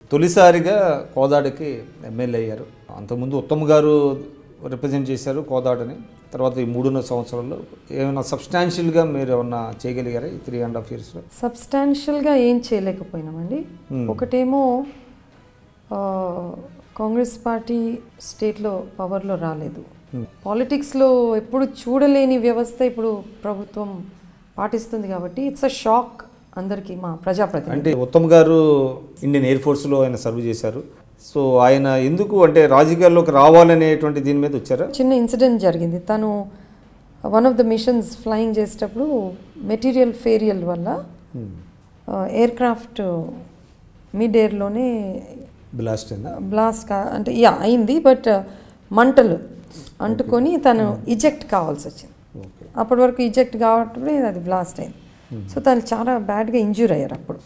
తొలిసారిగా కోదాడకి ఎమ్మెల్యే అయ్యారు అంతకుముందు ఉత్తమ్ గారు రిప్రజెంట్ చేశారు కోదాడని తర్వాత ఈ మూడున్నర సంవత్సరాల్లో ఏమైనా సబ్స్టాన్షియల్గా మీరు ఏమన్నా చేయగలిగారా ఈ త్రీ అండ్ హాఫ్ ఇయర్స్లో సబ్స్టాన్షియల్గా ఏం చేయలేకపోయినామండి ఒకటేమో ఆ, కాంగ్రెస్ పార్టీ స్టేట్లో పవర్లో రాలేదు పాలిటిక్స్లో ఎప్పుడు చూడలేని వ్యవస్థ ఇప్పుడు ప్రభుత్వం పాటిస్తుంది కాబట్టి ఇట్స్ అ షాక్ అందరికీ మా ప్రజాప్రతినిధి అంటే ఉత్తమ్ గారు ఇండియన్ ఎయిర్ ఫోర్స్లో ఆయన సర్వ్ చేశారు సో ఆయన ఎందుకు అంటే రాజకీయాల్లోకి రావాలనేటువంటి దీని మీద వచ్చారా చిన్న ఇన్సిడెంట్ జరిగింది తను one of the missions flying చేసేటప్పుడు మెటీరియల్ ఫేరియల్ వల్ల ఎయిర్ క్రాఫ్ట్ మిడ్ ఎయిర్లోనే బ్లాస్ట్ అయిందా బ్లాస్ట్ కా అంటే యా అయింది బట్ మంటలు అంటుకొని తను ఇజెక్ట్ కావాల్సి వచ్చింది ఓకే అప్పటి వరకు ఇజెక్ట్ కావటమే అది బ్లాస్ట్ అయింది సో తను చాలా బ్యాడ్గా ఇంజ్యూర్ అయ్యారు అప్పుడు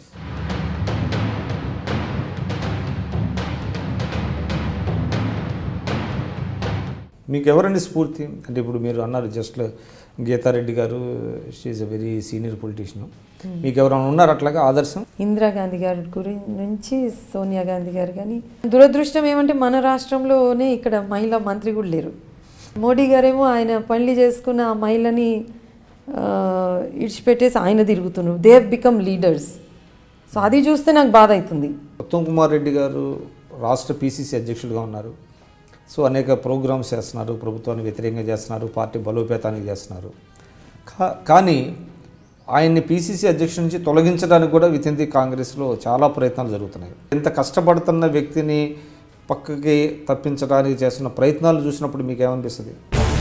మీకు ఎవరండి స్ఫూర్తి అంటే ఇప్పుడు మీరు అన్నారు జస్ట్ గీతారెడ్డి గారు she a very senior politician మీకు ఎవరైనా ఉన్నారు అట్లాగా ఆదర్శం ఇందిరాగాంధీ గారి గురి నుంచి సోనియా గాంధీ గారు కానీ దురదృష్టం ఏమంటే మన రాష్ట్రంలోనే ఇక్కడ మహిళా మంత్రి కూడా లేరు మోడీ గారేమో ఆయన పనులు చేసుకున్న ఆ మహిళని ఆ, ఇడిచిపెట్టేసి ఆయన తిరుగుతున్నారు they have become leaders so అది చూస్తే నాకు బాధ అవుతుంది ఉత్తమ్ కుమార్ రెడ్డి గారు రాష్ట్ర పీసీసీ అధ్యక్షుడిగా ఉన్నారు సో అనేక ప్రోగ్రామ్స్ చేస్తున్నారు ప్రభుత్వానికి వ్యతిరేకంగా చేస్తున్నారు పార్టీ బలోపేతానికి చేస్తున్నారు కా- కానీ ఆయన్ని పీసీసీ అధ్యక్షుడి నుంచి తొలగించడానికి కూడా విత్ ఇన్ ది కాంగ్రెస్లో చాలా ప్రయత్నాలు జరుగుతున్నాయి ఇంత కష్టపడుతున్న వ్యక్తిని పక్కకి తప్పించడానికి చేస్తున్న ప్రయత్నాలు చూసినప్పుడు మీకు ఏమనిపిస్తుంది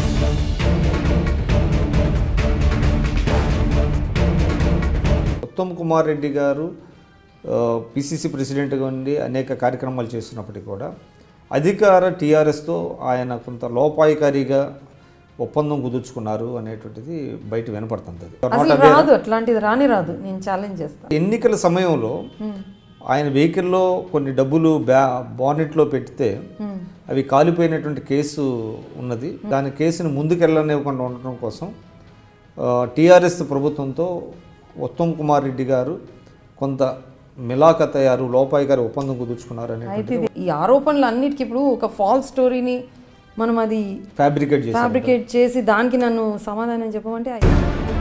ఉత్తమ్ కుమార్ రెడ్డి గారు పిసిసి ప్రెసిడెంట్గా ఉండి అనేక కార్యక్రమాలు చేస్తున్నప్పటికీ కూడా అధికార టీఆర్ఎస్తో ఆయన కొంత లోపాయికారిగా ఒప్పందం కుదుర్చుకున్నారు అనేటువంటిది బయట వినపడుతుంది అది. అసలు రాదు అట్లాంటిది రాని రాదు నేను ఛాలెంజ్ చేస్తాను ఎన్నికల సమయంలో ఆయన వెహికల్లో కొన్ని డబ్బులు బ్యా బానెట్లో పెడితే అవి కాలిపోయినటువంటి కేసు ఉన్నది దాని కేసుని ముందుకెళ్ళనివ్వకుండా ఉండటం కోసం టీఆర్ఎస్ ప్రభుత్వంతో ఉత్తమ్ కుమార్ రెడ్డి గారు కొంత మిలాఖత్ అయ్యారు లోపాయి గారు ఒప్పందం కుదుర్చుకున్నారు అనే అయితే ఇది- ఈ ఆరోపణలు అన్నిటికీ ఇప్పుడు ఒక ఫాల్స్ స్టోరీని మనం అది ఫ్యాబ్రికేట్ చేశారు ఫ్యాబ్రికేట్ చేసి దానికి నన్ను సమాధానం చెప్పమంటే I-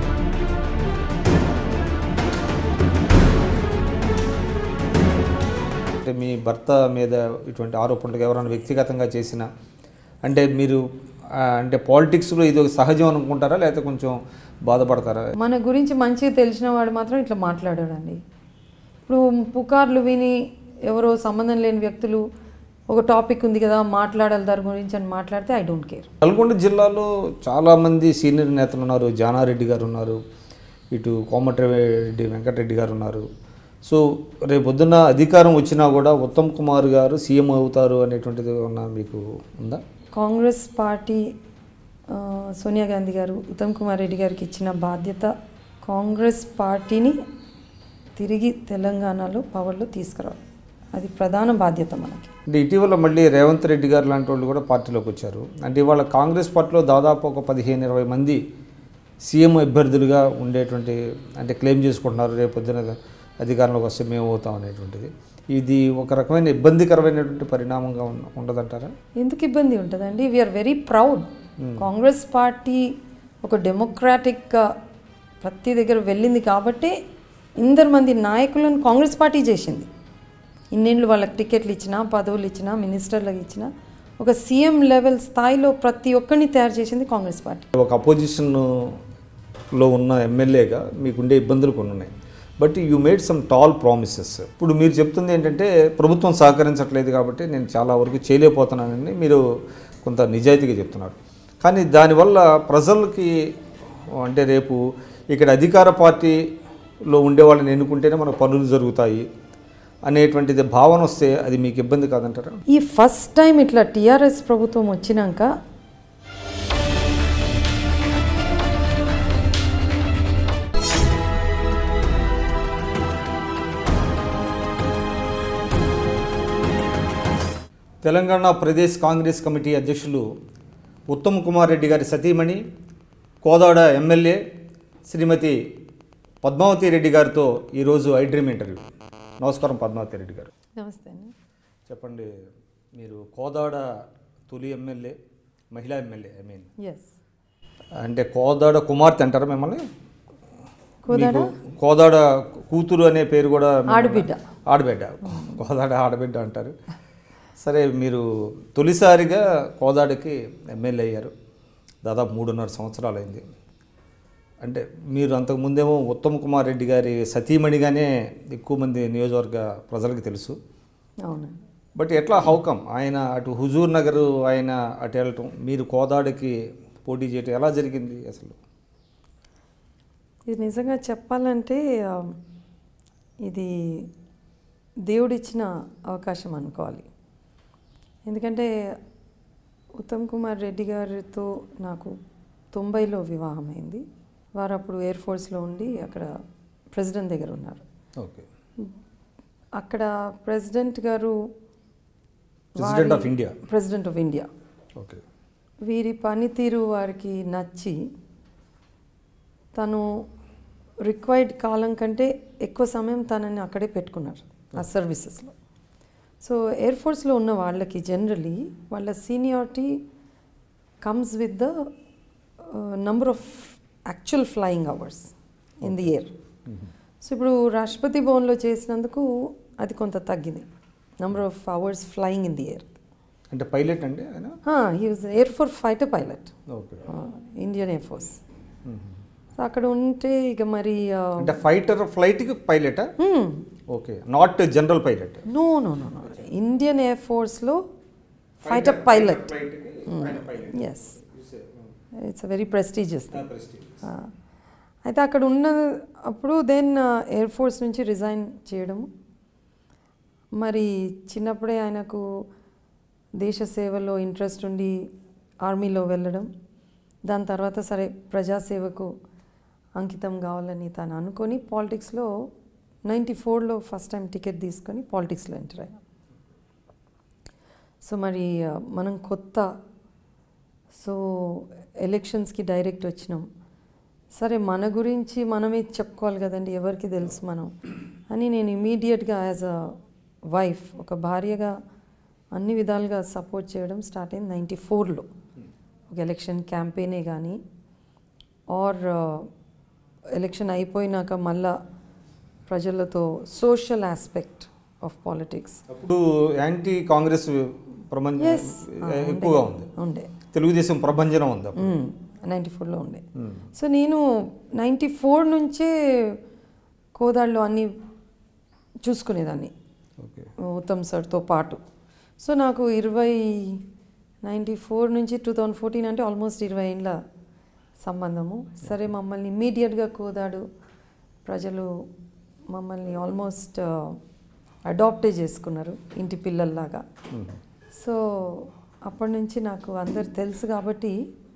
అంటే మీ భర్త మీద ఇటువంటి ఆరోపణలు ఎవరైనా వ్యక్తిగతంగా చేసిన అంటే మీరు ఆ, అంటే పాలిటిక్స్లో ఇది ఒక సహజం అనుకుంటారా లేకపోతే కొంచెం బాధపడతారా మన గురించి మంచిగా తెలిసిన వాడు మాత్రం ఇట్లా మాట్లాడాడండి ఇప్పుడు పుకార్లు విని ఎవరో సంబంధం లేని వ్యక్తులు ఒక టాపిక్ ఉంది కదా మాట్లాడాలి దాని గురించి అని మాట్లాడితే ఐ డోంట్ కేర్ నల్గొండ జిల్లాలో చాలామంది సీనియర్ నేతలు ఉన్నారు జానారెడ్డి గారు ఉన్నారు ఇటు కోమటిరెడ్డి వెంకటరెడ్డి గారు ఉన్నారు సో రేపు పొద్దున్న అధికారం వచ్చినా కూడా ఉత్తమ్ కుమార్ గారు సీఎం అవుతారు అనేటువంటిది ఏమన్నా మీకు ఉందా కాంగ్రెస్ పార్టీ ఆ, సోనియా గాంధీ గారు ఉత్తమ్ కుమార్ రెడ్డి గారికి ఇచ్చిన బాధ్యత కాంగ్రెస్ పార్టీని తిరిగి తెలంగాణలో పవర్లో తీసుకురావాలి అది ప్రధాన బాధ్యత మనకి అంటే ఇటీవల మళ్ళీ రేవంత్ రెడ్డి గారు లాంటి వాళ్ళు కూడా పార్టీలోకి వచ్చారు అంటే ఇవాళ కాంగ్రెస్ పార్టీలో దాదాపు ఒక పదిహేను ఇరవై మంది సీఎం అభ్యర్థులుగా ఉండేటువంటి అంటే క్లెయిమ్ చేసుకుంటున్నారు రేపు పొద్దున అధికారంలోకి వస్తే మేము అవుతాం అనేటువంటిది ఇది ఒక రకమైన ఇబ్బందికరమైనటువంటి పరిణామంగా ఉన్న ఉండదంటారా ఎందుకు ఇబ్బంది ఉంటుందండి we are very proud Congress party ఒక డెమోక్రాటిక్గా ప్రతి దగ్గర వెళ్ళింది కాబట్టే ఇందరు మంది నాయకులను కాంగ్రెస్ పార్టీ చేసింది ఇన్నేళ్ళు వాళ్ళకి టికెట్లు ఇచ్చినా పదవులు ఇచ్చినా మినిస్టర్లకు ఇచ్చినా ఒక సీఎం లెవెల్ స్థాయిలో ప్రతి ఒక్కరిని తయారు చేసింది కాంగ్రెస్ పార్టీ ఒక అపోజిషన్లో ఉన్న ఎమ్మెల్యేగా మీకుండే ఇబ్బందులు కొన్ని ఉన్నాయి but you made some tall promises ఇప్పుడు మీరు చెప్తుంది ఏంటంటే ప్రభుత్వం సహకరించట్లేదు కాబట్టి నేను చాలా వరకు చేయలేకపోతున్నానని మీరు కొంత నిజాయితీగా చెప్తున్నారు కానీ దానివల్ల ప్రజలకి అంటే రేపు ఇక్కడ అధికార పార్టీలో ఉండే వాళ్ళని ఎన్నుకుంటేనే మన పనులు జరుగుతాయి అనేటువంటిది భావన వస్తే అది మీకు ఇబ్బంది కాదంటారా ఈ ఫస్ట్ టైం ఇట్లా టీఆర్ఎస్ ప్రభుత్వం వచ్చినాక తెలంగాణ ప్రదేశ్ కాంగ్రెస్ కమిటీ అధ్యక్షులు ఉత్తమ్ కుమార్ రెడ్డి గారి సతీమణి కోదాడ ఎమ్మెల్యే శ్రీమతి పద్మావతి రెడ్డి గారితో ఈరోజు ఐ డ్రీమ్ ఇంటర్వ్యూ నమస్కారం పద్మావతి రెడ్డి గారు నమస్తే అండి చెప్పండి మీరు కోదాడ తొలి ఎమ్మెల్యే మహిళా ఎమ్మెల్యే ఐ మీన్ ఎస్ అంటే కోదాడ కుమార్తె అంటారా మిమ్మల్ని కోదాడ మీకు కోదాడ కూతురు అనే పేరు కూడా మిమ్మల్ని- ఆడబిడ్డ. ఆడబిడ్డ కోదాడ ఆడబిడ్డ అంటారు సరే మీరు తొలిసారిగా కోదాడకి ఎమ్మెల్యే అయ్యారు దాదాపు మూడున్నర సంవత్సరాలు అయింది అంటే మీరు అంతకుముందేమో ఉత్తమ్ కుమార్ రెడ్డి గారి సతీమణిగానే ఎక్కువ మంది నియోజకవర్గ ప్రజలకు తెలుసు అవునండి బట్ ఎట్లా హౌకమ్ ఆయన అటు హుజూర్ నగర్ ఆయన అటు వెళ్ళటం మీరు కోదాడకి పోటీ చేయటం ఎలా జరిగింది అసలు ఇది నిజంగా చెప్పాలంటే ఆ, ఇది దేవుడిచ్చిన అవకాశం అనుకోవాలి ఎందుకంటే ఉత్తమ్ కుమార్ రెడ్డి గారితో నాకు తొంభైలో వివాహం అయింది వారు అప్పుడు ఎయిర్ ఫోర్స్లో ఉండి అక్కడ ప్రెసిడెంట్ దగ్గర ఉన్నారు ఓకే అక్కడ president garu president of India president of India okay వీరి పనితీరు వారికి నచ్చి తను రిక్వైర్డ్ కాలం కంటే ఎక్కువ సమయం తనని అక్కడే పెట్టుకున్నారు ఆ సర్వీసెస్లో సో ఎయిర్ ఫోర్స్లో ఉన్న వాళ్ళకి జనరలీ వాళ్ళ seniority comes with the number of actual flying hours in the air so ఇప్పుడు రాష్ట్రపతి భవన్లో చేసినందుకు అది కొంత తగ్గింది number of hours flying in the air అంటే పైలట్ అండి ఆయన he was air force fighter pilot okay Indian air force so అక్కడ ఉంటే ఇక మరి అంటే ఫైటర్ ఫ్లైట్కి పైలటా okay not general pilot no no no no Indian air ఫోర్స్లో fighter pilot yes it's a very prestigious thing అయితే అక్కడ ఉన్న అప్పుడు దెన్ ఎయిర్ ఫోర్స్ నుంచి రిజైన్ చేయడము మరి చిన్నప్పుడే ఆయనకు దేశ సేవలో ఇంట్రెస్ట్ ఉండి ఆర్మీలో వెళ్ళడం దాని తర్వాత సరే ప్రజాసేవకు అంకితం కావాలని తను అనుకొని పాలిటిక్స్లో నైంటీ ఫోర్లో ఫస్ట్ టైం టికెట్ తీసుకొని పాలిటిక్స్లో ఎంటర్ అయ్యాం సో మరి ఆ, మనం కొత్త సో ఎలక్షన్స్కి డైరెక్ట్ వచ్చినాం సరే మన గురించి మనమే చెప్పుకోవాలి కదండి ఎవరికి తెలుసు మనం అని నేను ఇమీడియట్గా యాజ్ అ వైఫ్ ఒక భార్యగా అన్ని విధాలుగా సపోర్ట్ చేయడం స్టార్ట్ అయింది నైంటీ ఫోర్లో ఒక ఎలక్షన్ క్యాంపెయినే కానీ ఆర్ ఎలక్షన్ అయిపోయినాక మళ్ళా ప్రజలతో సోషల్ ఆస్పెక్ట్ ఆఫ్ పాలిటిక్స్ అప్పుడు యాంటీ కాంగ్రెస్ ప్రపంచం ఎస్ ఎక్కువగా ఉంది ఉండే తెలుగుదేశం ప్రభంజనం ఉంది అప్పుడు నైంటీ ఫోర్లో ఉండే సో నేను నైంటీ ఫోర్ నుంచే కోదాడులో అన్నీ చూసుకునేదాన్ని ఓకే ఉత్తమ్ సార్తో పాటు సో నాకు ఇరవై నైంటీ ఫోర్ నుంచి టూ థౌజండ్ ఫోర్టీన్ అంటే ఆల్మోస్ట్ ఇరవై ఏళ్ళ సంబంధము సరే మమ్మల్ని ఇమ్మీడియట్గా కోదాడు ప్రజలు మమ్మల్ని ఆల్మోస్ట్ అడాప్టే చేసుకున్నారు ఇంటి పిల్లల్లాగా సో అప్పటి నుంచి నాకు అందరు తెలుసు కాబట్టి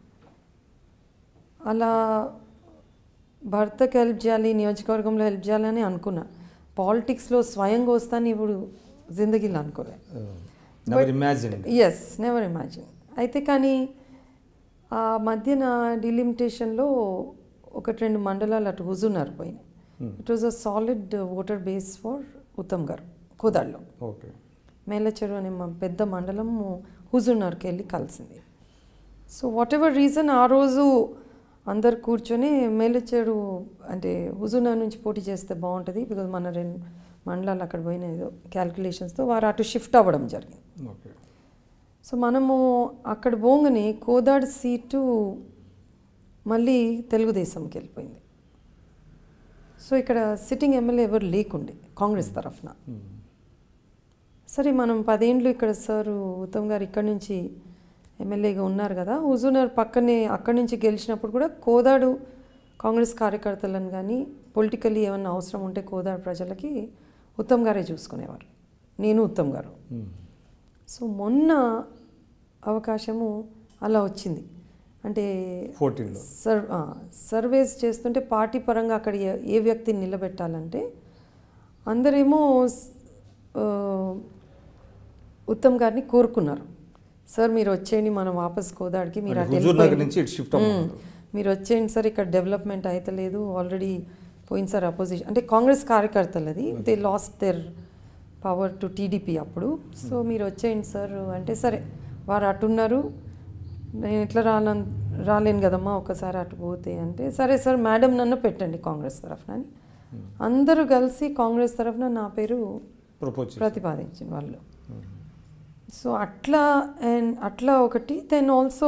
అలా భర్తకు హెల్ప్ చేయాలి నియోజకవర్గంలో హెల్ప్ చేయాలని అనుకున్నా పాలిటిక్స్లో స్వయంగా వస్తాను ఇప్పుడు జిందగీలో అనుకోలే never imagine yes never imagine అయితే కానీ ఆ మధ్యన డిలిమిటేషన్లో ఒకటి రెండు మండలాలు అటు హుజూనార్ పోయినాయి it was a solid voter base for Uttam garu కోదాడులో ఓకే మేలచెరు అనే మా పెద్ద మండలం హుజూర్నగర్కి వెళ్ళి కలిసింది సో వాట్ ఎవర్ రీజన్ ఆ రోజు అందరు కూర్చొని మేలచెరు అంటే హుజూర్నగర్ నుంచి పోటీ చేస్తే బాగుంటుంది బికాజ్ మన రెండు మండలాలు అక్కడ పోయిన ఏదో క్యాల్కులేషన్స్తో వారు అటు షిఫ్ట్ అవ్వడం జరిగింది ఓకే సో మనము అక్కడ పోగానే కోదాడ్ సీటు మళ్ళీ తెలుగుదేశంకి వెళ్ళిపోయింది సో ఇక్కడ సిట్టింగ్ ఎమ్మెల్యే ఎవరు లేకుండే కాంగ్రెస్ తరఫున సరే మనం పదేండ్లు ఇక్కడ సార్ ఉత్తమ్ గారు ఇక్కడ నుంచి ఎమ్మెల్యేగా ఉన్నారు కదా హుజూనర్ పక్కనే అక్కడి నుంచి గెలిచినప్పుడు కూడా కోదాడు కాంగ్రెస్ కార్యకర్తలను కానీ పొలిటికల్లీ ఏమన్నా అవసరం ఉంటే కోదాడు ప్రజలకి ఉత్తమ్ గారే చూసుకునేవారు నేను ఉత్తమ్ గారు సో మొన్న అవకాశము అలా వచ్చింది అంటే ఫోర్టీన్లో సర్ ఆ, సర్వేస్ చేస్తుంటే పార్టీ పరంగా అక్కడ ఏ- ఏ వ్యక్తిని నిలబెట్టాలంటే అందరేమో స్- ఆ, ఉత్తమ్ గారిని కోరుకున్నారు సార్ మీరు వచ్చేయండి మనం వాపస్ కోదాడికి మీరు అటు హుజూర్ నగర్ వెళ్ళిపోయింది. నుంచి ఇటు షిఫ్ట్ మ్మ్. అవ్వమంటారు మీరు వచ్చేయండి సార్ ఇక్కడ డెవలప్మెంట్ అయితే ఆల్రెడీ పోయింది సార్ అపోజిషన్ అంటే కాంగ్రెస్ కార్యకర్తలది they lost their power to TDP అప్పుడు సో మీరు వచ్చేయండి సార్ అంటే సరే వారు అటున్నారు నేను ఎట్లా రాను రాలేను కదమ్మా ఒకసారి అటు పోతే అంటే సరే సార్ మేడం నన్ను పెట్టండి కాంగ్రెస్ తరఫున అని అందరూ కలిసి కాంగ్రెస్ తరఫున నా పేరు ప్రపోజ్ ప్రతిపాదించిన వాళ్ళు సో అట్లా అండ్ అట్లా ఒకటి దెన్ ఆల్సో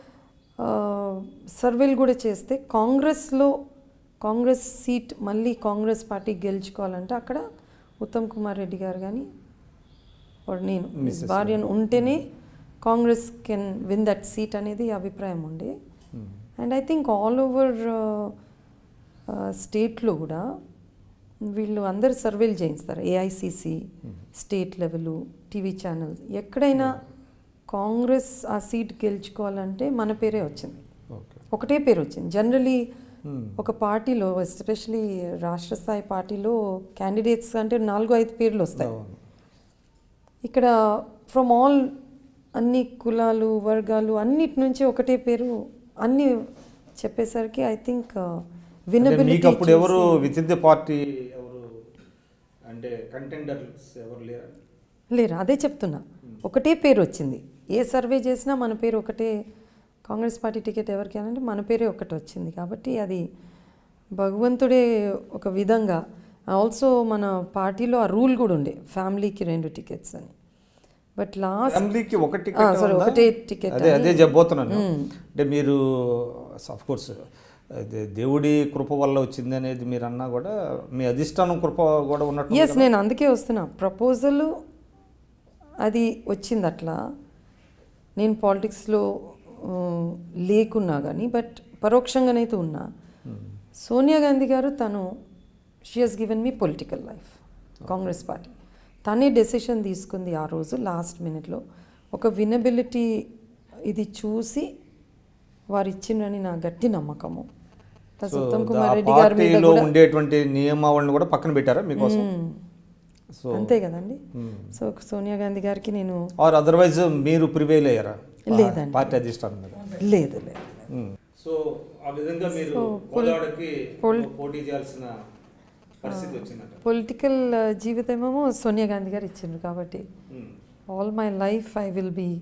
సర్వేలు కూడా చేస్తే కాంగ్రెస్లో కాంగ్రెస్ సీట్ మళ్ళీ కాంగ్రెస్ పార్టీ గెలుచుకోవాలంటే అక్కడ ఉత్తమ్ కుమార్ రెడ్డి గారు కానీ or నేను మిస్ భార్యను ఉంటేనే Congress can win that seat అనేది అభిప్రాయం ఉండే and I think all over స్టేట్లో కూడా వీళ్ళు అందరు సర్వేలు చేయిస్తారు AICC state level TV channels ఎక్కడైనా కాంగ్రెస్ ఆ సీట్ గెలుచుకోవాలంటే మన పేరే వచ్చింది ఓకే ఒకటే పేరు వచ్చింది జనరలీ ఒక పార్టీలో ఎస్పెషలీ రాష్ట్ర స్థాయి పార్టీలో క్యాండిడేట్స్ అంటే నాలుగు ఐదు పేర్లు వస్తాయి అవును ఇక్కడ ఫ్రమ్ ఆల్ అన్ని కులాలు వర్గాలు అన్నిటి నుంచి ఒకటే పేరు అన్ని చెప్పేసరికి ఐ థింక్ అంటే మీకు అప్పుడు ఎవరు విత్ ఇన్ ది పార్టీ ఎవరు అంటే కంటెండర్స్ ఎవరు లేరా లేరు అదే చెప్తున్నా ఒకటే పేరు వచ్చింది ఏ సర్వే చేసినా మన పేరు ఒకటే కాంగ్రెస్ పార్టీ టికెట్ ఎవరికి అంటే మన పేరే ఒకటి వచ్చింది కాబట్టి అది భగవంతుడే ఒక విధంగా ఆల్సో మన పార్టీలో ఆ రూల్ కూడా ఉండే ఫ్యామిలీకి రెండు టికెట్స్ అని బట్ లాస్ట్ ఫ్యామిలీకి ఒక ఆ, టికెట్ sorry, ఉందా? ఒకటే టికెట్ అదే అదే చెప్పబోతున్నాను అంటే మీరు అఫ్ కోర్స్ అదే దేవుడి కృప వల్ల వచ్చింది అనేది మీరు అన్నా కూడా మీ అధిష్టానం కృప కూడా ఉన్నట్టు ఎస్ నేను అందుకే వస్తున్నా ప్రపోజల్ అది వచ్చింది అట్లా నేను పాలిటిక్స్లో లేకున్నా కానీ బట్ పరోక్షంగానైతే ఉన్నా సోనియా గాంధీ గారు తను she has given me political life Congress party తనే డెసిషన్ తీసుకుంది ఆ రోజు లాస్ట్ మినిట్లో ఒక వినబిలిటీ ఇది చూసి వారు ఇచ్చిండ్రని నా గట్టి నమ్మకము ప్లస్ సో ఉత్తమ్ ఆ కుమార్ రెడ్డి గారి మీద పార్టీలో కూడా ఉండేటువంటి నియమావళిని కూడా పక్కన పెట్టారా మీకోసం సో అంతే కదండి సో సోనియా గాంధీ గారికి నేను ఆర్ అదర్వైజ్ మీరు ప్రివేల్ అయ్యారా లేదండి. పార్టీ అధిష్టానం మీద లేదు లేదు సో ఆ విధంగా మీరు కోదాడకి పోటీ చేయాల్సిన పరిస్థితి వచ్చిందంట పొలిటికల్ జీవితమేమో సోనియా గాంధీ గారు ఇచ్చిండ్రు కాబట్టి all my life I will be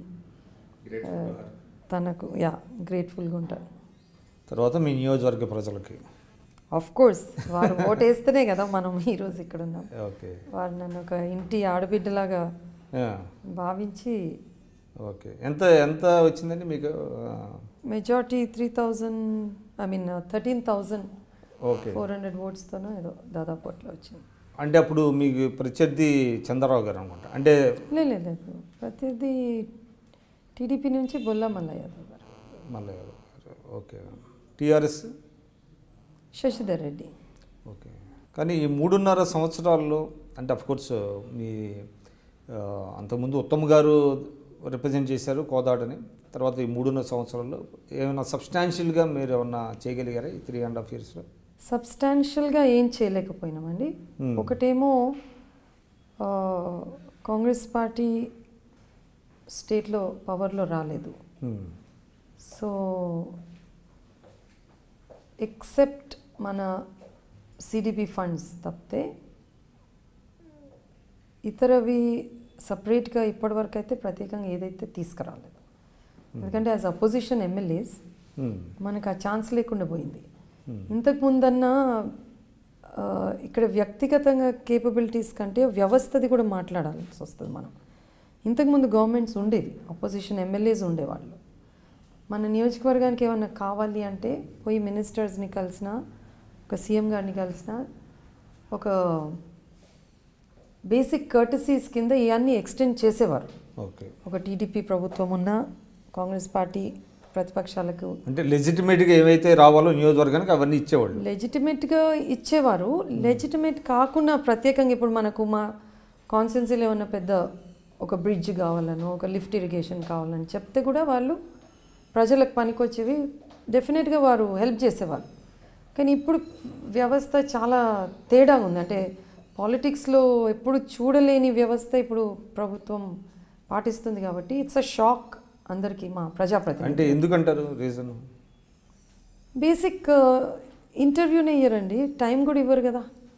తనకు యా గ్రేట్ఫుల్గా ఉంటాను తర్వాత మీ నియోజకవర్గ ప్రజలకి ఆఫ్ కోర్స్ వారు ఓటేస్తేనే కదా మనం ఈరోజు ఇక్కడ ఉన్నాం ఓకే వారు నన్ను ఒక ఇంటి ఆడబిడ్డలాగా భావించి ఓకే ఎంత ఎంత వచ్చిందండి మీకు majority three thousand I mean thirteen thousand okay four hundred ఓట్స్తోనో ఏదో దాదాపు అట్లా వచ్చింది అంటే అప్పుడు మీకు ప్రత్యర్థి చంద్రరావు గారు అనుకుంటా అంటే లేదు లేదు, లేదు ప్రతిదీ టీడీపీ నుంచి బొల్లా మల్లయ్య యాదవ్ గారు మళ్ళీ okay TRS Shashidhar Reddy okay కానీ ఈ మూడున్నర సంవత్సరాల్లో అంటే అఫ్ కోర్స్ మీ ఆ, అంతకుముందు ఉత్తమ్ గారు రిప్రజెంట్ చేశారు కోదాడని తర్వాత ఈ మూడున్నర సంవత్సరాల్లో ఏమైనా సబ్స్టాన్షియల్గా మీరు ఏమన్నా చేయగలిగారా ఈ త్రీ అండ్ హాఫ్ ఇయర్స్లో సబ్స్టాన్షియల్గా ఏం చేయలేకపోయినామండి Hmm. ఒకటేమో ఆ, కాంగ్రెస్ పార్టీ స్టేట్లో పవర్లో రాలేదు సో ఎక్సెప్ట్ మన సిడిపి ఫండ్స్ తప్పితే ఇతరవి సపరేట్గా ఇప్పటివరకు అయితే ప్రత్యేకంగా ఏదైతే తీసుకురాలేదు ఎందుకంటే యాజ్ అపోజిషన్ ఎమ్మెల్యేస్ మనకు ఆ ఛాన్స్ లేకుండా పోయింది ఇంతకు ముందన్నా ఆ, ఇక్కడ వ్యక్తిగతంగా కేపబిలిటీస్ కంటే వ్యవస్థది కూడా మాట్లాడాల్సి వస్తుంది మనం ఇంతకుముందు గవర్నమెంట్స్ ఉండేవి అపోజిషన్ ఎమ్మెల్యేస్ ఉండేవాళ్ళు మన నియోజకవర్గానికి ఏమన్నా కావాలి అంటే పోయి మినిస్టర్స్ని కలిసిన ఒక సీఎం గారిని కలిసిన ఒక బేసిక్ కర్టసీస్ కింద ఇవన్నీ ఎక్స్టెండ్ చేసేవారు ఓకే ఒక టీడీపీ ప్రభుత్వం ఉన్న కాంగ్రెస్ పార్టీ ప్రతిపక్షాలకు అంటే లెజిటిమేట్గా ఏవైతే రావాలో నియోజకవర్గానికి అవన్నీ ఇచ్చేవాళ్ళు లెజిటిమేట్గా ఇచ్చేవారు లెజిటిమేట్ కాకుండా ప్రత్యేకంగా ఇప్పుడు మనకు మా కాన్స్టెన్సీలో ఉన్న పెద్ద ఒక బ్రిడ్జ్ కావాలను ఒక లిఫ్ట్ ఇరిగేషన్ కావాలని చెప్తే కూడా వాళ్ళు ప్రజలకు పనికొచ్చేవి డెఫినెట్గా వారు హెల్ప్ చేసేవారు కానీ ఇప్పుడు వ్యవస్థ చాలా తేడా ఉంది అంటే పాలిటిక్స్లో ఎప్పుడు చూడలేని వ్యవస్థ ఇప్పుడు ప్రభుత్వం పాటిస్తుంది కాబట్టి ఇట్స్ అ షాక్ అందరికీ మా ప్రజాప్రతినిధి అంటే ఎందుకంటారు రీజన్ బేసిక్ ఇంటర్వ్యూనే ఇయ్యరండి టైం కూడా ఇవ్వరు కదా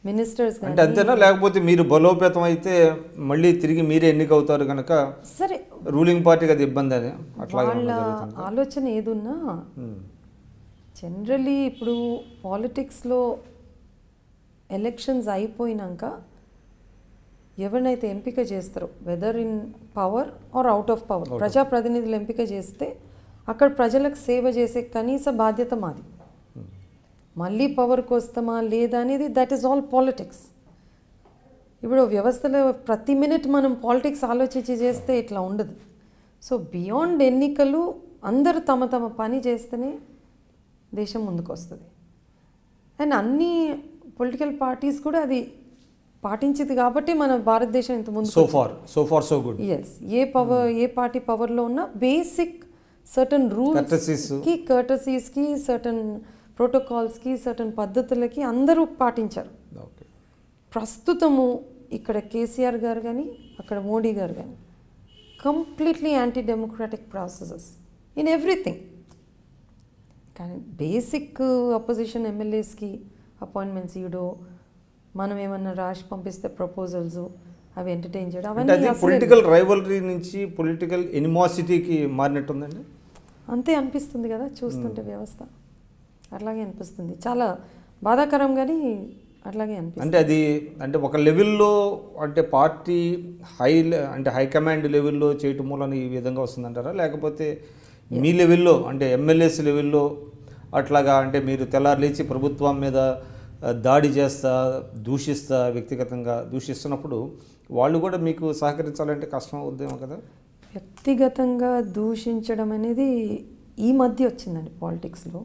మినిస్టర్స్ అంటే అంతేనా లేకపోతే మీరు బలోపేతం అయితే మళ్ళీ తిరిగి మీరే ఎన్నికవుతారు కనుక సరే రూలింగ్ పార్టీకి అది ఇబ్బంది అని అట్లా వాళ్ళ ఆలోచన ఏదున్నా ఉమ్. జనరలీ ఇప్పుడు పాలిటిక్స్లో ఎలక్షన్స్ అయిపోయినాక ఎవరినైతే ఎంపిక చేస్తారో whether in power or out of power ప్రజాప్రతినిధులు ఎంపిక చేస్తే అక్కడ ప్రజలకు సేవ చేసే కనీస బాధ్యత మాది మళ్ళీ పవర్కి వస్తామా లేదా అనేది దట్ ఈస్ ఆల్ పాలిటిక్స్ ఇప్పుడు వ్యవస్థలో ప్రతి మినిట్ మనం పాలిటిక్స్ ఆలోచించి చేస్తే ఇట్లా ఉండదు సో బియాండ్ ఎన్నికలు అందరూ తమ తమ పని చేస్తేనే దేశం ముందుకు వస్తుంది అండ్ అన్ని పొలిటికల్ పార్టీస్ కూడా అది పాటించింది కాబట్టి మన భారతదేశం ఇంత ముందు so far so far so good yes a power a party పవర్లో ఉన్న బేసిక్ సర్టన్ Courtesies. రూల్స్కి కర్టసీస్కి సర్టన్ ప్రోటోకాల్స్కి సర్టన్ పద్ధతులకి అందరూ పాటించారు ఓకే ప్రస్తుతము ఇక్కడ కేసీఆర్ గారు కానీ అక్కడ మోడీ గారు కానీ completely anti democratic processes in everything కానీ బేసిక్ అపోజిషన్ ఎమ్మెల్యేస్కి అపాయింట్మెంట్స్ ఇవ్వడో మనం ఏమన్నా రాసి పంపిస్తే ప్రపోజల్స్ అవి ఎంటర్టైన్ చేయడం అంటే అది అవన్నీ అసలే పొలిటికల్ రైవలరీ నుంచి పొలిటికల్ ఎనిమాసిటీకి మారినట్టుందండి అంతే అనిపిస్తుంది కదా చూస్తుంటే వ్యవస్థ అట్లాగే అనిపిస్తుంది చాలా బాధాకరం కానీ అట్లాగే అనిపిస్తుంది అంటే అది అంటే ఒక లెవెల్లో అంటే పార్టీ హై లె- అంటే హైకమాండ్ లెవెల్లో చేయటం మూలన ఈ విధంగా వస్తుందంటారా లేకపోతే మీ లెవెల్లో అంటే ఎమ్మెల్యేస్ లెవెల్లో అట్లాగా అంటే మీరు తెల్లారు లేచి ప్రభుత్వం మీద ఆ, దాడి చేస్తా దూషిస్తా వ్యక్తిగతంగా దూషిస్తున్నప్పుడు వాళ్ళు కూడా మీకు సహకరించాలంటే కష్టం అవుద్దేమో కదా వ్యక్తిగతంగా దూషించడం అనేది ఈ మధ్య వచ్చిందండి పాలిటిక్స్లో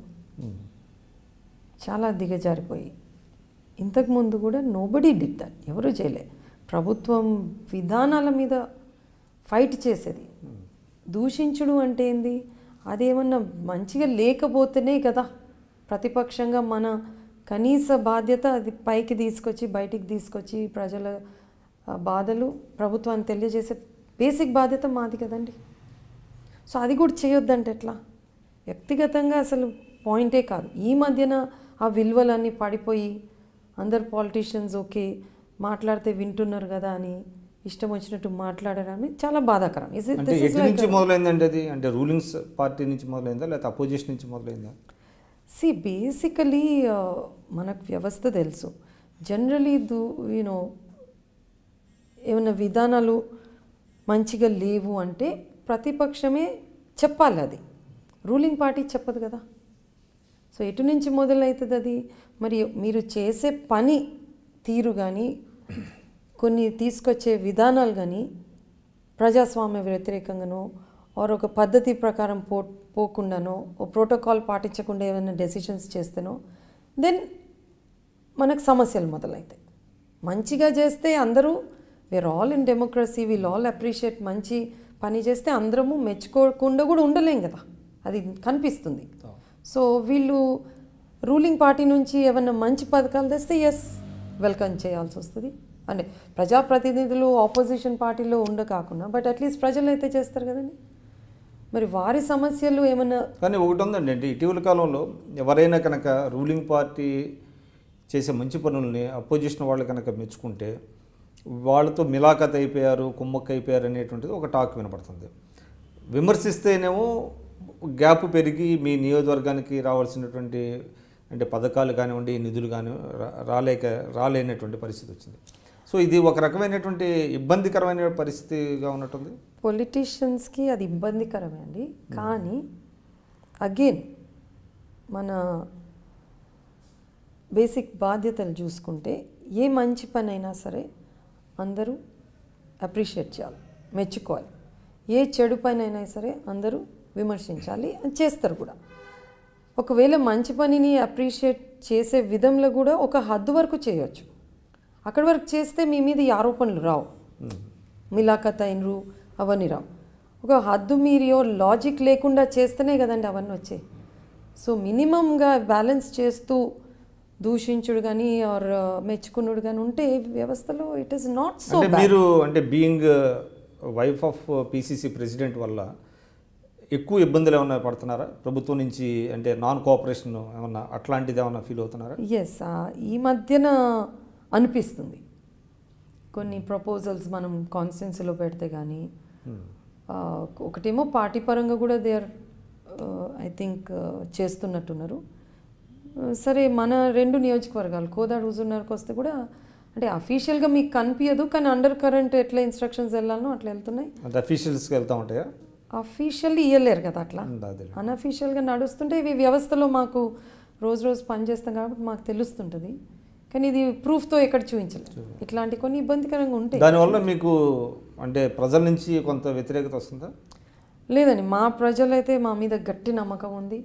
చాలా దిగజారిపోయి ఇంతకుముందు కూడా నోబడీ డిడ్ దట్ ఎవరు చేయలే ప్రభుత్వం విధానాల మీద ఫైట్ చేసేది దూషించుడు అంటే ఏంది అదేమన్నా మంచిగా లేకపోతేనే కదా ప్రతిపక్షంగా మన కనీస బాధ్యత అది పైకి తీసుకొచ్చి బయటికి తీసుకొచ్చి ప్రజల ఆ, బాధలు ప్రభుత్వాన్ని తెలియజేసే బేసిక్ బాధ్యత మాది కదండి సో అది కూడా చేయొద్దంటే ఎట్లా వ్యక్తిగతంగా అసలు పాయింటే కాదు ఈ మధ్యన ఆ విలువలన్నీ పడిపోయి అందరు పాలిటీషియన్స్ ఓకే మాట్లాడితే వింటున్నారు కదా అని ఇష్టం వచ్చినట్టు మాట్లాడడం చాలా బాధాకరం ఇస్ ఇట్ అంటే ఎటు నుంచి మొదలైందండి అది అంటే రూలింగ్స్ పార్టీ నుంచి మొదలైందా లేకపోతే అపోజిషన్ నుంచి మొదలైందా సి బేసికలీ మనకు వ్యవస్థ తెలుసు జనరలీ దు యూనో ఏమైనా విధానాలు మంచిగా లేవు అంటే ప్రతిపక్షమే చెప్పాలి అది రూలింగ్ పార్టీ చెప్పదు కదా సో ఎటు నుంచి మొదలవుతుంది అది మరి మీరు చేసే పని తీరు కానీ కొన్ని తీసుకొచ్చే విధానాలు కానీ ప్రజాస్వామ్య వ్యతిరేకంగానో ఆర్ ఒక పద్ధతి ప్రకారం పో పోకుండానో ఓ ప్రోటోకాల్ పాటించకుండా ఏమైనా డెసిషన్స్ చేస్తేనో దెన్ మనకు సమస్యలు మొదలవుతాయి మంచిగా చేస్తే అందరూ we are all in democracy we'll all appreciate మంచి పని చేస్తే అందరము మెచ్చుకోకుండా కూడా ఉండలేం కదా అది కనిపిస్తుంది సో వీళ్ళు రూలింగ్ పార్టీ నుంచి ఏమన్నా మంచి పథకాలు తెస్తే ఎస్ వెల్కమ్ చేయాల్సి వస్తుంది అంటే ప్రజాప్రతినిధులు ఆపోజిషన్ పార్టీలో ఉండ కాకుండా బట్ అట్లీస్ట్ ప్రజలు అయితే చేస్తారు కదండి మరి వారి సమస్యలు ఏమన్నా కానీ ఒకటి ఉందండి అంటే ఇటీవల కాలంలో ఎవరైనా కనుక రూలింగ్ పార్టీ చేసే మంచి పనుల్ని అపోజిషన్ వాళ్ళు కనుక మెచ్చుకుంటే వాళ్ళతో మిలాఖత్ అయిపోయారు కుమ్మక్క అయిపోయారు అనేటువంటిది ఒక టాక్ వినపడుతుంది విమర్శిస్తేనేమో గ్యాప్ పెరిగి మీ నియోజకవర్గానికి రావాల్సినటువంటి అంటే పథకాలు కానివ్వండి నిధులు కాని రా- రాలేక రాలేనటువంటి పరిస్థితి వచ్చింది సో ఇది ఒక రకమైనటువంటి ఇబ్బందికరమైన పరిస్థితిగా ఉన్నట్టుంది పొలిటీషియన్స్కి అది ఇబ్బందికరమే అండి కానీ అగైన్ మన బేసిక్ బాధ్యతలు చూసుకుంటే ఏ మంచి పని అయినా సరే అందరూ అప్రిషియేట్ చేయాలి మెచ్చుకోవాలి ఏ చెడు పని అయినా సరే అందరూ విమర్శించాలి అది చేస్తారు కూడా ఒకవేళ మంచి పనిని అప్రిషియేట్ చేసే విధంలో కూడా ఒక హద్దు వరకు చేయొచ్చు అక్కడి వరకు చేస్తే మీ మీద ఈ ఆరోపణలు రావు మిలాఖత్ అయినరు అవన్నీ రావు ఒక హద్దు మీరియో లాజిక్ లేకుండా చేస్తేనే కదండి అవన్నీ వచ్చాయి సో మినిమంగా బ్యాలెన్స్ చేస్తూ దూషించుడు కానీ ఆర్ మెచ్చుకున్నాడు కానీ ఉంటే వ్యవస్థలో ఇట్ ఈస్ నాట్ సో అంటే మీరు అంటే being wife of PCC president వల్ల ఎక్కువ ఇబ్బందులు ఏమన్నా పడుతున్నారా ప్రభుత్వం నుంచి అంటే నాన్ కోఆపరేషన్ ఏమన్నా అట్లాంటిది ఏమన్నా ఫీల్ అవుతున్నారా ఎస్ ఈ మధ్యన అనిపిస్తుంది కొన్ని ప్రపోజల్స్ మనం కాన్స్టిట్యున్సీలో పెడితే కానీ ఆ, ఒకటేమో పార్టీ పరంగా కూడా దే ఆర్ ఐ థింక్ చేస్తున్నట్టున్నారు ఆ, సరే మన రెండు నియోజకవర్గాలు కోదాడు హుజూర్నగర్కి వస్తే కూడా అంటే అఫీషియల్గా మీకు కనిపించదు కానీ అండర్ కరెంట్ ఎట్లా ఇన్స్ట్రక్షన్స్ వెళ్ళాలనో అట్లా వెళ్తున్నాయి అంటే అఫీషియల్స్కి వెళ్తా ఉంటాయా అఫీషియల్లీ ఇవ్వలేరు కదా అట్లా అదే అన్అఫీషియల్గా నడుస్తుంటే ఇవి వ్యవస్థలో మాకు రోజు రోజు పనిచేస్తాం కాబట్టి మాకు తెలుస్తుంటుంది కానీ ఇది ప్రూఫ్తో ఎక్కడ చూపించలేదు ఇట్లాంటి కొన్ని ఇబ్బందికరంగా ఉంటాయి దానివల్ల మీకు అంటే ప్రజల నుంచి కొంత వ్యతిరేకత వస్తుందా లేదండి మా ప్రజలైతే మా మీద గట్టి నమ్మకం ఉంది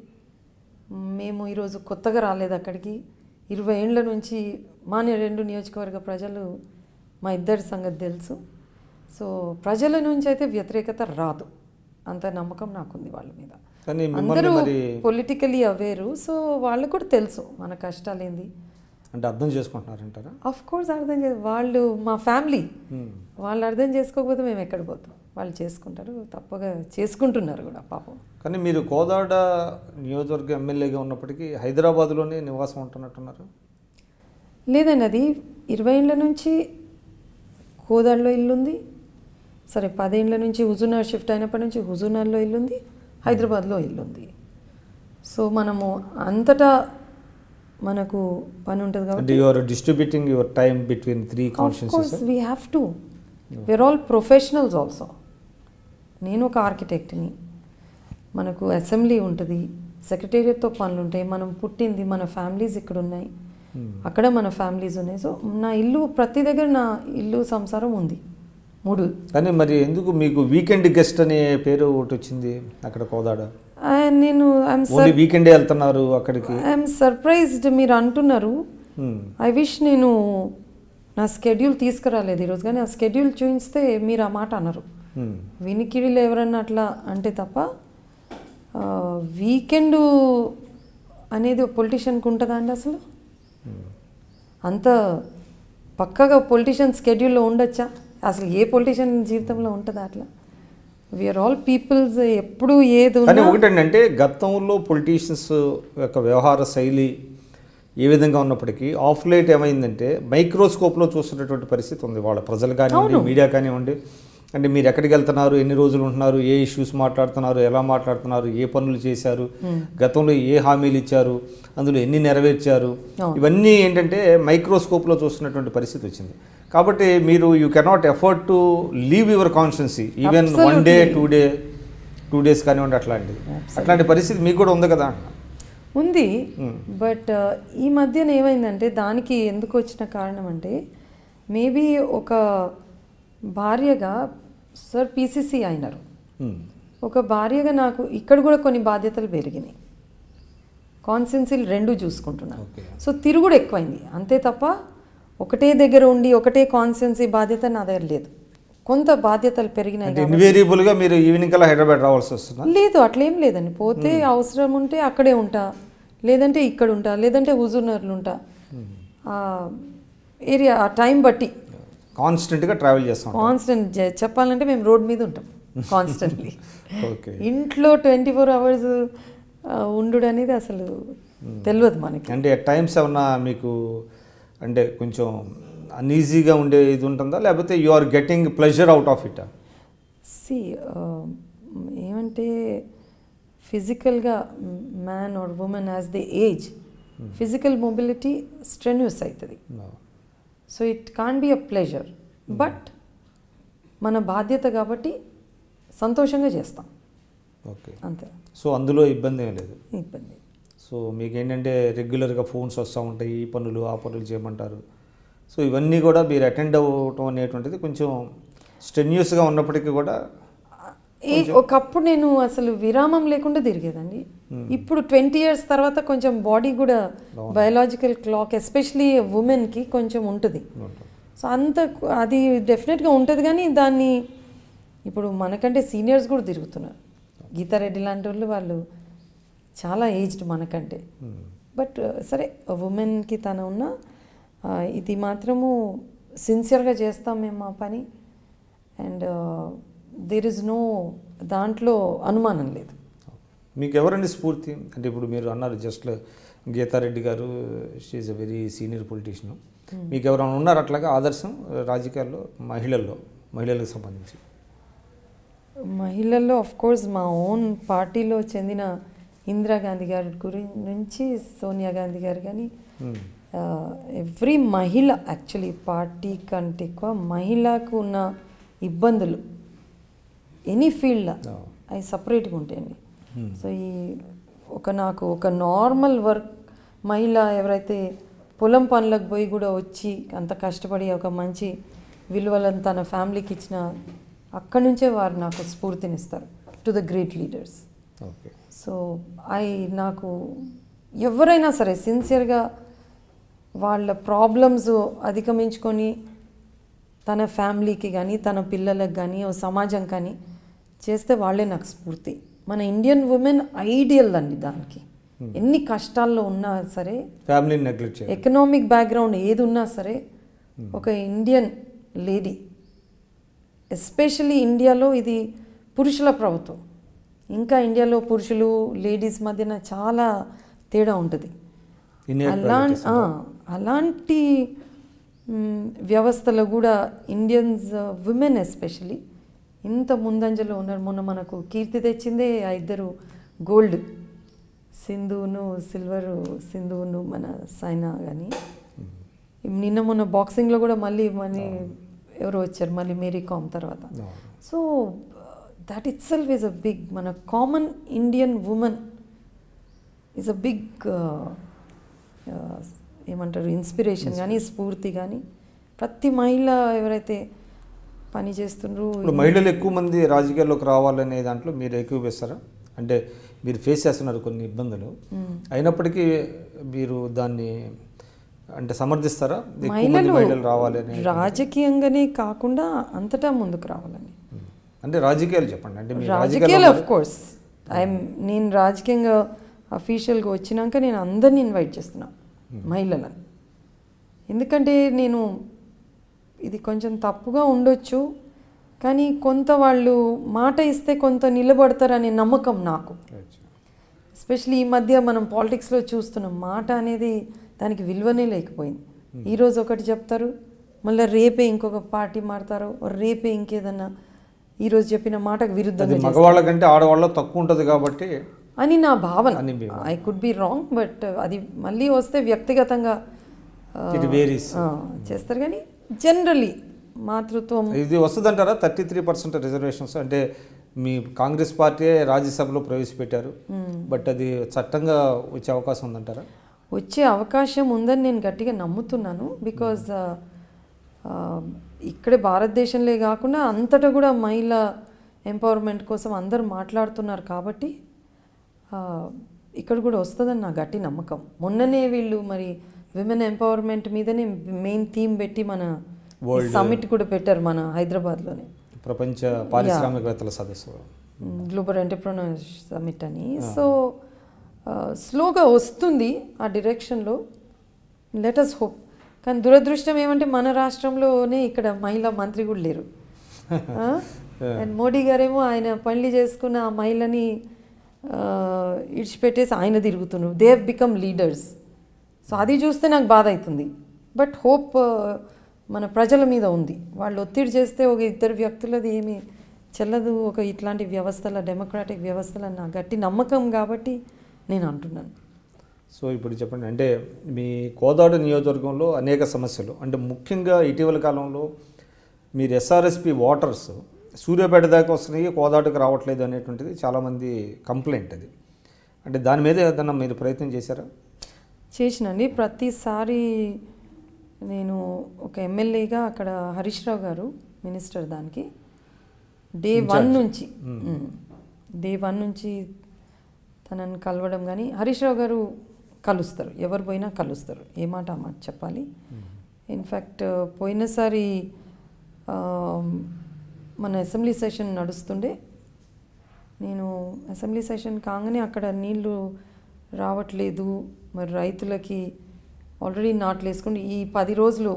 మేము ఈరోజు కొత్తగా రాలేదు అక్కడికి ఇరవై ఏండ్ల నుంచి మా ని- రెండు నియోజకవర్గ ప్రజలు మా ఇద్దరి సంగతి తెలుసు సో ప్రజల నుంచి అయితే వ్యతిరేకత రాదు అంత నమ్మకం నాకుంది వాళ్ళ మీద కానీ మిమ్మల్ని అందరూ మరి పొలిటికలీ అవేరు సో వాళ్ళకు కూడా తెలుసు మన కష్టాలు ఏంది అంటే అర్థం చేసుకుంటున్నారంటారా అఫ్ కోర్స్ అర్థం చే వాళ్ళు మా ఫ్యామిలీ వాళ్ళు అర్థం చేసుకోకపోతే మేము ఎక్కడ పోతాం వాళ్ళు చేసుకుంటారు తప్పగా చేసుకుంటున్నారు కూడా పాపం కానీ మీరు కోదాడ నియోజకవర్గ ఎమ్మెల్యేగా ఉన్నప్పటికీ హైదరాబాద్లోనే నివాసం ఉంటున్నట్టున్నారు లేదండి అది ఇరవై ఏళ్ళ నుంచి కోదాడులో ఇల్లుంది సరే పదేండ్ల నుంచి హుజూర్నగర్ షిఫ్ట్ అయినప్పటి నుంచి హుజూర్నగర్లో ఇల్లుంది హైదరాబాద్లో ఇల్లుంది సో మనము అంతటా మనకు పని ఉంటుంది కాబట్టి అంటే you are distributing your time between three of constituencies course we have to where all professionals also నేను ఒక ఆర్కిటెక్ట్ని మనకు అసెంబ్లీ ఉంటుంది సెక్రటేరియట్తో పనులు ఉంటాయి మనం పుట్టింది మన ఫ్యామిలీస్ ఇక్కడ ఉన్నాయి అక్కడ మన ఫ్యామిలీస్ ఉన్నాయి సో నా ఇల్లు ప్రతి దగ్గర నా ఇల్లు సంసారం ఉంది మూడు కానీ మరి ఎందుకు మీకు వీకెండ్ గెస్ట్ అనే పేరు ఒకటి వచ్చింది అక్కడ కోదాడ And నేను ఐఎమ్ ఓన్లీ వీకెండే వెళ్తున్నారు అక్కడికి ఐఎమ్ సర్ప్రైజ్డ్ మీరు అంటున్నారు Hmm. ఐ విష్ నేను నా స్కెడ్యూల్ తీసుకురాలేదు ఈరోజు కానీ ఆ స్కెడ్యూల్ చూపిస్తే మీరు ఆ మాట అన్నారు Hmm. వినికిడిలో ఎవరన్నా అట్లా అంటే తప్ప వీకెండ్ అనేది పొలిటీషియన్కి ఉంటుందా అండి అసలు అంత పక్కగా పొలిటీషియన్ స్కెడ్యూల్లో ఉండొచ్చా అసలు ఏ పొలిటీషియన్ జీవితంలో ఉంటుందా అట్లా వీఆర్ ఆల్ పీపుల్స్ ఎప్పుడు ఏది కానీ ఉన్నా ఒకటంటే గతంలో పొలిటీషియన్స్ యొక్క వ్యవహార శైలి ఏ విధంగా ఉన్నప్పటికీ ఆఫ్ లైట్ ఏమైందంటే మైక్రోస్కోప్లో చూస్తున్నటువంటి పరిస్థితి ఉంది వాళ్ళ ప్రజలు కానివ్వండి మీడియా కానివ్వండి అంటే మీరు ఎక్కడికి వెళ్తున్నారు ఎన్ని రోజులు ఉంటున్నారు ఏ ఇష్యూస్ మాట్లాడుతున్నారు ఎలా మాట్లాడుతున్నారు ఏ పనులు చేశారు గతంలో ఏ హామీలు ఇచ్చారు అందులో ఎన్ని నెరవేర్చారు ఇవన్నీ ఏంటంటే మైక్రోస్కోప్లో చూస్తున్నటువంటి పరిస్థితి వచ్చింది కాబట్టి మీరు you cannot afford to leave your constituency even one day two day two days కానివ్వండి అట్లాంటిది అట్లాంటి పరిస్థితి మీకు కూడా ఉంది కదా ఉంది బట్ ఈ మధ్యన ఏమైందంటే దానికి ఎందుకు వచ్చిన కారణం అంటే మేబీ ఒక భార్యగా సార్ పీసీసీ అయినారు Hmm. ఒక భార్యగా నాకు ఇక్కడ కూడా కొన్ని బాధ్యతలు పెరిగినాయి కాన్సెన్సీలు రెండు చూసుకుంటున్నాను ఓకే సో తిరుగుడు ఎక్కువైంది అంతే తప్ప ఒకటే దగ్గర ఉండి ఒకటే కాన్సెన్సీ బాధ్యత నా దగ్గర లేదు కొంత బాధ్యతలు పెరిగినాయి అంటే ఇన్వేరియబుల్గా మీరు ఈవినింగ్ కల్లా హైదరాబాద్ రావాల్సి వస్తుందా లేదు అట్లేం లేదండి పోతే అవసరం ఉంటే అక్కడే ఉంటా లేదంటే ఇక్కడ ఉంటా లేదంటే హుజూర్నగర్లో ఉంటా ఆ ఏరియా ఆ టైం బట్టి కాన్స్టెంట్గా ట్రావెల్ చేస్తాం కాన్స్టెంట్ చెప్పాలంటే మేము రోడ్ మీద ఉంటాం కాన్స్టెంట్లీ ఓకే ఇంట్లో ట్వంటీ ఫోర్ అవర్స్ ఉండు అనేది అసలు తెలియదు మనకి అంటే అట్ టైమ్స్ ఏమన్నా మీకు అంటే కొంచెం అన్ఈజీగా ఉండే ఇది ఉంటుందా లేకపోతే you are getting pleasure out of it see ఏమంటే ఫిజికల్గా man or women as the age physical mobility strenuous అవుతుంది so it can be a pleasure but మన బాధ్యత కాబట్టి సంతోషంగా చేస్తాం ఓకే అంతే సో అందులో ఇబ్బంది ఏం లేదు ఇబ్బంది సో మీకు ఏంటంటే రెగ్యులర్గా ఫోన్స్ వస్తూ ఉంటాయి ఈ పనులు ఆ పనులు చేయమంటారు సో ఇవన్నీ కూడా మీరు అటెండ్ అవ్వటం అనేటువంటిది కొంచెం స్టెన్యూస్గా ఉన్నప్పటికీ కూడా ఏ ఒకప్పుడు నేను అసలు విరామం లేకుండా తిరిగేదండి ఇప్పుడు ట్వంటీ ఇయర్స్ తర్వాత కొంచెం బాడీ కూడా బయలాజికల్ క్లాక్ ఎస్పెషలీ ఉమెన్కి కొంచెం ఉంటుంది సో అంత అది డెఫినెట్గా ఉంటుంది కానీ దాన్ని ఇప్పుడు మనకంటే సీనియర్స్ కూడా తిరుగుతున్నారు గీతారెడ్డి లాంటి వాళ్ళు వాళ్ళు చాలా ఏజ్డ్ మనకంటే బట్ సరే ఉమెన్కి తన ఉన్న ఆ, ఇది మాత్రము సిన్సియర్గా చేస్తాం మేము మా పని అండ్ దేర్ ఇస్ నో దాంట్లో అనుమానం లేదు మీకు ఎవరండి స్ఫూర్తి అంటే ఇప్పుడు మీరు అన్నారు జస్ట్ గీతారెడ్డి గారు she a very senior politician మీకు ఎవరైనా ఉన్నారు అట్లాగా ఆదర్శం రాజకీయాల్లో మహిళల్లో మహిళలకు సంబంధించి మహిళల్లో ఆఫ్ కోర్స్ మా ఓన్ పార్టీలో చెందిన ఇందిరాగాంధీ గారి గురి నుంచి సోనియా గాంధీ గారు కానీ ఎవ్రీ మహిళ యాక్చువల్లీ పార్టీ కంటే ఎక్కువ మహిళకు ఉన్న ఇబ్బందులు ఎనీ ఫీల్డ్ అవి సపరేట్గా ఉంటాయండి సో ఈ ఒక నాకు ఒక నార్మల్ వర్క్ మహిళ ఎవరైతే పొలం పనులకు పోయి కూడా వచ్చి అంత కష్టపడి ఒక మంచి విలువలను తన ఫ్యామిలీకి ఇచ్చిన అక్కడి నుంచే వారు నాకు స్ఫూర్తినిస్తారు to the great leaders okay so I నాకు ఎవరైనా సరే సిన్సియర్గా వాళ్ళ ప్రాబ్లమ్స్ అధిగమించుకొని తన ఫ్యామిలీకి కానీ తన పిల్లలకు కానీ ఓ సమాజం కానీ చేస్తే వాళ్ళే నాకు స్ఫూర్తి మన ఇండియన్ ఉమెన్ ఐడియల్ అండి దానికి ఎన్ని కష్టాల్లో ఉన్నా సరే ఫ్యామిలీని నెగ్లెక్ట్ చేయాలి ఎకనామిక్ బ్యాక్గ్రౌండ్ ఏది ఉన్నా సరే ఒక ఇండియన్ లేడీ ఎస్పెషల్లీ ఇండియాలో ఇది పురుషుల ప్రభుత్వం ఇంకా ఇండియాలో పురుషులు లేడీస్ మధ్యన చాలా తేడా ఉంటుంది Innate అలా ఆ, అలాంటి మ్, వ్యవస్థలో కూడా ఇండియన్స్ విమెన్ ఎస్పెషలీ ఇంత ముందంజలో ఉన్నారు మొన్న మనకు కీర్తి తెచ్చిందే ఆ ఇద్దరు గోల్డ్ సింధును సిల్వర్ సింధును మన సైనా కానీ నిన్న మొన్న బాక్సింగ్లో కూడా మళ్ళీ మళ్ళీ ఎవరు వచ్చారు మళ్ళీ మేరీ కామ్ తర్వాత so that itself is a big మన common Indian women is a big ఏమంటారు ఇన్స్పిరేషన్ కానీ స్ఫూర్తి కానీ ప్రతి మహిళ ఎవరైతే పని చేస్తుండ్రు ఇప్పుడు మహిళలు ఎక్కువ మంది రాజకీయాల్లోకి రావాలనే దాంట్లో మీరు ఏకీపిస్తారా అంటే మీరు ఫేస్ చేస్తున్నారు కొన్ని ఇబ్బందులు అయినప్పటికీ మీరు దాన్ని అంటే సమర్థిస్తారా ఎక్కువ మంది మహిళలు మహిళలు రావాలి అని రాజకీయంగానే కాకుండా అంతటా ముందుకు రావాలని అంటే రాజకీయాలు చెప్పండి అంటే మీరు రాజకీయాలు ఆఫ్ కోర్స్ ఐఎమ్ నేను రాజకీయంగా అఫీషియల్గా వచ్చినాక నేను అందరిని ఇన్వైట్ చేస్తున్నా మహిళలను ఎందుకంటే నేను ఇది కొంచెం తప్పుగా ఉండొచ్చు కానీ కొంత వాళ్ళు మాట ఇస్తే కొంత నిలబడతారనే నమ్మకం నాకు ఎస్పెషలీ ఈ మధ్య మనం పాలిటిక్స్లో చూస్తున్నాం మాట అనేది దానికి విలువనే లేకపోయింది ఈరోజు ఒకటి చెప్తారు మళ్ళీ రేపే ఇంకొక పార్టీ మారుతారు రేపే ఇంకేదన్నా ఈరోజు చెప్పిన మాటకు విరుద్ధంగా అది మగవాళ్ళ కంటే ఆడవాళ్ళ తక్కువ ఉంటుంది కాబట్టి అని నా భావన అని మీ I could be wrong but అది మళ్ళీ వస్తే వ్యక్తిగతంగా ఆ, ఇది వేరీస్ ఆ, చేస్తారు కానీ జనరలీ మాతృత్వం ఇది వస్తుందంటారా థర్టీ త్రీ పర్సెంట్ రిజర్వేషన్స్ అంటే మీ కాంగ్రెస్ పార్టీ రాజ్యసభలో ప్రవేశపెట్టారు బట్ అది చట్టంగా వచ్చే అవకాశం ఉందంటారా వచ్చే అవకాశం ఉందని నేను గట్టిగా నమ్ముతున్నాను బికాజ్ ఇక్కడే భారతదేశంలో కాకుండా అంతటా కూడా మహిళ ఎంపవర్మెంట్ కోసం అందరూ మాట్లాడుతున్నారు కాబట్టి ఆ, ఇక్కడ కూడా వస్తుందని నా గట్టి నమ్మకం మొన్ననే వీళ్ళు మరి విమెన్ ఎంపవర్మెంట్ మీదనే మెయిన్ థీమ్ పెట్టి మన సమిట్ కూడా పెట్టారు మన హైదరాబాద్లోనే ప్రపంచ పారిశ్రామికవేత్తల సదస్సు గ్లోబల్ ఎంటర్ప్రినర్ సమిట్ అని సో స్లోగా వస్తుంది ఆ డిరెక్షన్లో లెటస్ హోప్ కానీ దురదృష్టం ఏమంటే మన రాష్ట్రంలోనే ఇక్కడ మహిళా మంత్రి కూడా లేరు అండ్ మోడీ గారేమో ఆయన పనులు చేసుకున్న ఆ మహిళని ఆ, ఇడిచిపెట్టేసి ఆయన తిరుగుతున్నారు they have become leaders so అది చూస్తే నాకు బాధ అవుతుంది బట్ హోప్ మన ప్రజల మీద ఉంది వాళ్ళు ఒత్తిడి చేస్తే ఒక ఇద్దరు వ్యక్తులది ఏమి చెల్లదు ఒక ఇట్లాంటి వ్యవస్థల డెమోక్రాటిక్ వ్యవస్థల నా గట్టి నమ్మకం కాబట్టి నేను అంటున్నాను సో ఇప్పుడు చెప్పండి అంటే మీ కోదాడు నియోజకవర్గంలో అనేక సమస్యలు అంటే ముఖ్యంగా ఇటీవల కాలంలో మీరు ఎస్ఆర్ఎస్పి వాటర్స్ సూర్యాపేట దాకా వస్తున్నాయి కోదాటుకు రావట్లేదు అనేటువంటిది చాలామంది కంప్లైంట్ అది అంటే దాని మీద ఏదైనా మీరు ప్రయత్నం చేశారా చేసినండి ప్రతిసారి నేను ఒక ఎమ్మెల్యేగా అక్కడ హరీష్ రావు గారు మినిస్టర్ దానికి డే వన్ నుంచి డే వన్ నుంచి తనని కలవడం కానీ హరీష్ రావు గారు కలుస్తారు ఎవరు పోయినా కలుస్తారు ఏ మాట ఆ మాట చెప్పాలి ఇన్ఫ్యాక్ట్ పోయినసారి ఆ, మన అసెంబ్లీ సెషన్ నడుస్తుండే నేను అసెంబ్లీ సెషన్ కాగానే అక్కడ నీళ్లు రావట్లేదు మరి రైతులకి ఆల్రెడీ నాట్లు వేసుకుని ఈ పది రోజులు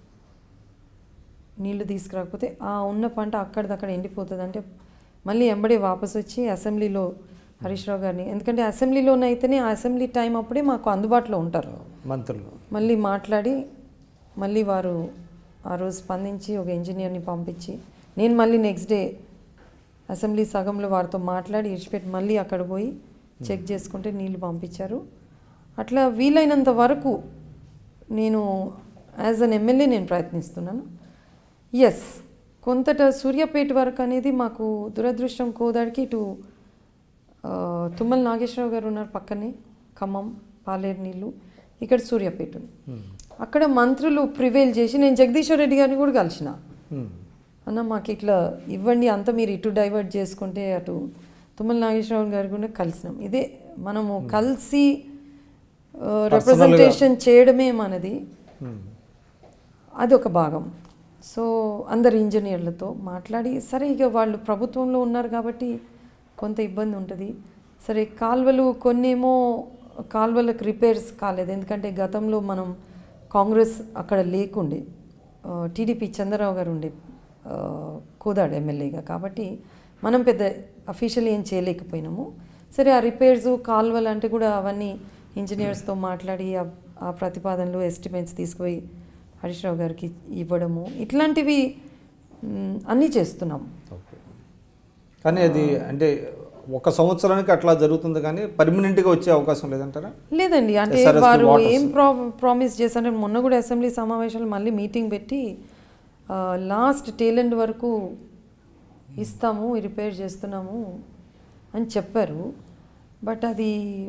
నీళ్లు తీసుకురాకపోతే ఆ ఉన్న పంట అక్కడిదక్కడ ఎండిపోతుంది అంటే మళ్ళీ ఎంబడే వాపస్ వచ్చి అసెంబ్లీలో హరీష్ రావు గారిని ఎందుకంటే అసెంబ్లీలోనైతేనే ఆ అసెంబ్లీ టైం అప్పుడే మాకు అందుబాటులో ఉంటారు మంత్రులు మళ్ళీ మాట్లాడి మళ్ళీ వారు ఆ రోజు స్పందించి ఒక ఇంజనీర్ని పంపించి నేను మళ్ళీ నెక్స్ట్ డే అసెంబ్లీ సగంలో వారితో మాట్లాడి ఇడిచిపెట్టి మళ్ళీ అక్కడ పోయి చెక్ చేసుకుంటే నీళ్లు పంపించారు అట్లా వీలైనంత వరకు నేను యాజ్ అన్ ఎమ్మెల్యే నేను ప్రయత్నిస్తున్నాను ఎస్ కొంతట సూర్యాపేట వరకు అనేది మాకు దురదృష్టం కోదాడికి ఇటు ఆ, తుమ్మల నాగేశ్వరరావు గారు ఉన్నారు పక్కనే ఖమ్మం పాలేరు నీళ్ళు ఇక్కడ సూర్యాపేట ఉంది అక్కడ మంత్రులు ప్రివేల్ చేసి నేను జగదీశ్వర్ రెడ్డి గారిని కూడా కలిసిన Hmm. అన్న మాకు ఇట్లా ఇవ్వండి అంతా మీరు ఇటు డైవర్ట్ చేసుకుంటే అటు తుమ్మల నాగేశ్వరరావు గారు కూడా కలిసినాం ఇదే మనము కలిసి రిప్రజెంటేషన్ చేయడమే మనది Hmm. అది ఒక భాగం సో అందరు ఇంజనీర్లతో మాట్లాడి సరే ఇక వాళ్ళు ప్రభుత్వంలో ఉన్నారు కాబట్టి కొంత ఇబ్బంది ఉంటుంది సరే కాల్వలు కొన్నేమో కాల్వలకు రిపేర్స్ కాలేదు ఎందుకంటే గతంలో మనం కాంగ్రెస్ అక్కడ లేకుండే టీడీపీ చంద్రరావు గారు ఉండే ఆ, కోదాడు ఎమ్మెల్యేగా కాబట్టి మనం పెద్ద అఫీషియల్ ఏం చేయలేకపోయినాము సరే ఆ రిపేర్స్ కాల్వలు అంటే కూడా అవన్నీ ఇంజనీర్స్తో మాట్లాడి ఆ- ఆ ప్రతిపాదనలు ఎస్టిమేట్స్ తీసుకుపోయి హరీష్ రావు గారికి ఇవ్వడము ఇట్లాంటివి మ్, అన్నీ చేస్తున్నాం ఓకే కానీ అది అంటే ఒక సంవత్సరానికి అట్లా జరుగుతుంది కానీ పర్మనెంట్గా వచ్చే అవకాశం లేదంటారా లేదండి అంటే SRS వారు waters. ఏం ప్రా ప్రామిస్ చేశారంటే మొన్న కూడా అసెంబ్లీ సమావేశాలు మళ్ళీ మీటింగ్ పెట్టి లాస్ట్ టేల్ ఎండ్ వరకు ఇస్తాము రిపేర్ చేస్తున్నాము అని చెప్పారు బట్ అది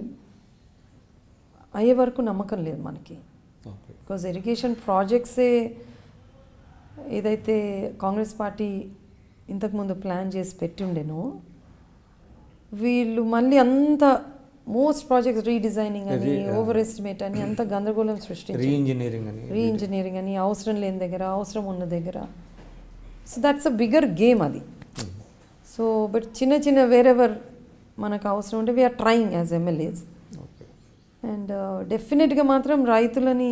అయ్యే వరకు నమ్మకం లేదు మనకి ఓకే బికాజ్ ఇరిగేషన్ ప్రాజెక్ట్సే ఏదైతే కాంగ్రెస్ పార్టీ ఇంతకుముందు ప్లాన్ చేసి పెట్టిండేనో వీళ్ళు మళ్ళీ అంత మోస్ట్ ప్రాజెక్ట్స్ రీడిజైనింగ్ అని ఓవర్ ఎస్టిమేట్ అని అంత గందరగోళం సృష్టించారు రీ ఇంజనీరింగ్ అని రీ ఇంజనీరింగ్ అని అవసరం లేని దగ్గర అవసరం ఉన్న దగ్గర so that's a bigger game అది సో బట్ చిన్న చిన్న వేరెవర్ మనకు అవసరం ఉంటే we are trying as MLAs okay and డెఫినెట్గా మాత్రం రైతులని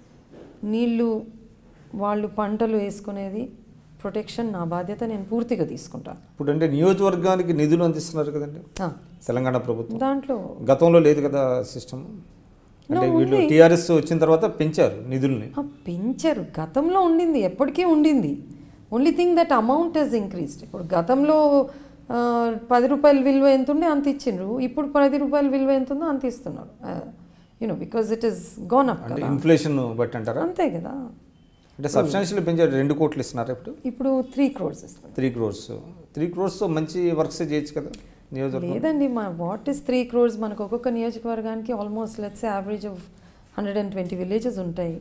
నీళ్ళు వాళ్ళు పంటలు వేసుకునేది ప్రొటెక్షన్ నా బాధ్యత నేను పూర్తిగా తీసుకుంటాను ఇప్పుడు అంటే నియోజకవర్గానికి నిధులు అందిస్తున్నారు కదండి ఆ, తెలంగాణ ప్రభుత్వం దాంట్లో గతంలో లేదు కదా సిస్టమ్ అంటే వీళ్ళు టీఆర్ఎస్ వచ్చిన తర్వాత పెంచారు నిధుల్ని ఆ, పెంచారు గతంలో ఉండింది ఎప్పటికీ ఉండింది only thing that amount has increased ఇప్పుడు గతంలో ఆ, పది రూపాయల విలువ ఎంత ఉండే అంత ఇచ్చిండ్రు ఇప్పుడు పది రూపాయల విలువ ఎంత ఉందో అంత ఇస్తున్నారు you know because it is gone up అంటే కదా ఇన్ఫ్లేషన్ బట్టి అంటారా అంతే కదా అంటే సబ్స్టాన్షియల్ పెంచారు రెండు కోట్లు ఇస్తున్నారు ఇప్పుడు ఇప్పుడు త్రీ క్రోర్స్ ఇస్తున్నారు త్రీ క్రోర్స్ త్రీ క్రోర్స్ మంచి వర్క్స్ చేయొచ్చు కదా నియోజకవర్గం లేదండి మా వాట్ ఇస్ త్రీ క్రోర్స్ మనకు ఒక్కొక్క నియోజకవర్గానికి almost let's average of hundred and twenty villages ఉంటాయి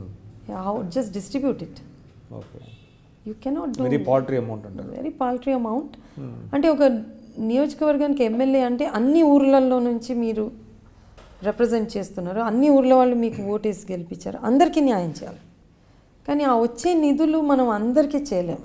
how just distribute it okay you cannot do very paltry amount అంటారు వెరీ పాల్ట్రీ అమౌంట్ అంటే ఒక నియోజకవర్గానికి ఎమ్మెల్యే అంటే అన్ని ఊర్లలో నుంచి మీరు రిప్రజెంట్ చేస్తున్నారు అన్ని ఊర్ల వాళ్ళు మీకు ఓటేసి గెలిపించారు అందరికీ న్యాయం చేయాలి కానీ ఆ వచ్చే నిధులు మనం అందరికీ చేయలేం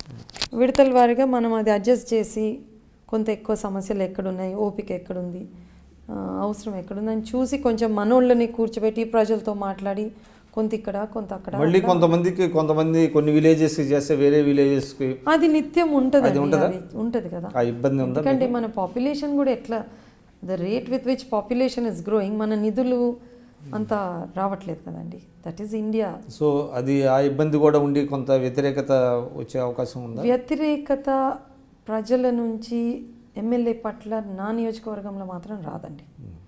విడతల వారిగా మనం అది అడ్జస్ట్ చేసి కొంత ఎక్కువ సమస్యలు ఎక్కడున్నాయి ఓపిక ఎక్కడుంది ఆ, అవసరం ఎక్కడుంది అని చూసి కొంచెం మనోళ్ళని కూర్చోబెట్టి ప్రజలతో మాట్లాడి కొంత ఇక్కడ కొంత అక్కడ మళ్ళీ కొంతమందికి కొంతమంది కొన్ని విలేజెస్కి చేస్తే వేరే విలేజెస్కి అది నిత్యం ఉంటుంది అది ఉంటుందా? ఉంటుంది కదా ఆ ఇబ్బంది ఉందా ఎందుకంటే మన పాపులేషన్ కూడా ఎట్లా the rate with which population is growing మన నిధులు అంత రావట్లేదు కదండి దట్ ఈస్ ఇండియా సో అది ఆ ఇబ్బంది కూడా ఉండి కొంత వ్యతిరేకత వచ్చే అవకాశం ఉందా వ్యతిరేకత ప్రజల నుంచి ఎమ్మెల్యే పట్ల నా నియోజకవర్గంలో మాత్రం రాదండి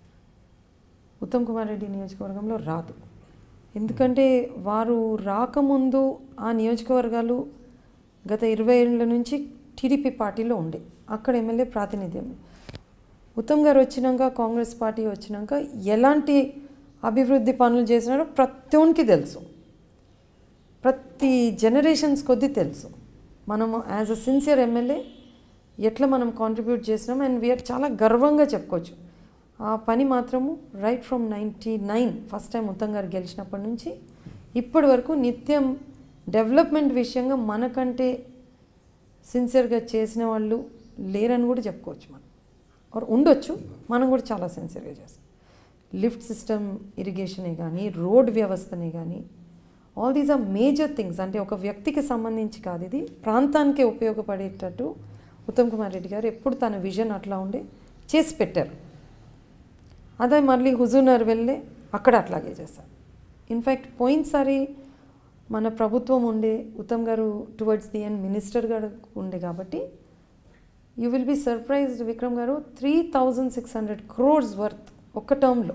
ఉత్తమ్ కుమార్ రెడ్డి నియోజకవర్గంలో రాదు ఎందుకంటే వారు రాకముందు ఆ నియోజకవర్గాలు గత ఇరవై ఏళ్ళ నుంచి టీడీపీ పార్టీలో ఉండే అక్కడ ఎమ్మెల్యే ప్రాతినిధ్యం ఉత్తమ్ గారు వచ్చినాక కాంగ్రెస్ పార్టీ వచ్చినాక ఎలాంటి అభివృద్ధి పనులు చేసినారో ప్రతి ఒనికి తెలుసు ప్రతి జనరేషన్స్ కొద్దీ తెలుసు మనము యాజ్ అ సిన్సియర్ ఎమ్మెల్యే ఎట్లా మనం కాంట్రిబ్యూట్ చేసినాం అండ్ వీఆర్ చాలా గర్వంగా చెప్పుకోవచ్చు ఆ పని మాత్రము right from ninety nine first time Uttam గారు గెలిచినప్పటి నుంచి ఇప్పటి వరకు నిత్యం డెవలప్మెంట్ విషయంగా మనకంటే సిన్సియర్గా చేసిన వాళ్ళు లేరని కూడా చెప్పుకోవచ్చు మనం ఆర్ ఉండొచ్చు మనం కూడా చాలా సిన్సియర్గా చేస్తాం లిఫ్ట్ సిస్టమ్ ఇరిగేషనే కానీ రోడ్ వ్యవస్థనే కానీ all these are major things అంటే ఒక వ్యక్తికి సంబంధించి కాదు ఇది ప్రాంతానికి ఉపయోగపడేటట్టు ఉత్తమ్ కుమార్ రెడ్డి గారు ఎప్పుడు తన విజన్ అట్లా ఉండే చేసి పెట్టారు అదే మళ్ళీ హుజూర్నగర్ వెళ్ళి అక్కడ అట్లాగే చేశారు ఇన్ఫ్యాక్ట్ పోయినసారి మన ప్రభుత్వం ఉండే ఉత్తమ్ గారు టువర్డ్స్ ది ఎండ్ మినిస్టర్ గారు ఉండే కాబట్టి you will be surprised Vikram గారు three thousand six hundred crores worth ఒక్క టర్మ్లో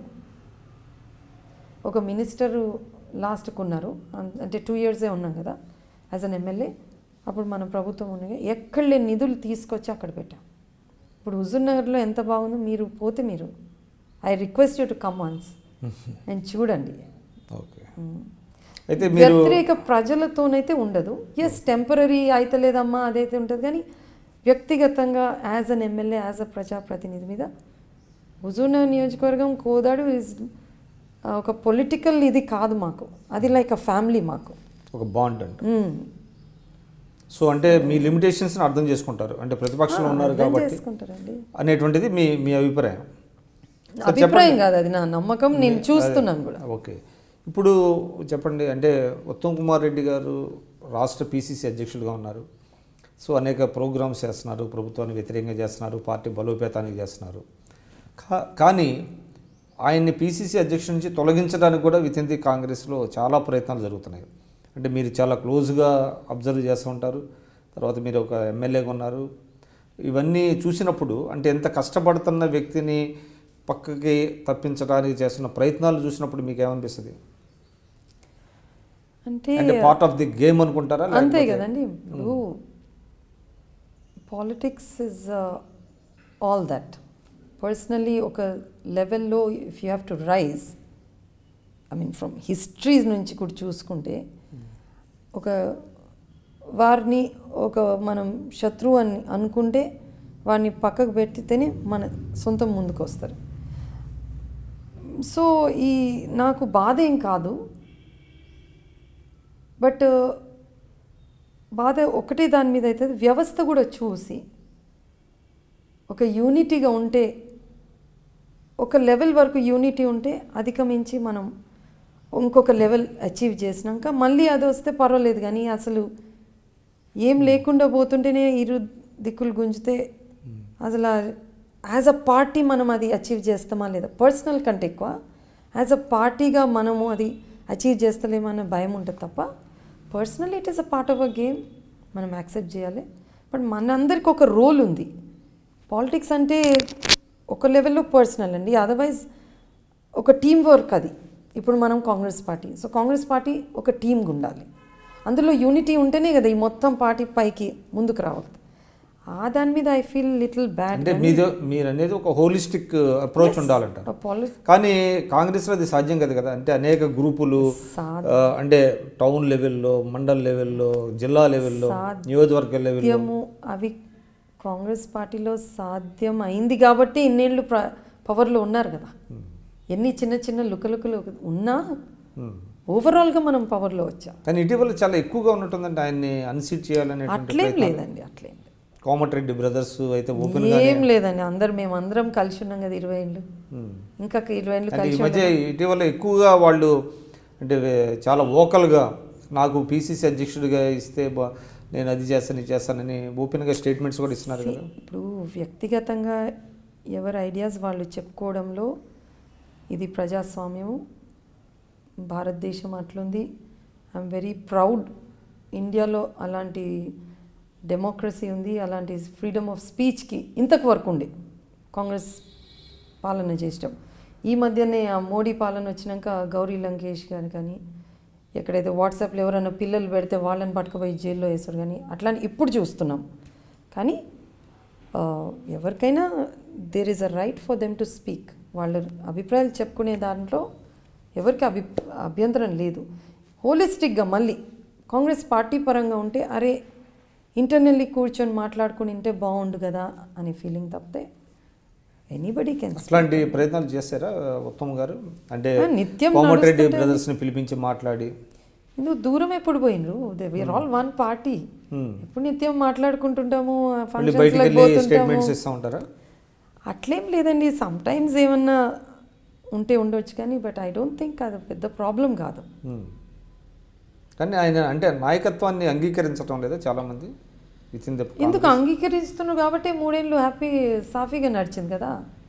ఒక మినిస్టరు లాస్ట్కు ఉన్నారు అం- అంటే టూ ఇయర్సే ఉన్నాం కదా యాజ్ అన్ ఎమ్మెల్యే అప్పుడు మన ప్రభుత్వం ఉండగా ఎక్కడ లేని నిధులు తీసుకొచ్చి అక్కడ పెట్టాం ఇప్పుడు హుజూర్ నగర్లో ఎంత బాగుందో మీరు పోతే మీరు I request you to come once and చూడండి ఓకే అయితే మీరు వ్యతిరేక ప్రజలతోనైతే ఉండదు ఎస్ టెంపరీ అయితలేదమ్మా అదైతే ఉంటుంది కానీ వ్యక్తిగతంగా as an MLA as a ప్రజాప్రతినిధి మీద హుజూర్నగర్ నియోజకవర్గం కోదాడు ఇస్ ఒక పొలిటికల్ ఇది కాదు మాకు అది లైక్ అ ఫ్యామిలీ మాకు ఒక బాండ్ అంట మ్మ్. సో అంటే మీ లిమిటేషన్స్ని అర్థం చేసుకుంటారు అంటే ప్రతిపక్షంలో ఉన్నారు అర్థం కాబట్టి చేసుకుంటారండి అనేటువంటిది మీ మీ అభిప్రాయం అభిప్రాయం కాదు అది నా నమ్మకం నేను చూస్తున్నాను కూడా ఓకే ఇప్పుడు చెప్పండి అంటే ఉత్తమ్ కుమార్ రెడ్డి గారు రాష్ట్ర పీసీసీ అధ్యక్షులుగా ఉన్నారు సో అనేక ప్రోగ్రామ్స్ చేస్తున్నారు ప్రభుత్వానికి వ్యతిరేకంగా చేస్తున్నారు పార్టీ బలోపేతానికి చేస్తున్నారు కా కానీ ఆయన్ని పీసీసీ అధ్యక్షుడి నుంచి తొలగించడానికి కూడా వితిన్ ది కాంగ్రెస్లో చాలా ప్రయత్నాలు జరుగుతున్నాయి అంటే మీరు చాలా క్లోజ్గా అబ్జర్వ్ చేస్తూ ఉంటారు తర్వాత మీరు ఒక ఎమ్మెల్యేగా ఉన్నారు ఇవన్నీ చూసినప్పుడు అంటే ఎంత కష్టపడుతున్న వ్యక్తిని పక్కకి తప్పించడానికి చేస్తున్న ప్రయత్నాలు చూసినప్పుడు మీకు ఏమనిపిస్తుంది అంటే అంటే పార్ట్ ఆఫ్ ది గేమ్ అనుకుంటారా అంతే కదండి ఇప్పుడు politics is all that personally ఒక లెవెల్లో if you have to rise I mean from histories నుంచి కూడా చూసుకుంటే ఒక వారిని ఒక మనం శత్రువు అని అనుకుంటే వారిని పక్కకు పెట్టితేనే మన సొంతం ముందుకు వస్తారు సో ఈ నాకు బాధ ఏం కాదు బట్ బాధ ఒకటే దాని మీద అయితే వ్యవస్థ కూడా చూసి ఒక యూనిటీగా ఉంటే ఒక లెవెల్ వరకు యూనిటీ ఉంటే అధిగమించి మనం ఇంకొక లెవెల్ అచీవ్ చేసినాక మళ్ళీ అది వస్తే పర్వాలేదు కానీ అసలు ఏం లేకుండా పోతుంటేనే ఇరు దిక్కులు గుంజితే అసలు యాజ్ అ పార్టీ మనం అది అచీవ్ చేస్తామా లేదా పర్సనల్ కంటే ఎక్కువ యాజ్ అ పార్టీగా మనము అది అచీవ్ చేస్తలేమన్న భయం ఉంటుంది తప్ప personal it is a part of a game మనం యాక్సెప్ట్ చేయాలి బట్ మనందరికి ఒక రోల్ ఉంది పాలిటిక్స్ అంటే ఒక లెవెల్లో పర్సనల్ అండి అదర్వైజ్ ఒక టీం వర్క్ అది ఇప్పుడు మనం Congress party so Congress party ఒక టీంగా ఉండాలి అందులో యూనిటీ ఉంటేనే కదా ఈ మొత్తం పార్టీ పైకి ముందుకు రావాలి ఆ దాని మీద ఐ ఫీల్ లిటిల్ బ్యాడ్ అంటే మీది మీరు అనేది ఒక హోలిస్టిక్ అప్రోచ్ ఉండాలంట పాలి కానీ కాంగ్రెస్లో అది సాధ్యం కదా కదా అంటే అనేక గ్రూపులు సాధ్యం. ఆ, అంటే టౌన్ లెవెల్లో మండల్ లెవెల్లో జిల్లా లెవెల్లో నియోజకవర్గ లెవెల్లో సాధ్యము అవి కాంగ్రెస్ పార్టీలో సాధ్యం అయింది కాబట్టి ఇన్నేళ్ళు ప్ర పవర్లో ఉన్నారు కదా ఎన్ని చిన్న చిన్న లుకలుకలు ఉన్నా ఓవరాల్గా మనం పవర్లో వచ్చాం కానీ ఇటీవల చాలా ఎక్కువగా ఉన్నట్టుందంటే ఆయన్ని అన్సీట్ చేయాలనే అట్లేం లేదండి అట్లేం లేదు. కోమటిరెడ్డి బ్రదర్స్ అయితే ఓపెన్ ఏం లేదండి అందరు మేము అందరం కలిసి ఉన్నాం కదా ఇరవై ఏళ్ళు ఇంకా ఇరవై ఏళ్ళు అంటే ఈ కలిసి మధ్య ఇటీవల ఎక్కువగా వాళ్ళు అంటే వే- చాలా ఓకల్గా నాకు పీసీసీ అధ్యక్షుడిగా ఇస్తే బా నేను అది చేస్తాను ఇది చేస్తానని ఓపెన్గా స్టేట్మెంట్స్ కూడా ఇస్తున్నారు కదా ఇప్పుడు వ్యక్తిగతంగా ఎవరి ఐడియాస్ వాళ్ళు చెప్పుకోవడంలో ఇది ప్రజాస్వామ్యము భారతదేశం అట్లుంది ఐఎమ్ వెరీ ప్రౌడ్ ఇండియాలో అలాంటి డెమోక్రసీ ఉంది అలాంటి ఫ్రీడమ్ ఆఫ్ స్పీచ్కి ఇంతకు వరకు ఉండే కాంగ్రెస్ పాలన చేసడం ఈ మధ్యనే ఆ మోడీ పాలన వచ్చినాక గౌరీ లంకేష్ గారు కానీ ఎక్కడైతే వాట్సాప్లో ఎవరైనా పిల్లలు పెడితే వాళ్ళని పట్టుకుపోయి జైల్లో వేస్తారు కానీ అట్లా ఇప్పుడు చూస్తున్నాం కానీ ఆ, ఎవరికైనా there is a right for them to speak వాళ్ళ అభిప్రాయాలు చెప్పుకునే దాంట్లో ఎవరికి అభి అభ్యంతరం లేదు హోలిస్టిక్గా మళ్ళీ కాంగ్రెస్ పార్టీ పరంగా ఉంటే అరే ఇంటర్నల్లీ కూర్చొని మాట్లాడుకుని ఉంటే బాగుండు కదా అనే ఫీలింగ్ తప్పితే ఎనీబడి కెన్ అట్లాంటి ప్రయత్నాలు చేశారా ఉత్తమ్ గారు అంటే ఆ, నిత్యం కోమటిరెడ్డి నడుస్తుంటాయి. బ్రదర్స్ని పిలిపించి మాట్లాడి నువ్వు దూరం ఎప్పుడు పోయినరు వీఆర్ ఆల్ వన్ పార్టీ ఎప్పుడు నిత్యం మాట్లాడుకుంటుంటాము మళ్ళీ ఫంక్షన్స్ బయటికి వెళ్ళి పోతుంటాము స్టేట్మెంట్స్ ఇస్తూ ఉంటారా అట్లేం లేదండి సమ్ టైమ్స్ ఏమన్నా ఉంటే ఉండొచ్చు కానీ బట్ ఐ డోంట్ థింక్ అది పెద్ద ప్రాబ్లం కాదు Hmm. కానీ ఆయన అంటే నాయకత్వాన్ని అంగీకరించడం లేదా చాలామంది విత్ ఇన్ ద ఎందుకు అంగీకరిస్తున్నారు కాబట్టి మూడేళ్ళు హ్యాపీ సాఫీగా నడిచింది కదా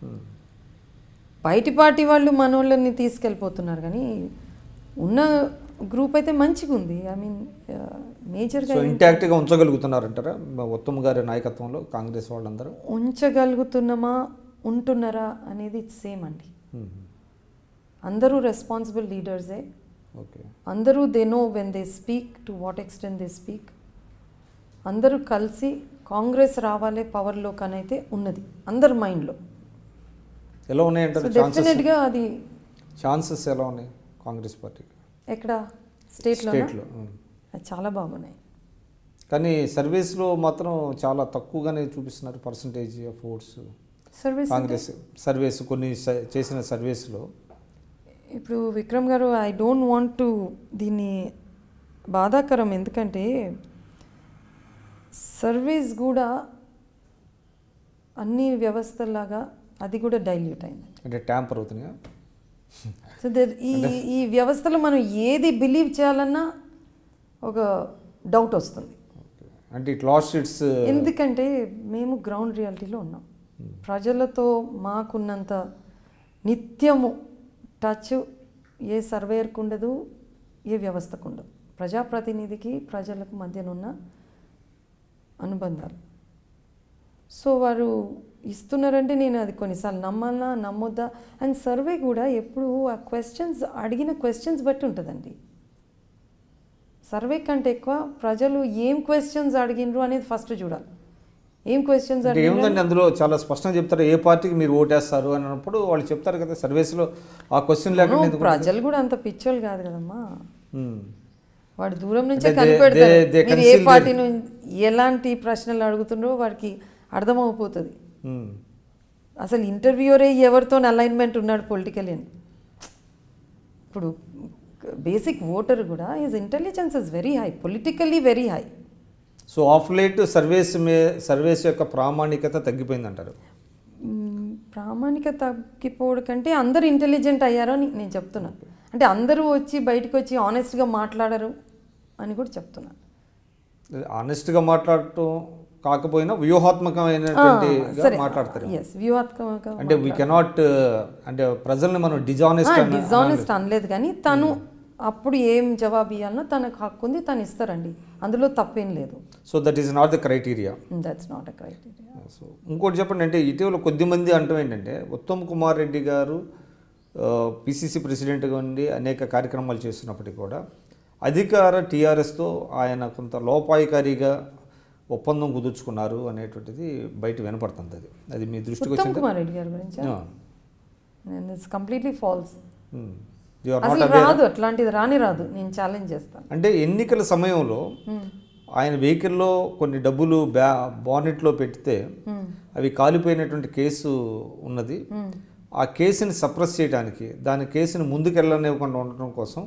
బయటి పార్టీ వాళ్ళు మనోళ్ళని తీసుకెళ్ళిపోతున్నారు కానీ ఉన్న గ్రూప్ అయితే మంచిగా ఉంది ఐ మీన్ మేజర్గా సో ఇంటాక్ట్గా ఉంచగలుగుతున్నారంటారా మా ఉత్తమ్ గారి నాయకత్వంలో కాంగ్రెస్ వాళ్ళందరూ ఉంచగలుగుతున్నామా ఉంటున్నారా అనేది సేమ్ అండి అందరూ రెస్పాన్సిబుల్ లీడర్సే ఓకే అందరూ they know when they speak to what extent they speak అందరూ కలిసి కాంగ్రెస్ రావాలే పవర్లోకి అని అయితే ఉన్నది అందరి మైండ్లో ఎలా సో ఉన్నాయంటారు ఛాన్సెస్ డెఫినెట్గా అది ఛాన్సెస్ ఎలా ఉన్నాయి కాంగ్రెస్ పార్టీకి ఎక్కడ స్టేట్లో స్టేట్లో ఉమ్. చాలా బాగున్నాయి కానీ సర్వీస్లో మాత్రం చాలా తక్కువగానే చూపిస్తున్నారు percentage of votes surveys Congress surveys కొన్ని స- చేసిన సర్వీస్లో ఇప్పుడు విక్రమ్ గారు ఐ డోంట్ వాంట్ టు దీన్ని బాధాకరం ఎందుకంటే సర్వీస్ కూడా అన్ని వ్యవస్థల్లాగా అది కూడా డైల్యూట్ అయింది అంటే ట్యాంపర్ అవుతున్నాయా సో దర్ ఈ ఈ వ్యవస్థలో మనం ఏది బిలీవ్ చేయాలన్నా ఒక డౌట్ వస్తుంది ఓకే అంటే ఇట్ లాస్ట్ ఇట్స్ ఎందుకంటే మేము గ్రౌండ్ రియాలిటీలో ఉన్నాం ప్రజలతో మాకున్నంత నిత్యము టచ్ ఏ సర్వేయర్కు ఉండదు ఏ వ్యవస్థకు ఉండదు ప్రజాప్రతినిధికి ప్రజలకు మధ్యనున్న అనుబంధాలు సో వారు ఇస్తున్నారంటే నేను అది కొన్నిసార్లు నమ్మాలా నమ్మొద్దా అండ్ సర్వే కూడా ఎప్పుడు ఆ క్వశ్చన్స్ అడిగిన క్వశ్చన్స్ బట్టి ఉంటుందండి సర్వే కంటే ఎక్కువ ప్రజలు ఏం క్వశ్చన్స్ అడిగినరు అనేది ఫస్ట్ చూడాలి ఏం క్వశ్చన్స్ అంటే ఏముందండి అందులో చాలా స్పష్టంగా చెప్తారు ఏ పార్టీకి మీరు ఓటేస్తారు అని అన్నప్పుడు వాళ్ళు చెప్తారు కదా సర్వీస్లో ఆ క్వశ్చన్ లేకుండా ఎందుకు ప్రజలు కూడా అంత పిచ్చోళ్ళు కాదు కదమ్మా Hmm. వాడు దూరం నుంచే అంటే they- కనిపెడతారు they- they మీరు ఏ conceal పార్టీ నుంచి ఎలాంటి ప్రశ్నలు అడుగుతుండ్రో వాడికి అర్థమైపోతుంది Hmm. అసలు ఇంటర్వ్యూరే ఎవరితో అలైన్మెంట్ ఉన్నాడు పొలిటికల్ అని ఇప్పుడు బేసిక్ ఓటర్ కూడా his intelligence is very high politically very high so of late surveys may surveys యొక్క ప్రామాణికత తగ్గిపోయింది అంటారు మ్మ్, ప్రామాణిక తగ్గిపోవడం కంటే అందరు ఇంటెలిజెంట్ అయ్యారు అని నేను చెప్తున్నాను అంటే అందరూ వచ్చి బయటకు వచ్చి ఆనెస్ట్గా మాట్లాడరు అని కూడా చెప్తున్నాను ఆనెస్ట్గా మాట్లాడటం కాకపోయినా వ్యూహాత్మకమైనటువంటి సరే మాట్లాడతారు ఎస్ వ్యూహాత్మక అంటే వీ కెనాట్ అంటే ప్రజల్ని మనం డిజానెస్ట్ డిజానెస్ట్ అనలేదు కానీ తను అప్పుడు ఏం జవాబు ఇవ్వాలనో తనకు హక్కు ఉంది తను ఇస్తారండి అందులో తప్పేం లేదు so that is not the criteria that's not a criteria so ఇంకోటి చెప్పండి అంటే ఇటీవల కొద్దిమంది అంటాం ఏంటంటే ఉత్తమ్ కుమార్ రెడ్డి గారు పిసిసి ప్రెసిడెంట్గా ఉండి అనేక కార్యక్రమాలు చేస్తున్నప్పటికీ కూడా అధికార టీఆర్ఎస్తో ఆయన కొంత లోపాయికారిగా ఒప్పందం కుదుర్చుకున్నారు అనేటువంటిది బయట వినపడుతుంది అది అది మీ దృష్టికి ఉత్తమ్ వచ్చింది కుమార్ రెడ్డి గారి గురించి it's completely false you are అసలు నాట్ రాదు అట్లాంటిది రాని రాదు నేను ఛాలెంజ్ చేస్తాను అంటే ఎన్నికల సమయంలో ఆయన వెహికల్లో కొన్ని డబ్బులు బ్యా బానెట్లో పెడితే అవి కాలిపోయినటువంటి కేసు ఉన్నది ఆ కేసుని సప్రెస్ చేయడానికి దాని కేసుని ముందుకెళ్ళనివ్వకుండా ఉండటం కోసం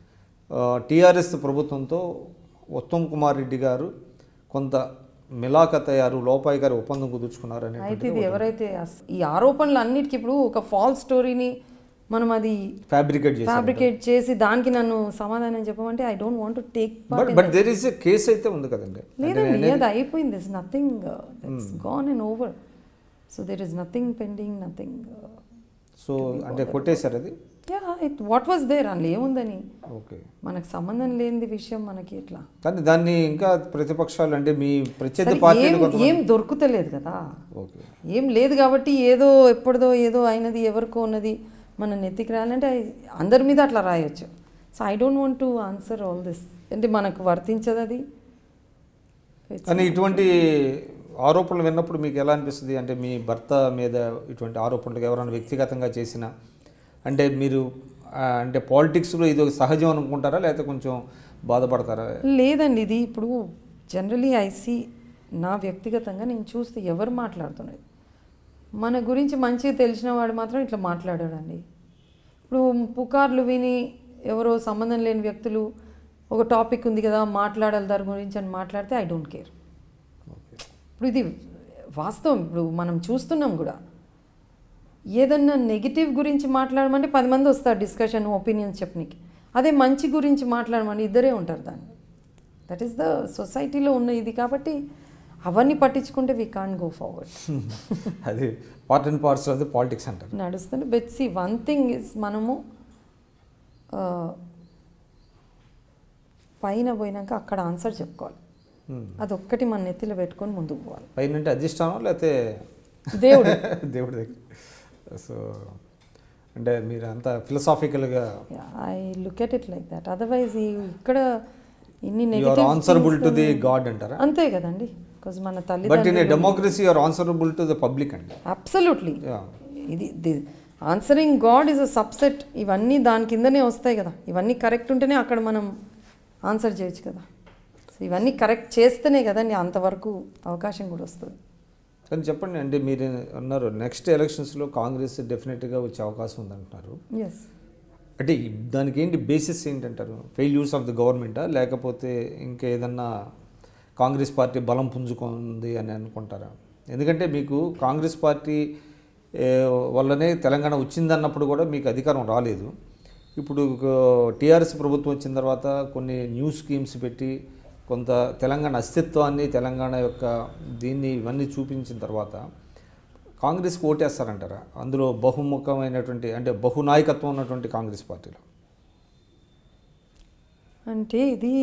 టీఆర్ఎస్ ప్రభుత్వంతో ఉత్తమ్ కుమార్ రెడ్డి గారు కొంత మిలాఖత్ అయ్యారు లోపాయి గారు ఒప్పందం కుదుర్చుకున్నారు అనే అయితే ఇది ఎవరైతే అస్- ఈ ఆరోపణలు అన్నిటికీ ఇప్పుడు ఒక ఫాల్స్ స్టోరీని మనం అది ఫ్యాబ్రికేట్ చేశారు ఫ్యాబ్రికేట్ చేసి దానికి నన్ను సమాధానం చెప్పమంటే I don't want to take but but there is a case అయితే ఉంది కదండి లేదండి అది అయిపోయింది is nothing that's gone and over so there is nothing pending nothing so అంటే కొట్టేశారు అది yeah it what was there అందులో ఏముందని ఓకే మనకు సంబంధం లేని విషయం మనకి ఎట్లా కానీ దాన్ని ఇంకా ప్రతిపక్షాలు అంటే మీ ప్రత్యర్థి సరే, పార్టీలు ఏం కొంతమంది ఏం దొరుకుతలేదు కదా ఓకే ఏం లేదు కాబట్టి ఏదో ఎప్పుడుదో ఏదో అయినది ఎవరికో ఉన్నది మనం నెత్తికి రాయాలంటే అది అందరి మీద అట్లా రాయొచ్చు so I don't want to answer all this అంటే మనకు వర్తించదు అది కానీ ఇటువంటి ఆరోపణలు విన్నప్పుడు మీకు ఎలా అనిపిస్తుంది అంటే మీ భర్త మీద ఇటువంటి ఆరోపణలు ఎవరైనా వ్యక్తిగతంగా చేసిన అంటే మీరు ఆ, అంటే పాలిటిక్స్లో ఇది ఒక సహజం అనుకుంటారా లేకపోతే కొంచెం బాధపడతారా లేదండి ఇది ఇప్పుడు జనరలీ ఐసీ నా వ్యక్తిగతంగా నేను చూస్తే ఎవరు మాట్లాడుతున్నది మన గురించి మంచిగా తెలిసిన వాడు మాత్రం ఇట్లా మాట్లాడాడండి ఇప్పుడు పుకార్లు విని ఎవరో సంబంధం లేని వ్యక్తులు ఒక టాపిక్ ఉంది కదా మాట్లాడాలి దాని గురించి అని మాట్లాడితే ఐ డోంట్ కేర్ ఓకే ఇప్పుడు ఇది వాస్తవం ఇప్పుడు మనం చూస్తున్నాం కూడా ఏదన్నా నెగిటివ్ గురించి మాట్లాడమంటే పది మంది వస్తారు డిస్కషన్ ఒపీనియన్స్ చెప్పనీకి అదే మంచి గురించి మాట్లాడమని ఇద్దరే ఉంటారు దాన్ని దట్ ఈస్ ద సొసైటీలో ఉన్న ఇది కాబట్టి అవన్నీ పట్టించుకుంటే వీ కాన్ గో ఫార్వర్డ్ అది part and parts of the politics అంటారు నడుస్తుంది but see one thing is మనము ఆ, పైన పోయినాక అక్కడ ఆన్సర్ చెప్పుకోవాలి Hmm. అదొక్కటి మన నెత్తిలో పెట్టుకొని ముందుకు పోవాలి పైన అంటే అధిష్టానం లేకపోతే దేవుడు దేవుడి దగ్గర సో అంటే మీరు అంత ఫిలసాఫికల్గా I look at it like that otherwise ఇక్కడ ఇన్ని you are negative answerable to the god అంటారా అంతే కదండి బికాజ్ మన బట్ ఇన్ ఏ తల్లిదండ్రులు democracy are answerable to the public అండి అబ్సల్యూట్లీ Yeah. ఇది answering god is a subset ఇవన్నీ దాని కిందనే వస్తాయి కదా ఇవన్నీ కరెక్ట్ ఉంటేనే అక్కడ మనం ఆన్సర్ చేయొచ్చు కదా సో ఇవన్నీ కరెక్ట్ చేస్తేనే కదండి అంతవరకు అవకాశం కూడా వస్తుంది కానీ చెప్పండి అంటే మీరు అన్నారు నెక్స్ట్ ఎలక్షన్స్లో కాంగ్రెస్ డెఫినెట్గా వచ్చే అవకాశం ఉందంటున్నారు ఎస్ అంటే ఈ- దానికి ఏంటి బేసిస్ ఏంటంటారు ఫెయిల్యూర్స్ ఆఫ్ ద గవర్నమెంటా లేకపోతే ఇంకా ఏదన్నా కాంగ్రెస్ పార్టీ బలం పుంజుకుంది అని అనుకుంటారా ఎందుకంటే మీకు కాంగ్రెస్ పార్టీ ఏ, వల్లనే తెలంగాణ వచ్చిందన్నప్పుడు కూడా మీకు అధికారం రాలేదు ఇప్పుడు టీఆర్ఎస్ ప్రభుత్వం వచ్చిన తర్వాత కొన్ని న్యూ స్కీమ్స్ పెట్టి కొంత తెలంగాణ అస్తిత్వాన్ని తెలంగాణ యొక్క దీన్ని ఇవన్నీ చూపించిన తర్వాత కాంగ్రెస్కి ఓటేస్తారంటారా అందులో బహుముఖమైనటువంటి అంటే బహునాయకత్వం ఉన్నటువంటి కాంగ్రెస్ పార్టీలో అంటే ఇది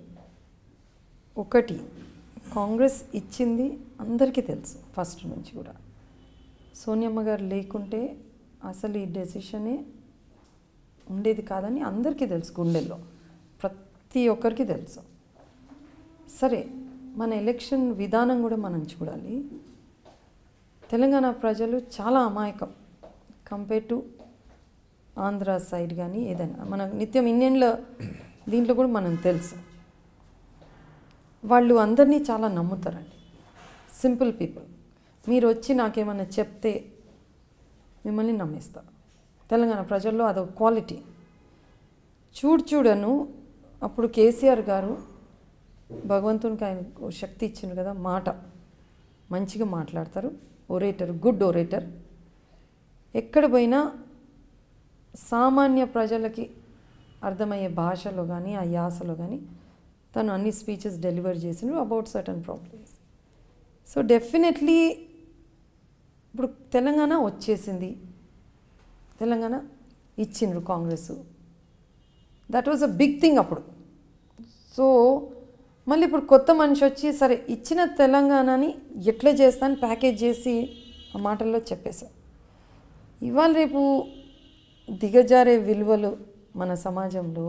ఒకటి కాంగ్రెస్ ఇచ్చింది అందరికీ తెలుసు ఫస్ట్ నుంచి కూడా సోనియమ్మ గారు లేకుంటే అసలు ఈ డెసిషనే ఉండేది కాదని అందరికీ తెలుసు గుండెల్లో ప్రతి ఒక్కరికి తెలుసు సరే మన ఎలక్షన్ విధానం కూడా మనం చూడాలి తెలంగాణ ప్రజలు చాలా అమాయకం కంపేర్ టు ఆంధ్ర సైడ్ కానీ ఏదైనా మన నిత్యం ఇండియన్ల దీంట్లో కూడా మనం తెలుసు వాళ్ళు అందరినీ చాలా నమ్ముతారండి సింపుల్ పీపుల్ మీరు వచ్చి నాకేమన్నా చెప్తే మిమ్మల్ని నమ్మేస్తా తెలంగాణ ప్రజల్లో అదొక క్వాలిటీ చూడు చూడను అప్పుడు కేసీఆర్ గారు భగవంతునికి ఆయన ఓ శక్తి ఇచ్చిండు కదా మాట మంచిగా మాట్లాడతారు ఒరేటర్ గుడ్ ఒరేటర్ ఎక్కడ పోయినా సామాన్య ప్రజలకి అర్థమయ్యే భాషలో కానీ ఆ యాసలో కానీ తను అన్ని స్పీచెస్ డెలివర్ చేసిండ్రు about certain problems so definitely ఇప్పుడు తెలంగాణ వచ్చేసింది తెలంగాణ ఇచ్చిండ్రు Congress that was a big thing అప్పుడు సో మళ్ళీ ఇప్పుడు కొత్త మనిషి వచ్చి సరే ఇచ్చిన తెలంగాణని ఎట్లా చేస్తాను ప్యాకేజ్ చేసి ఆ మాటల్లో చెప్పేశారు ఇవాళ రేపు దిగజారే విలువలు మన సమాజంలో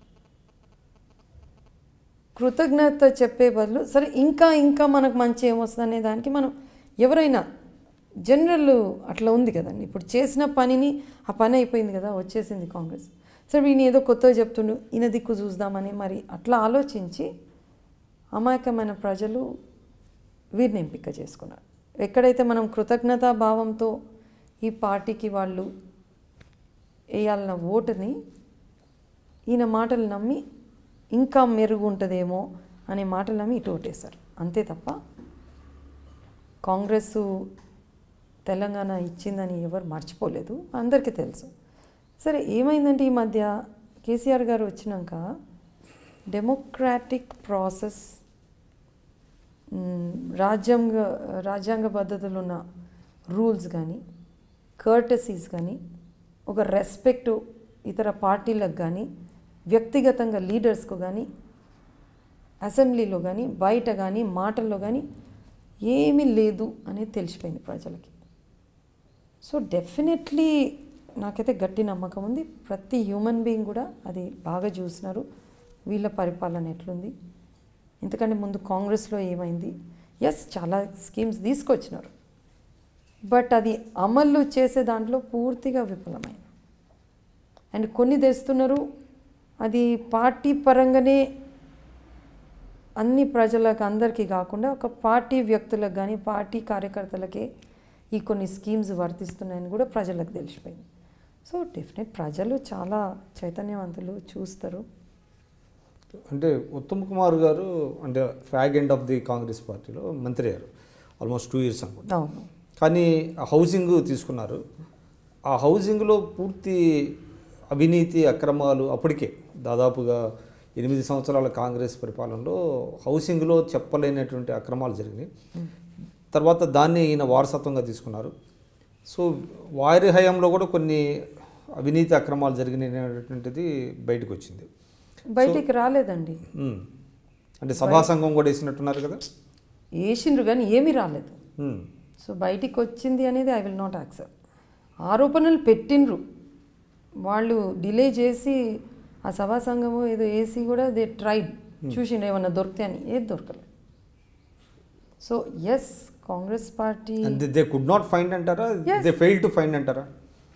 కృతజ్ఞత చెప్పే బదులు సరే ఇంకా ఇంకా మనకు మంచి ఏమొస్తుంది అనే దానికి మనం ఎవరైనా జనరల్ అట్లా ఉంది కదండి ఇప్పుడు చేసిన పనిని ఆ పని అయిపోయింది కదా వచ్చేసింది కాంగ్రెస్ సరే ఈయన ఏదో కొత్తగా చెప్తుండు ఈయన దిక్కు చూద్దామని మరి అట్లా ఆలోచించి అమాయకమైన ప్రజలు వీరిని ఎంపిక చేసుకున్నారు ఎక్కడైతే మనం కృతజ్ఞతా భావంతో ఈ పార్టీకి వాళ్ళు వేయాలన్న ఓటుని ఈయన మాటలు నమ్మి ఇంకా మెరుగు ఉంటుందేమో అనే మాటలు నమ్మి ఇటు ఓటేశారు అంతే తప్ప కాంగ్రెస్ తెలంగాణ ఇచ్చిందని ఎవరు మర్చిపోలేదు అందరికీ తెలుసు సరే ఏమైందంటే ఈ మధ్య కేసీఆర్ గారు వచ్చినాక డెమోక్రాటిక్ ప్రాసెస్ మ్, రాజ్యాంగ రాజ్యాంగ పద్ధతులు ఉన్న రూల్స్ కానీ కర్టసీస్ కానీ ఒక రెస్పెక్ట్ ఇతర పార్టీలకు కానీ వ్యక్తిగతంగా లీడర్స్కు కానీ అసెంబ్లీలో కానీ బయట కానీ మాటల్లో కానీ ఏమీ లేదు అనేది తెలిసిపోయింది ప్రజలకి సో డెఫినెట్లీ నాకైతే గట్టి నమ్మకం ఉంది ప్రతి హ్యూమన్ బీయింగ్ కూడా అది బాగా చూసినారు వీళ్ళ పరిపాలన ఎట్లుంది ఎందుకంటే ముందు కాంగ్రెస్లో ఏమైంది ఎస్ చాలా స్కీమ్స్ తీసుకొచ్చినారు బట్ అది అమలు చేసే దాంట్లో పూర్తిగా విఫలమైంది అండ్ కొన్ని తెస్తున్నారు అది పార్టీ పరంగానే అన్ని ప్రజలకు అందరికీ కాకుండా ఒక పార్టీ వ్యక్తులకు కానీ పార్టీ కార్యకర్తలకే ఈ కొన్ని స్కీమ్స్ వర్తిస్తున్నాయని కూడా ప్రజలకు తెలిసిపోయింది సో డెఫినెట్ ప్రజలు చాలా చైతన్యవంతులు చూస్తారు అంటే ఉత్తమ్ కుమార్ గారు అంటే fag end of the Congress పార్టీలో మంత్రి అయ్యారు ఆల్మోస్ట్ టూ ఇయర్స్ అనుకుంటా అవును కానీ హౌసింగ్ తీసుకున్నారు ఆ హౌసింగ్లో పూర్తి అవినీతి అక్రమాలు అప్పటికే దాదాపుగా ఎనిమిది సంవత్సరాల కాంగ్రెస్ పరిపాలనలో హౌసింగ్లో చెప్పలేనటువంటి అక్రమాలు జరిగినాయి తర్వాత దాన్ని ఈయన వారసత్వంగా తీసుకున్నారు సో వారి హయాంలో కూడా కొన్ని అవినీతి అక్రమాలు జరిగినాయి అనేటువంటిది బయటకు వచ్చింది బయటికి రాలేదండి ఉమ్. అంటే సభా సంఘం కూడా వేసినట్టున్నారు కదా వేసిండ్రు కానీ ఏమీ రాలేదు ఉమ్. సో బయటికి వచ్చింది అనేది ఐ విల్ నాట్ యాక్సెప్ట్ ఆరోపణలు పెట్టిండ్రు వాళ్ళు డిలే చేసి ఆ సభా సంఘము ఏదో వేసి కూడా దే ట్రైడ్ చూసిండ్రు ఏమన్నా దొరికితే అని ఏది దొరకలేదు so as Congress party and they could not find అంటారా దే ఫెయిల్ టు ఫైండ్ అంటారా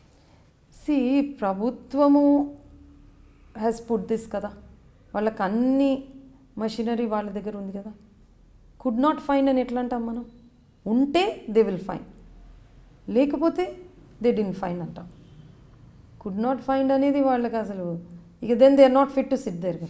సి ప్రభుత్వము హ్యాస్ పుట్ దిస్ కదా వాళ్ళకి అన్ని మషినరీ వాళ్ళ దగ్గర ఉంది కదా కుడ్ నాట్ ఫైండ్ అని ఎట్లా అంటాం మనం ఉంటే దే విల్ ఫైండ్ లేకపోతే దే డిన్ ఫైండ్ అంటాం కుడ్ నాట్ ఫైండ్ అనేది వాళ్ళకి అసలు ఇక then they are not fit to sit there కదా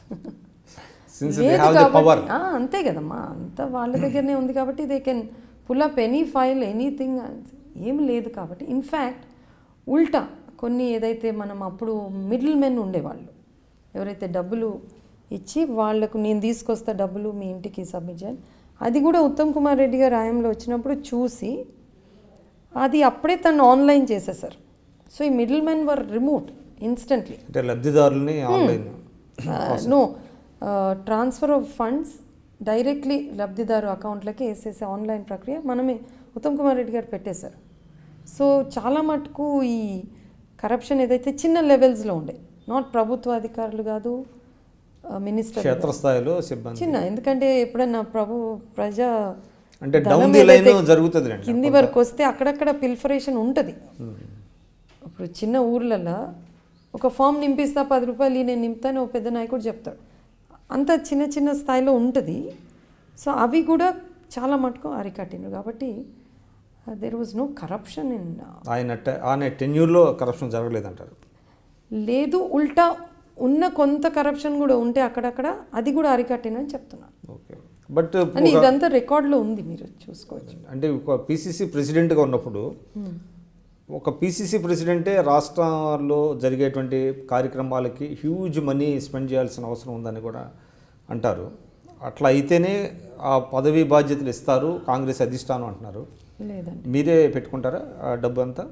సిన్స్ దే లేదు హ్యావ్ ద కాబట్టి- పవర్ ఆ, అంతే కదమ్మా అంత వాళ్ళ దగ్గరనే ఉంది కాబట్టి they can pull up any file anything ఏం లేదు కాబట్టి ఇన్ఫ్యాక్ట్ ఉల్టా కొన్ని ఏదైతే మనం అప్పుడు మిడిల్ మెన్ ఉండేవాళ్ళు ఎవరైతే డబ్బులు ఇచ్చి వాళ్లకు నేను తీసుకొస్తా డబ్బులు మీ ఇంటికి సబ్మిట్ చేయాలి అది కూడా ఉత్తమ్ కుమార్ రెడ్డి గారు ఆయంలో వచ్చినప్పుడు చూసి అది అప్పుడే తను ఆన్లైన్ చేసేసారు సో ఈ middlemen were removed instantly అంటే లబ్ధిదారుల్ని online no transfer of funds directly లబ్ధిదారు అకౌంట్లకి వేసేసే ఆన్లైన్ ప్రక్రియ మనమే ఉత్తమ్ కుమార్ రెడ్డి గారు పెట్టేశారు సో చాలా మటుకు ఈ కరప్షన్ ఏదైతే చిన్న లెవెల్స్లో ఉండే నాట్ ప్రభుత్వ అధికారులు కాదు మినిస్టర్ క్షేత్రస్థాయిలో సిబ్బంది చిన్న ఎందుకంటే ఎప్పుడన్నా ప్రభు ప్రజా అంటే ధనం డౌన్ ది లైన్ ఏదైతే జరుగుతుంది అండి కింది వరకు వస్తే అక్కడక్కడ పిల్ఫరేషన్ ఉంటుంది ఇప్పుడు చిన్న ఊర్లలో ఒక ఫామ్ నింపిస్తా పది రూపాయలు ఈ నేను నింపుతాను ఓ పెద్ద నాయకుడు చెప్తాడు అంత చిన్న చిన్న స్థాయిలో ఉంటుంది సో అవి కూడా చాలా మటుకు అరికట్టిండ్రు కాబట్టి there was no corruption in ఆయన ట- ఆయన టెన్యూర్లో కరప్షన్ జరగలేదంటారు లేదు ఉల్టా ఉన్న కొంత కరప్షన్ కూడా ఉంటే అక్కడక్కడ అది కూడా అరికట్టినని చెప్తున్నాను ఓకే బట్ అని ఇదంతా రికార్డులో ఉంది మీరు చూసుకోవచ్చు అంటే ఒక పీసీసీ ప్రెసిడెంట్గా ఉన్నప్పుడు ఒక పీసీసీ ప్రెసిడెంటే రాష్ట్రాల్లో జరిగేటువంటి కార్యక్రమాలకి హ్యూజ్ మనీ స్పెండ్ చేయాల్సిన అవసరం ఉందని కూడా అంటారు అట్లా అయితేనే ఆ పదవి బాధ్యతలు ఇస్తారు కాంగ్రెస్ అధిష్టానం అంటున్నారు లేదండి మీరే పెట్టుకుంటారా ఆ డబ్బు అంతా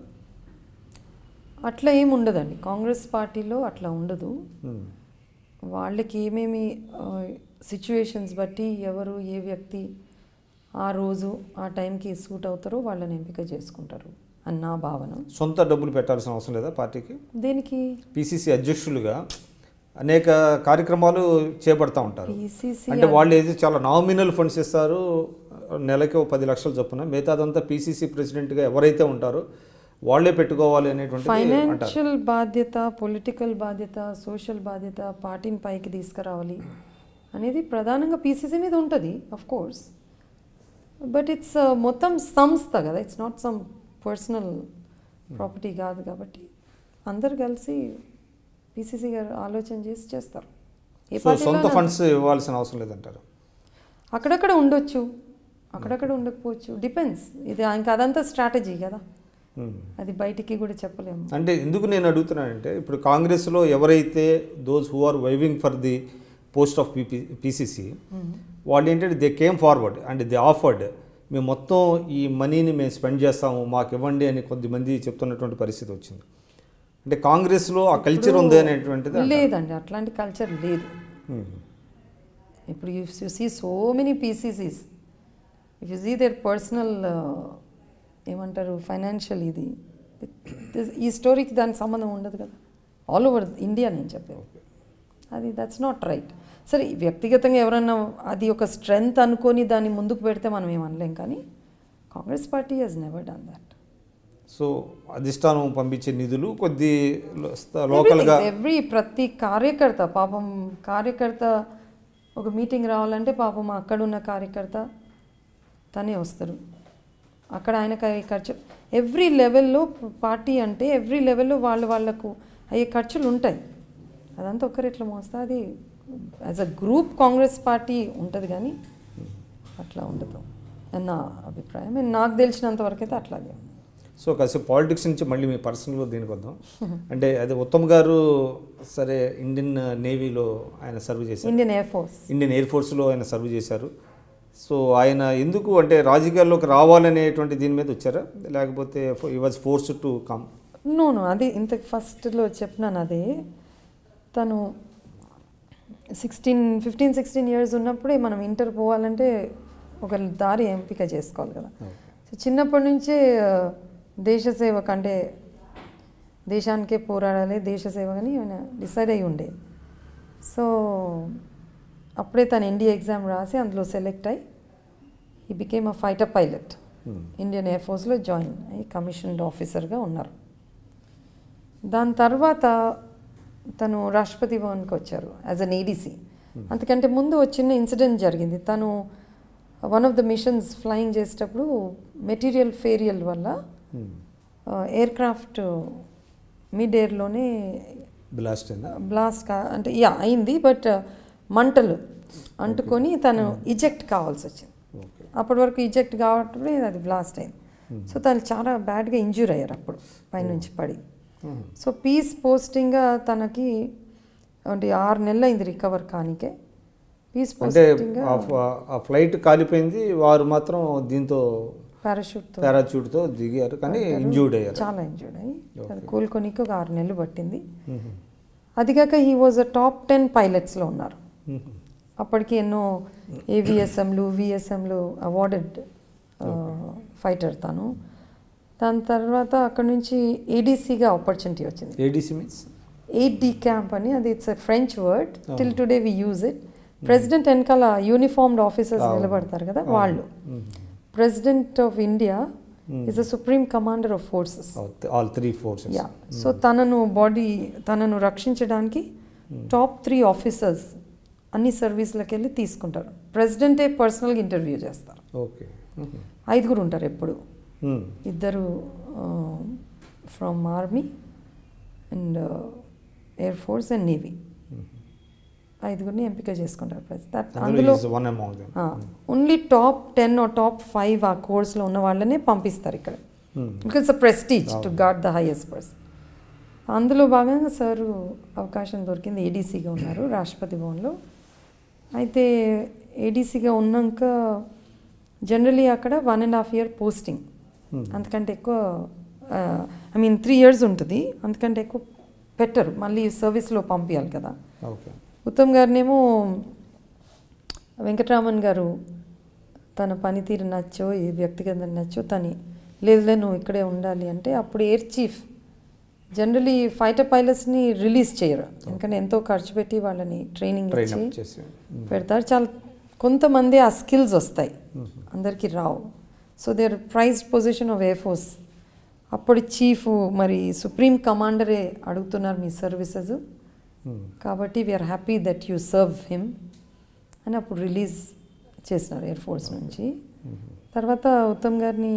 అట్లా ఏమి ఉండదండి కాంగ్రెస్ పార్టీలో అట్లా ఉండదు ఉమ్. వాళ్ళకి ఏమేమి సిచ్యువేషన్స్ బట్టి ఎవరు ఏ వ్యక్తి ఆ రోజు ఆ టైంకి సూట్ అవుతారో వాళ్ళని ఎంపిక చేసుకుంటారు అని నా భావన సొంత డబ్బులు పెట్టాల్సిన అవసరం లేదా పార్టీకి దేనికి పీసీసీ అధ్యక్షులుగా అనేక కార్యక్రమాలు చేపడతా ఉంటారు పిసిసి అంటే వాళ్ళు ఏది చాలా నామినల్ ఫండ్స్ ఇస్తారు నెలకి ఒక పది లక్షలు చొప్పున మిగతాదంతా పీసీసీ ప్రెసిడెంట్గా ఎవరైతే ఉంటారో వాళ్ళే పెట్టుకోవాలి అనేటువంటిది అంటారు ఫైనాన్షియల్ బాధ్యత పొలిటికల్ బాధ్యత సోషల్ బాధ్యత పార్టీని పైకి తీసుకురావాలి అనేది ప్రధానంగా పీసీసీ మీద ఉంటుంది అఫ్ కోర్స్ బట్ ఇట్స్ మొత్తం సంస్థ కదా it's not some personal property కాదు కాబట్టి అందరు కలిసి పీసీసీ గారు ఆలోచన చేసి చేస్తారు ఏ సో సొంత పార్టీలో ఫండ్స్ ఇవ్వాల్సిన అవసరం లేదంటారు అక్కడక్కడ ఉండొచ్చు అక్కడక్కడ ఉండకపోవచ్చు డిపెండ్స్ ఇది ఇంకా అదంతా స్ట్రాటజీ కదా Hmm. అది బయటికి కూడా చెప్పలేము అంటే ఎందుకు నేను అడుగుతున్నానంటే ఇప్పుడు కాంగ్రెస్లో ఎవరైతే those who are vying for the post of PP PCC వాళ్ళు ఏంటంటే they came forward and they offered మేము మొత్తం ఈ మనీని మేము స్పెండ్ చేస్తాము మాకు ఇవ్వండి అని కొద్దిమంది చెప్తున్నటువంటి పరిస్థితి వచ్చింది అంటే కాంగ్రెస్లో ఆ కల్చర్ ఉంది అనేటువంటిది అంటారు. లేదండి అట్లాంటి కల్చర్ లేదు Hmm. ఇప్పుడు you see so many PCCs if you see there personal ఏమంటారు ఫైనాన్షియల్ ఇది this- ఈ స్టోరీకి దానికి సంబంధం ఉండదు కదా ఆల్ ఓవర్ ఇండియా నేను చెప్పేది అది దట్స్ నాట్ రైట్ సరే వ్యక్తిగతంగా ఎవరన్నా అది ఒక స్ట్రెంగ్త్ అనుకొని దాన్ని ముందుకు పెడితే మనం ఏమనలేం కానీ Congress party has never done that so అధిష్టానం పంపించే నిధులు కొద్ది లో- స్థ- లోకల్గా ఎవ్రీ ప్రతి కార్యకర్త పాపం కార్యకర్త ఒక మీటింగ్ రావాలంటే పాపం అక్కడ ఉన్న కార్యకర్త తనే వస్తారు అక్కడ ఆయన క- ఖర్చు ఎవ్రీ లెవెల్లో పార్టీ అంటే ఎవ్రీ లెవెల్లో వాళ్ళు వాళ్ళకు అయ్యే ఖర్చులు ఉంటాయి అదంతా ఒక్కరు ఎట్లా మోస్తా అది as a group Congress party ఉంటుంది కానీ అట్లా ఉండదు అని నా అభిప్రాయం And నాకు తెలిసినంత వరకు అయితే అట్లాగే ఉంది. సో కాసేపు పాలిటిక్స్ నుంచి మళ్ళీ మీ పర్సనల్ దీనికి వద్దాం అంటే అది ఉత్తమ్ గారు సరే ఇండియన్ నేవీలో ఆయన సర్వ్ చేశారు Indian air Force Indian air ఫోర్స్లో ఆయన సర్వ్ చేశారు సో ఆయన ఎందుకు అంటే రాజకీయాల్లోకి రావాలనేటువంటి దీని మీద వచ్చారా లేకపోతే ఈ వాజ్ ఫోర్స్ టు కమ్ నోను అది ఇంత ఫస్ట్లో చెప్పినాను అదే తను సిక్స్టీన్ ఫిఫ్టీన్ సిక్స్టీన్ ఇయర్స్ ఉన్నప్పుడే మనం ఇంటర్ పోవాలంటే ఒక దారి ఎంపిక చేసుకోవాలి కదా సో చిన్నప్పటి నుంచే ఆ, దేశ సేవ కంటే దేశానికే పోరాడాలి దేశ సేవ అని ఆయన డిసైడ్ అయి ఉండే సో అప్పుడే తను ఎన్డీఏ ఎగ్జామ్ రాసి అందులో సెలెక్ట్ అయ్యి ఈ became a fighter pilot Indian air ఫోర్స్లో జాయిన్ అయ్యి కమిషన్డ్ ఆఫీసర్గా ఉన్నారు దాని తర్వాత తను రాష్ట్రపతి భవన్కి వచ్చారు యాజ్ అన్ ఏడీసీ అంతకంటే ముందు ఒక చిన్న ఇన్సిడెంట్ జరిగింది తను one of the missions flying చేసేటప్పుడు మెటీరియల్ ఫేరియల్ వల్ల ఎయిర్ క్రాఫ్ట్ మిడ్ ఎయిర్లోనే బ్లాస్ట్ అయిందా బ్లాస్ట్ కా అంటే యా అయింది బట్ మంటలు అంటుకొని తను ఇజెక్ట్ కావాల్సి వచ్చింది ఓకే అప్పటి వరకు ఇజెక్ట్ కావటమే అది బ్లాస్ట్ అయింది సో తను చాలా బ్యాడ్గా ఇంజూర్ అయ్యారు అప్పుడు పైనుంచి పడి సో పీస్ పోస్టింగ్గా తనకి అంటే ఆరు నెలలు అయింది రికవర్ కానికే పీస్ అంటే పోస్టింగ్గా ఆ ఫ- ఆ ఫ్లైట్ కాలిపోయింది వారు మాత్రం దీంతో పారాషూట్తో పారాచూట్తో దిగారు కానీ ఇంజూర్డ్ అయ్యారు చాలా ఇంజూర్డ్ అయ్యి అది కోలుకోనికి ఒక ఆరు నెలలు పట్టింది అదిగాక he was a top ten పైలట్స్లో ఉన్నారు అప్పటికి ఎన్నో ఏవిఎస్ఎంలు విఎస్ఎంలు అవార్డెడ్ ఫైటర్ తాను దాని తర్వాత అక్కడ నుంచి ఏడీసీగా ఆపర్చునిటీ వచ్చింది ADC means aide de camp అని అది it's a French word till today we use it president వెనకాల యూనిఫామ్డ్ ఆఫీసర్స్ నిలబడతారు కదా వాళ్ళు president of India is a supreme commander of forces all three forces yeah so తనను body తనను రక్షించడానికి top three officers అన్ని సర్వీసులకు వెళ్ళి తీసుకుంటారు ప్రెసిడెంటే పర్సనల్గా ఇంటర్వ్యూ చేస్తారు ఓకే ఐదుగురు ఉంటారు ఎప్పుడు ఇద్దరు from army and air force and navy ఐదుగురిని ఎంపిక చేసుకుంటారు ప్రెసిడెంట్ అందులో one among them only top ten or top five ఆ కోర్స్లో ఉన్న వాళ్ళనే పంపిస్తారు ఇక్కడ because a prestige to guard the highest person అందులో భాగంగా సార్ అవకాశం దొరికింది ఏడీసీగా ఉన్నారు రాష్ట్రపతి భవన్లో అయితే ఏడీసీగా ఉన్నాక జనరలీ అక్కడ one and half year posting అంతకంటే ఎక్కువ ఐ మీన్ త్రీ ఇయర్స్ ఉంటుంది అంతకంటే ఎక్కువ పెట్టరు మళ్ళీ సర్వీస్లో పంపించాలి కదా ఓకే ఉత్తమ్ గారినేమో వెంకటరామన్ గారు తన పనితీరు నచ్చో ఈ వ్యక్తిగతంగా నచ్చో తని లేదులే నువ్వు ఇక్కడే ఉండాలి అంటే అప్పుడు ఎయిర్ చీఫ్ జనరలీ ఫైటర్ పైలట్స్ని రిలీజ్ చేయరు ఎందుకంటే ఎంతో ఖర్చు పెట్టి వాళ్ళని ట్రైనింగ్ ట్రైన్ ఇచ్చి అప్ చేసి పెడతారు చాలా కొంతమంది ఆ స్కిల్స్ వస్తాయి అందరికీ రావు so there prized position of air force అప్పుడు చీఫ్ మరి సుప్రీం కమాండరే అడుగుతున్నారు మీ సర్వీసెస్ కాబట్టి we're happy that you serve him అని అప్పుడు రిలీజ్ చేసినారు ఎయిర్ ఫోర్స్ నుంచి తర్వాత ఉత్తమ్ గారిని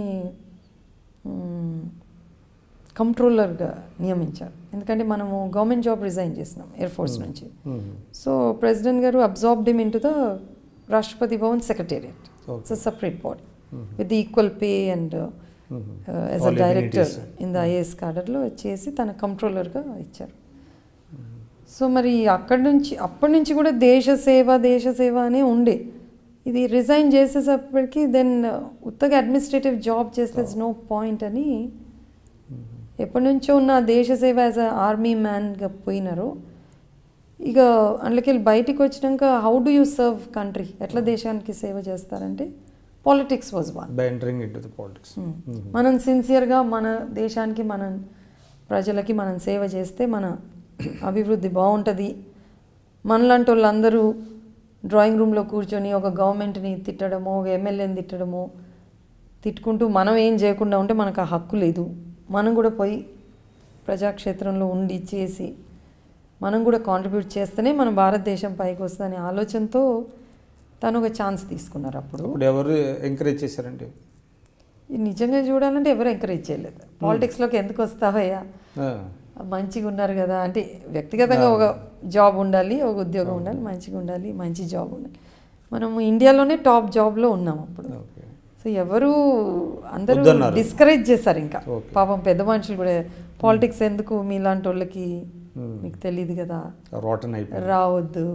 కంట్రోలర్గా నియమించారు ఎందుకంటే మనము గవర్నమెంట్ జాబ్ రిజైన్ చేసినాం ఎయిర్ ఫోర్స్ నుంచి సో ప్రెసిడెంట్ గారు absorbed him into the Rashtrapati Bhavan secretariat it's a separate body with equal pay and as a All director amenities. In the IAS కార్డర్లో చేసి తన కంట్రోలర్గా ఇచ్చారు సో మరి అక్కడి నుంచి అప్పటి నుంచి కూడా దేశ సేవ దేశ సేవ అనే ఉండే ఇది రిజైన్ చేసేటప్పటికి దెన్ ఉత్తగా అడ్మినిస్ట్రేటివ్ జాబ్ చేస్తే నో పాయింట్ అని ఎప్పటి నుంచో ఉన్న దేశ సేవ యాజ్ అ ఆర్మీ మ్యాన్గా పోయినారు ఇక అందులోకి బయటికి వచ్చినాక how do you serve country ఎట్లా దేశానికి సేవ చేస్తారంటే politics was one by entering into the politics మనం సిన్సియర్గా మన దేశానికి మనం ప్రజలకి మనం సేవ చేస్తే మన అభివృద్ధి బాగుంటుంది మనలాంటి వాళ్ళందరూ డ్రాయింగ్ రూమ్లో కూర్చొని ఒక గవర్నమెంట్ని తిట్టడమో ఒక ఎమ్మెల్యేని తిట్టడమో తిట్టుకుంటూ మనం ఏం చేయకుండా ఉంటే మనకు ఆ హక్కు లేదు మనం కూడా పోయి ప్రజాక్షేత్రంలో ఉండి చేసి మనం కూడా కాంట్రిబ్యూట్ చేస్తేనే మన భారతదేశం పైకి వస్తుందనే ఆలోచనతో తను ఒక ఛాన్స్ తీసుకున్నారు అప్పుడు ఇప్పుడు ఎవరు ఎంకరేజ్ చేశారండి ఇది నిజంగా చూడాలంటే ఎవరు ఎంకరేజ్ చేయలేదు పాలిటిక్స్లోకి ఎందుకు వస్తావయ్యా ఆ, మంచిగా ఉన్నారు కదా అంటే వ్యక్తిగతంగా ఒక జాబ్ ఉండాలి ఒక ఉద్యోగం ఉండాలి మంచిగా ఉండాలి మంచి జాబ్ ఉండాలి మనము ఇండియాలోనే టాప్ జాబ్లో ఉన్నాం అప్పుడు ఓకే సో ఎవరు అందరూ వద్దన్నారు. డిస్కరేజ్ చేశారు ఇంకా Okay. పాపం పెద్ద మనుషులు కూడా పాలిటిక్స్ ఎందుకు మీలాంటి వాళ్ళకి మీకు తెలియదు కదా రోటన్ అయిపోయింది రావద్దు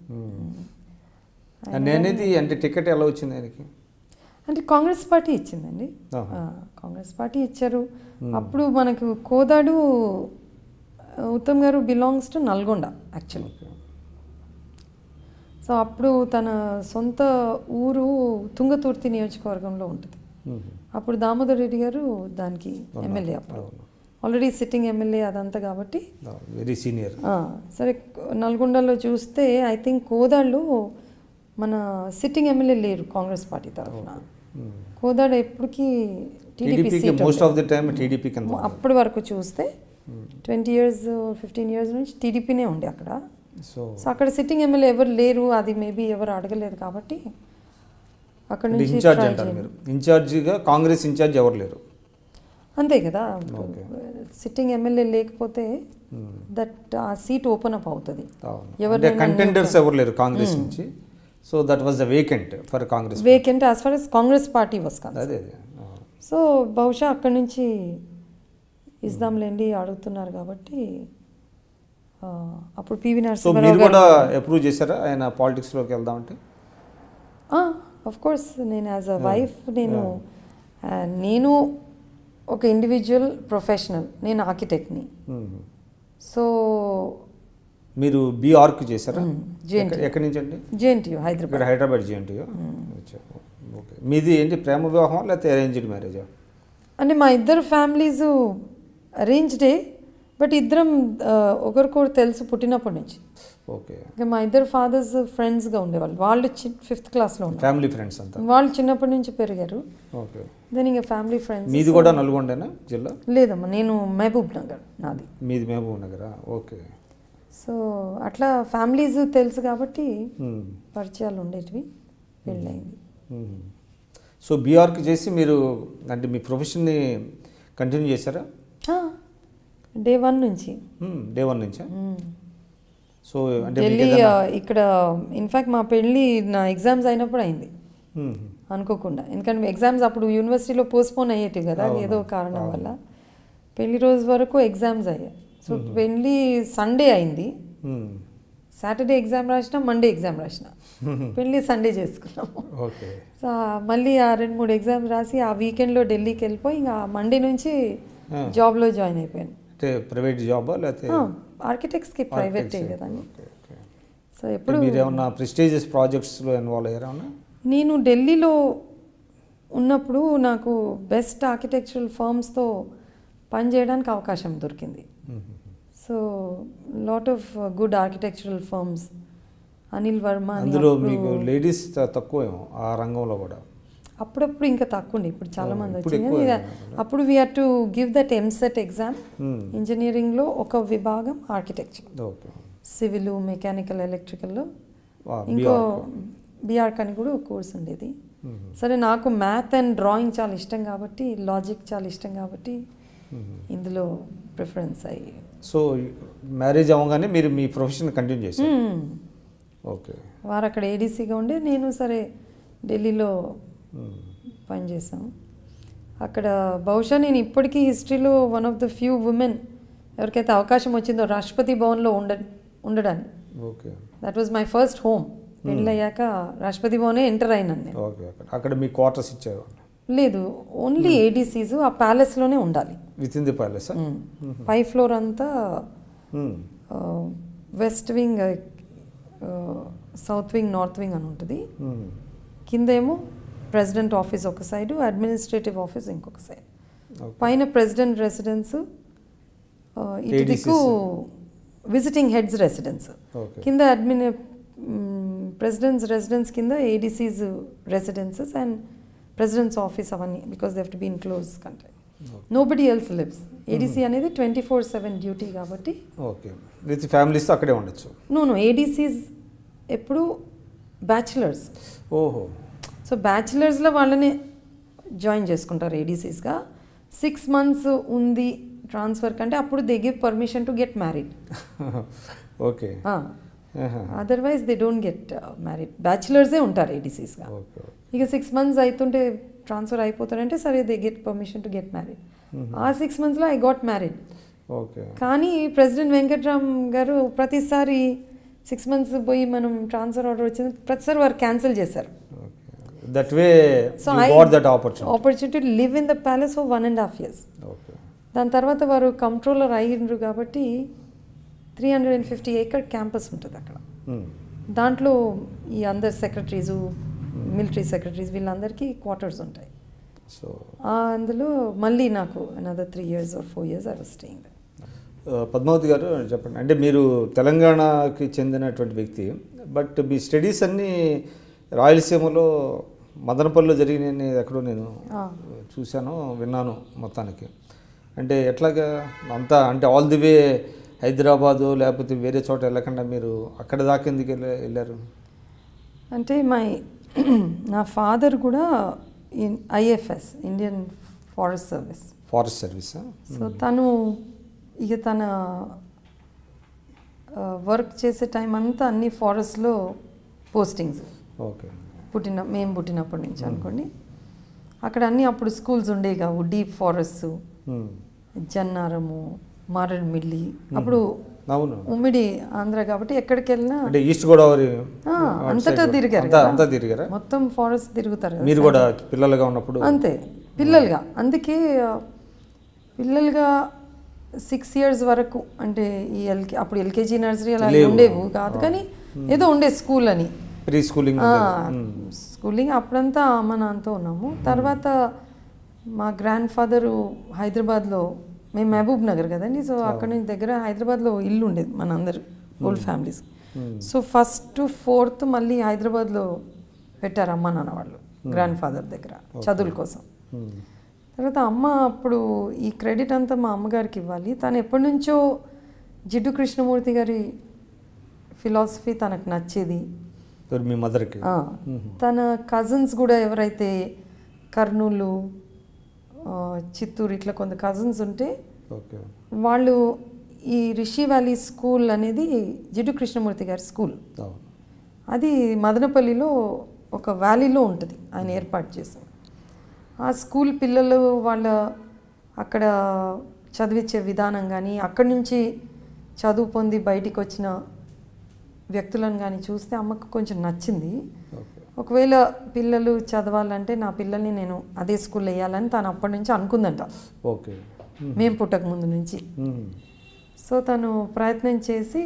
నేనేది అంటే టికెట్ ఎలా వచ్చింది ఆయనకి అంటే కాంగ్రెస్ పార్టీ ఇచ్చిందండి ఆహా. ఆ, కాంగ్రెస్ పార్టీ ఇచ్చారు అప్పుడు మనకు కోదాడు ఆ, ఉత్తమ్ గారు belongs to Nalgonda actually okay. So అప్పుడు తన సొంత ఊరు తుంగతుర్తి నియోజకవర్గంలో ఉంటుంది మ్మ్. అప్పుడు దామోదర్ రెడ్డి గారు దానికి ఎమ్మెల్యే అప్పుడు అవును. ఆల్రెడీ సిట్టింగ్ ఎమ్మెల్యే అదంతా కాబట్టి వెరీ సీనియర్ ఆ, సరే నల్గొండలో చూస్తే ఐ థింక్ కోదాళ్ళు మన సిట్టింగ్ ఎమ్మెల్యే లేరు కాంగ్రెస్ పార్టీ తరఫున కోదాడు ఎప్పటికీ టీడీపీ టీడీపీకి seat most of the time TDP కింద అప్పటి వరకు చూస్తే ట్వంటీ ఇయర్స్ ఫిఫ్టీన్ ఇయర్స్ నుంచి టీడీపీనే ఉండే అక్కడ సో సో అక్కడ సిట్టింగ్ ఎమ్మెల్యే ఎవరు లేరు అది మేబీ ఎవరు అడగలేదు కాబట్టి అక్కడ నుంచి ఇన్ఛార్జ్ try అంటారు చేయండి. మీరు ఇన్ఛార్జిగా కాంగ్రెస్ ఇన్ఛార్జ్ ఎవరు లేరు అంతే కదా Okay. సిట్టింగ్ ఎమ్మెల్యే లేకపోతే దట్ ఆ సీట్ ఓపెన్ అప్ అవుతుంది అవును. అంటే ఎవరినైనా కంటెండర్స్ ఎవరు లేరు కాంగ్రెస్ నుంచి so that was the vacant for Congress vacant as far as Congress party was అదే అదే అవును. సో బహుశా అక్కడి నుంచి ఇద్దాంలేండి అడుగుతున్నారు కాబట్టి ఆ, అప్పుడు పివి సో మీరు నరసింహారావు కూడా గారు అప్రూవ్ చేశారా ఆయన పాలిటిక్స్లోకి వెళ్దామంటే ఆఫ్ కోర్స్ నేను యాజ్ అ వైఫ్ నేను ఆ, నేను ఒక ఇండివిజువల్ ప్రొఫెషనల్ నేను ఆర్కిటెక్ట్ని మ్మ్. సో మీరు బీఆర్క్ చేశారా మ్మ్. JNT. ఎక్క- ఎక్కడి నుంచి అండి జేఎన్టీయూ హైదరాబాద్ ఇక్కడ హైదరాబాద్ జిఎన్టీ ఓకే మీది ఏంటి ప్రేమ వివాహం లేకపోతే అరేంజ్డ్ మ్యారేజా అంటే మా ఇద్దరు ఫ్యామిలీస్ అరేంజ్డే బట్ ఇద్దరం ఆ, ఒకరికొకరు తెలుసు పుట్టినప్పటి నుంచి ఓకే ఇంకా మా ఇద్దరు ఫాదర్స్ ఫ్రెండ్స్గా ఉండేవాళ్ళు వాళ్ళు చి ఫిఫ్త్ క్లాస్లో ఉన్నారు ఫ్యామిలీ ఫ్రెండ్స్ అంతా వాళ్ళు చిన్నప్పటి నుంచి పెరిగారు ఓకే దెన్ ఇంకా ఫ్యామిలీ ఫ్రెండ్స్ మీది కూడా నల్గొండేనా జిల్లా లేదమ్మా నేను మహబూబ్ నగర్ నాది మీది మహబూబ్ నగరా ఓకే సో అట్లా ఫ్యామిలీస్ తెలుసు కాబట్టి మ్మ్. పరిచయాలు ఉండేటివి పెళ్ళయింది మ్మ్. సో బీఆర్క్ చేసి మీరు అంటే మీ ప్రొఫెషన్ని కంటిన్యూ చేశారా డే వన్ నుంచి డే వన్ నుంచా మ్మ్. సో అంటే మీకు ఢిల్లీ ఏదైనా- ఆ, ఇక్కడ ఇన్ఫ్యాక్ట్ మా పెళ్ళి నా ఎగ్జామ్స్ అయినప్పుడు అయింది మ్మ్. అనుకోకుండా ఎందుకంటే ఎగ్జామ్స్ అప్పుడు యూనివర్సిటీలో పోస్ట్పోన్ అయ్యేటివి కదా అవును, ఏదో కారణం వల్ల పెళ్లి రోజు వరకు ఎగ్జామ్స్ అయ్యాయి సో పెళ్ళి సండే అయింది మ్మ్. సాటర్డే ఎగ్జామ్ రాసిన మండే ఎగ్జామ్ రాసిన పెళ్ళి సండే చేసుకున్నాము ఓకే సో ఆ మళ్ళీ ఆ రెండు మూడు ఎగ్జామ్స్ రాసి ఆ వీకెండ్లో ఢిల్లీకి వెళ్ళిపోయి ఇంకా మండే నుంచి ఆ. జాబ్లో జాయిన్ అయిపోయాను అంటే ప్రైవేట్ జాబా లేకపోతే ఆర్కిటెక్ట్స్కి ప్రైవేటే కదండి ఓకే, ఓకే. సో ఎప్పుడు మీరు ఏమన్నా ప్రెస్టీజియస్ ప్రాజెక్ట్స్లో ఇన్వాల్వ్ అయ్యారా ఏమన్నా? నేను ఢిల్లీలో ఉన్నప్పుడు నాకు బెస్ట్ ఆర్కిటెక్చరల్ ఫర్మ్స్తో పనిచేయడానికి అవకాశం దొరికింది మ్మ్. So lot of good architectural firms Anil Varma అని అందులో అప్పుడు- మీకు లేడీస్ తక్కువేమో ఆ రంగంలో కూడా అప్పుడప్పుడు ఇంకా తక్కువ ఉండే ఇప్పుడు చాలా Oh, మంది ఇప్పుడు వచ్చింది ఎక్కువ కానీ అప్పుడు we have to give that EAMCET exam మ్మ్. ఇంజనీరింగ్లో ఒక విభాగం ఆర్కిటెక్చర్ ఓకే సివిల్ మెకానికల్ ఎలక్ట్రికల్లో ఆ, ఇంకో BR. బీఆర్క్ అని కూడా ఒక కోర్స్ ఉండేది మ్మ్. సరే నాకు మ్యాథ్ అండ్ డ్రాయింగ్ చాలా ఇష్టం కాబట్టి లాజిక్ చాలా ఇష్టం కాబట్టి మ్మ్. ఇందులో ప్రిఫరెన్స్ అయ్యి సో మ్యారేజ్ అవ్వగానే మీరు మీ ప్రొఫెషన్ కంటిన్యూ చేశారు మ్మ్. ఓకే వారు అక్కడ ఏడీసీగా ఉండే నేను సరే ఢిల్లీలో మ్మ్. పనిచేసాం అక్కడ బహుశా నేను ఇప్పటికీ హిస్టరీలో one of the few women ఎవరికైతే అవకాశం వచ్చిందో రాష్ట్రపతి భవన్లో ఉండ ఉండడానికి okay that was my first home పెళ్ళయ్యాక రాష్ట్రపతి భవనే ఎంటర్ అయినాను నేను ఓకే ఓకే అక్కడ మీ క్వార్టర్స్ ఇచ్చారు లేదు ఓన్లీ ఏడీసీస్ ఆ ప్యాలెస్లోనే ఉండాలి విత్ ఇన్ ది ప్యాలెస్ పై ఫ్లోర్ అంతా west wing south wing north wing అని ఉంటుంది కిందేమో ప్రెసిడెంట్ ఆఫీస్ ఒక సైడ్ అడ్మినిస్ట్రేటివ్ ఆఫీస్ ఇంకొక సైడ్ పైన ప్రెసిడెంట్ రెసిడెన్స్ ఇటు ADCs. దిక్కు విజిటింగ్ హెడ్స్ రెసిడెన్స్ ఓకే కింద అడ్మిన్ ప్రెసిడెంట్స్ రెసిడెన్స్ కింద ADCs residences and president's office అవన్నీ because they to be in close country nobody else lives ADC అనేది twenty four seven duty కాబట్టి okay with families అక్కడే ఉండొచ్చు no no ఏడీసీస్ ఎప్పుడు bachelors ఓహో so బ్యాచిలర్స్లో వాళ్ళని join చేసుకుంటారు ఏడీసీస్గా సిక్స్ మంత్స్ ఉంది ట్రాన్స్ఫర్ కంటే అప్పుడు they give permission to get married okay otherwise they don't get married బ్యాచులర్సే ఉంటారు ఏడీసీస్గా ఓకే ఇక సిక్స్ మంత్స్ అవుతుంటే ట్రాన్స్ఫర్ అయిపోతారంటే సరే they get permission to get married ఆ సిక్స్ మంత్స్లో ఐ గాట్ మ్యారీడ్ ఓకే కానీ ప్రెసిడెంట్ వెంకట్రామ్ గారు ప్రతిసారి సిక్స్ మంత్స్ పోయి మనం ట్రాన్స్ఫర్ ఆర్డర్ వచ్చింది ప్రతిసారి వారు క్యాన్సిల్ చేశారు okay that way so you I got that opportunity opportunity live in the palace for one and half years okay దాని తర్వాత వారు కంట్రోలర్ అయ్యిండ్రు కాబట్టి three hundred and fifty acre campus ఉంటుంది అక్కడ దాంట్లో ఈ అందరు సెక్రటరీసు మిలిటరీ సెక్రటరీస్ వీళ్ళందరికీ క్వార్టర్స్ ఉంటాయి సో ఆ అందులో మళ్ళీ నాకు another three years or four years I was staying Padmavati గారు చెప్పండి అంటే మీరు తెలంగాణకి చెందినటువంటి వ్యక్తి బట్ మీ స్టడీస్ అన్నీ రాయలసీమలో మదనపల్లిలో జరిగినాయని ఎక్కడో నేను చూశాను విన్నాను మొత్తానికి అంటే ఎట్లాగా అంతా అంటే ఆల్ ది వే హైదరాబాదు లేకపోతే వేరే చోట వెళ్ళకుండా మీరు అక్కడ దాకా ఎందుకు వెళ్ళ- వెళ్ళారు అంటే మై నా ఫాదర్ కూడా in IFS Indian forest service forest సర్వీసా సో తను ఇక తన వర్క్ చేసే టైం అంతా అన్ని ఫారెస్ట్లో పోస్టింగ్స్ ఓకే పుట్టిన మేము పుట్టినప్పటి నుంచి అనుకోండి అక్కడ అన్ని అప్పుడు స్కూల్స్ ఉండేవి కావు డీప్ ఫారెస్ట్ జన్నారము మారేడుమిల్లి అప్పుడు అవును ఉమ్మిడి ఆంధ్ర కాబట్టి ఎక్కడికి వెళ్ళినా అంటే ఈస్ట్ గోదావరి ఆ, అటు అంతటా side తిరిగారు అంతా కదా. అంతా తిరిగారా మొత్తం ఫారెస్ట్ తిరుగుతారు కదా మీరు కూడా పిల్లలుగా ఉన్నప్పుడు అంతే పిల్లలుగా అందుకే ఆ, పిల్లలుగా సిక్స్ ఇయర్స్ వరకు అంటే ఈ ఎల్కే అప్పుడు ఎల్కేజీ నర్సరీ అలా లేవు. ఉండేవు కాదు కానీ ఏదో ఉండే స్కూల్ అని ప్రీ స్కూలింగ్ స్కూలింగ్ అప్పుడంతా అమ్మ నాన్నతో ఉన్నాము తర్వాత మా గ్రాండ్ ఫాదరు హైదరాబాద్లో మేము మహబూబ్ నగర్ కదండి సో అక్కడ నుంచి దగ్గర హైదరాబాద్లో ఇల్లు ఉండేది మన అందరు old families so first to fourth మళ్ళీ హైదరాబాద్లో పెట్టారు అమ్మ నాన్న వాళ్ళు గ్రాండ్ ఫాదర్ దగ్గర చదువుల కోసం తర్వాత అమ్మ అప్పుడు ఈ క్రెడిట్ అంతా మా అమ్మగారికి ఇవ్వాలి తను ఎప్పటి నుంచో జిడ్డు కృష్ణమూర్తి గారి ఫిలాసఫీ తనకు నచ్చేది మీ మదర్కి ఆ, తన కజిన్స్ కూడా ఎవరైతే కర్నూలు ఆ, చిత్తూరు ఇట్లా కొంత కజిన్స్ ఉంటే ఓకే వాళ్ళు ఈ రిషి వ్యాలీ స్కూల్ అనేది జిడ్డు కృష్ణమూర్తి గారి స్కూల్ అవును అది మదనపల్లిలో ఒక వ్యాలీలో ఉంటుంది ఆయన ఏర్పాటు చేశారు ఆ స్కూల్ పిల్లలు వాళ్ళ అక్కడ చదివించే విధానం కానీ అక్కడి నుంచి చదువు పొంది బయటికి వచ్చిన వ్యక్తులను కానీ చూస్తే అమ్మకు కొంచెం నచ్చింది ఓకే ఒకవేళ పిల్లలు చదవాలంటే నా పిల్లల్ని నేను అదే స్కూల్లో వేయాలని తను అప్పటి నుంచి అనుకుందంట ఓకే మేము పుట్టక ముందు నుంచి మ్మ్. సో తను ప్రయత్నం చేసి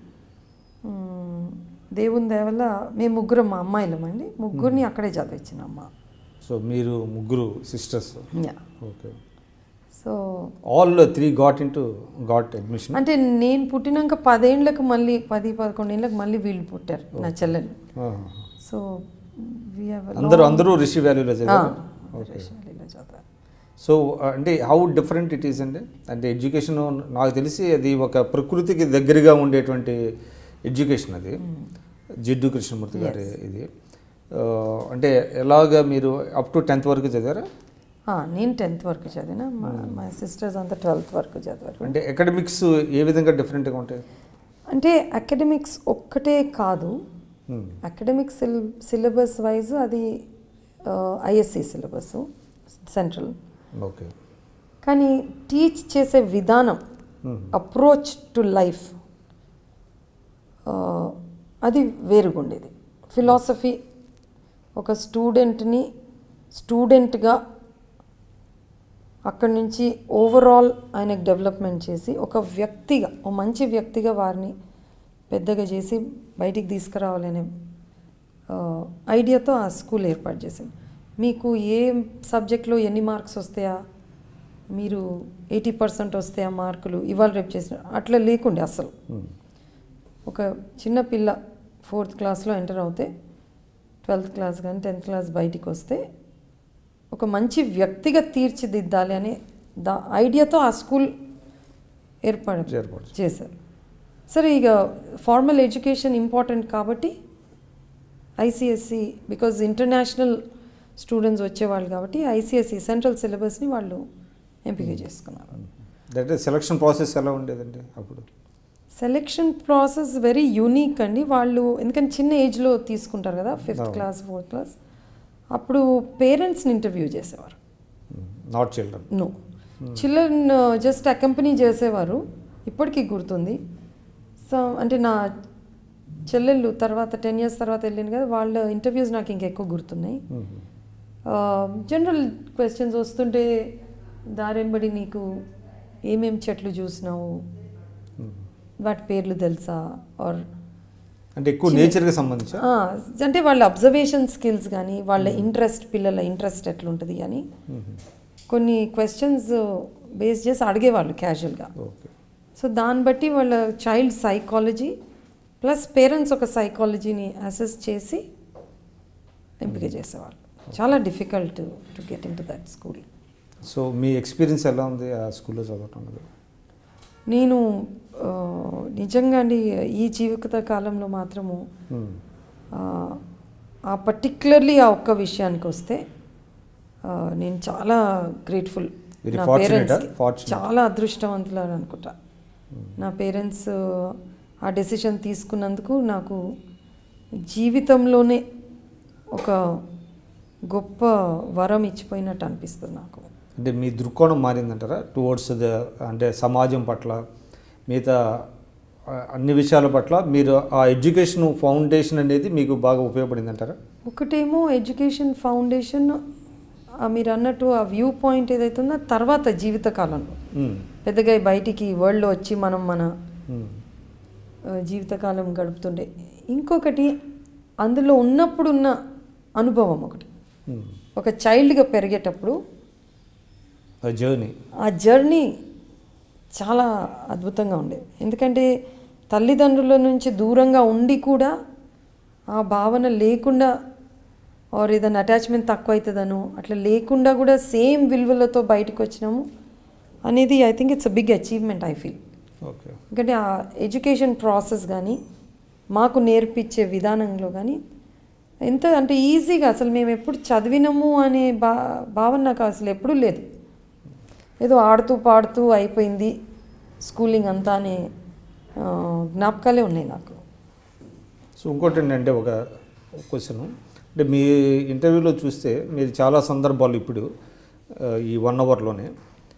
మ్, దేవుని దేవల్ల మేము ముగ్గురం మా అమ్మాయిలం అండి ముగ్గురిని అక్కడే చదివించిన అమ్మ సో మీరు ముగ్గురు sisters ya okay so all three got into got admission అంటే నేను పుట్టినాక పదేండ్లకు మళ్ళీ పది పదకొండేళ్ళకి మళ్ళీ వీళ్ళు పుట్టారు నా చెల్లెలు సో we have a అందరూ long- అందరూ రిషి వ్యాలీలో ఆ, చదివారు ఓకే రేషనరీలో చదివారు. సో అంటే హౌ డిఫరెంట్ ఇట్ ఈస్ అండి అంటే ఎడ్యుకేషన్ నాకు తెలిసి అది ఒక ప్రకృతికి దగ్గరగా ఉండేటువంటి ఎడ్యుకేషన్ అది జిడ్డు కృష్ణమూర్తి గారి ఇది ఆ, అంటే ఎలాగా మీరు అప్ టు టెన్త్ వరకు చదివారా ఆ, నేను టెన్త్ వరకు చదివిన మా మా సిస్టర్స్ అంతా ట్వెల్త్ వరకు చదివారు అంటే అకాడమిక్స్ ఏ విధంగా డిఫరెంట్గా ఉంటాయి అంటే అకాడమిక్స్ ఒక్కటే కాదు మ్మ్. అకాడమిక్ సిల్ సిలబస్ వైజ్ అది ఐఎస్సి సిలబస్ సెంట్రల్ ఓకే కానీ టీచ్ చేసే విధానం మ్మ్. అప్రోచ్ టు లైఫ్ అది వేరుగా ఉండేది ఫిలాసఫీ ఒక స్టూడెంట్ని స్టూడెంట్గా అక్కడి నుంచి ఓవరాల్ ఆయనకు డెవలప్మెంట్ చేసి ఒక వ్యక్తిగా ఒక మంచి వ్యక్తిగా వారిని పెద్దగా చేసి బయటికి తీసుకురావాలనే ఆ, ఐడియాతో ఆ స్కూల్ ఏర్పాటు చేసింది మీకు ఏ సబ్జెక్ట్లో ఎన్ని మార్క్స్ వస్తాయా మీరు ఎయిటీ పర్సెంట్ వస్తాయా మార్కులు ఇవాళ రేపు చేసిన అట్లా లేకుండే అసలు మ్మ్. ఒక చిన్న పిల్ల ఫోర్త్ క్లాస్లో ఎంటర్ అవుతే ట్వెల్త్ క్లాస్ కానీ టెన్త్ క్లాస్ బయటికి వస్తే ఒక మంచి వ్యక్తిగా తీర్చిదిద్దాలి అనే దా ఐడియాతో ఆ స్కూల్ ఏర్పాటు ఏర్పాటు చేశారు సరే ఇక ఫార్మల్ ఎడ్యుకేషన్ ఇంపార్టెంట్ కాబట్టి ఐసిఎస్సి బికాజ్ ఇంటర్నేషనల్ స్టూడెంట్స్ వచ్చేవాళ్ళు కాబట్టి ఐసిఎస్సి సెంట్రల్ సిలబస్ని వాళ్ళు ఎంపిక చేసుకున్నారు దట్ సెలక్షన్ ప్రాసెస్ ఎలా ఉండేదండి అప్పుడు సెలెక్షన్ ప్రాసెస్ వెరీ యూనిక్ అండి వాళ్ళు ఎందుకంటే చిన్న ఏజ్లో తీసుకుంటారు కదా ఫిఫ్త్ క్లాస్ ఫోర్త్ క్లాస్ అప్పుడు పేరెంట్స్ని ఇంటర్వ్యూ చేసేవారు not children no children just accompany చేసేవారు ఇప్పటికీ గుర్తుంది సో అంటే నా చెల్లెళ్ళు తర్వాత టెన్ ఇయర్స్ తర్వాత వెళ్ళింది కదా వాళ్ళ ఇంటర్వ్యూస్ నాకు ఇంకా ఎక్కువ గుర్తున్నాయి జనరల్ క్వశ్చన్స్ వస్తుంటే దారెంబడి నీకు ఏమేం చెట్లు చూసినావు వాటి పేర్లు తెలుసా ఆర్ అంటే ఎక్కువ నేచర్కి సంబంధించి అంటే వాళ్ళ అబ్జర్వేషన్ స్కిల్స్ కానీ వాళ్ళ ఇంట్రెస్ట్ పిల్లల ఇంట్రెస్ట్ ఎట్లుంటుంది అని కొన్ని క్వశ్చన్స్ బేస్ చేసి అడిగేవాళ్ళు క్యాజువల్గా ఓకే సో దాన్ని బట్టి వాళ్ళ చైల్డ్ సైకాలజీ ప్లస్ పేరెంట్స్ ఒక సైకాలజీని అసెస్ చేసి ఎంపిక చేసేవాళ్ళు చాలా difficult to get into that school so మీ ఎక్స్పీరియన్స్ ఎలా ఉంది ఆ స్కూల్లో చదవటం అనేది? నేను ఆ, నిజంగా అండి ఈ జీవిత కాలంలో మాత్రము Hmm. ఆ, ఆ పర్టిక్యులర్లీ ఆ ఒక్క విషయానికి వస్తే ఆ, నేను చాలా గ్రేట్ఫుల్ Very నా fortunate, పేరెంట్స్కి huh? Fortunate. చాలా అదృష్టవంతులు అని అనుకుంటా నా పేరెంట్స్ ఆ డెసిషన్ తీసుకున్నందుకు నాకు జీవితంలోనే ఒక గొప్ప వరం ఇచ్చిపోయినట్టు అనిపిస్తుంది నాకు అంటే మీ దృక్కోణం మారిందంటారా టువర్డ్స్ ద అంటే సమాజం పట్ల మిగతా ఆ, అన్ని విషయాల పట్ల మీరు ఆ ఎడ్యుకేషన్ ఫౌండేషన్ అనేది మీకు బాగా ఉపయోగపడింది అంటారా ఒకటేమో ఎడ్యుకేషన్ ఫౌండేషన్ ఆ మీరు అన్నట్టు ఆ వ్యూ పాయింట్ ఏదైతే ఉందో తర్వాత జీవితకాలంలో పెద్దగా ఈ బయటికి వరల్డ్లో వచ్చి మనం మన ఆ, జీవితకాలం గడుపుతుండే ఇంకొకటి అందులో ఉన్నప్పుడు ఉన్న అనుభవం ఒకటి ఒక చైల్డ్గా పెరిగేటప్పుడు జర్నీ ఆ జర్నీ చాలా అద్భుతంగా ఉండేది ఎందుకంటే తల్లిదండ్రుల నుంచి దూరంగా ఉండి కూడా ఆ భావన లేకుండా ఆర్ ఏదైనా అటాచ్మెంట్ తక్కువ అవుతుందనో అట్లా లేకుండా కూడా సేమ్ విలువలతో బయటకు వచ్చినాము అనేది I think it's a big achievement I feel okay ఎందుకంటే ఆ ఎడ్యుకేషన్ ప్రాసెస్ కానీ మాకు నేర్పించే విధానంలో కానీ ఎంత అంటే ఈజీగా అసలు మేము ఎప్పుడు చదివినము అనే బా భావన నాకు అసలు ఎప్పుడూ లేదు ఏదో ఆడుతూ పాడుతూ అయిపోయింది స్కూలింగ్ అంతా అనే ఆ, జ్ఞాపకాలే ఉన్నాయి నాకు సో ఇంకోటి ఏంటంటే ఒక క్వశ్చన్ అంటే మీ ఇంటర్వ్యూలో చూస్తే మీరు చాలా సందర్భాలు ఇప్పుడు ఆ, ఈ వన్ అవర్లోనే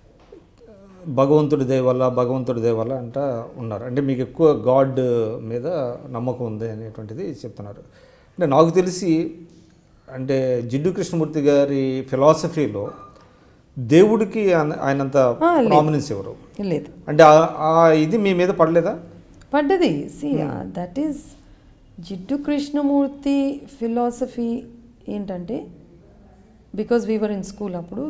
భగవంతుడి దయ వల్ల భగవంతుడి దయ వల్ల అంట ఉన్నారు అంటే మీకు ఎక్కువ గాడ్ మీద నమ్మకం ఉంది అనేటువంటిది చెప్తున్నారు అంటే నాకు తెలిసి అంటే జిడ్డు కృష్ణమూర్తి గారి ఫిలాసఫీలో దేవుడికి ఆయన- ఆయనంత ఆ, లేదు. ప్రామినెన్స్ ఎవరు లేదు అంటే ఆ- ఆ ఇది మీ మీద పడలేదా పడ్డది C that is Jiddu Krishnamurti philosophy ఏంటంటే బికాజ్ వీవర్ ఇన్ స్కూల్ అప్పుడు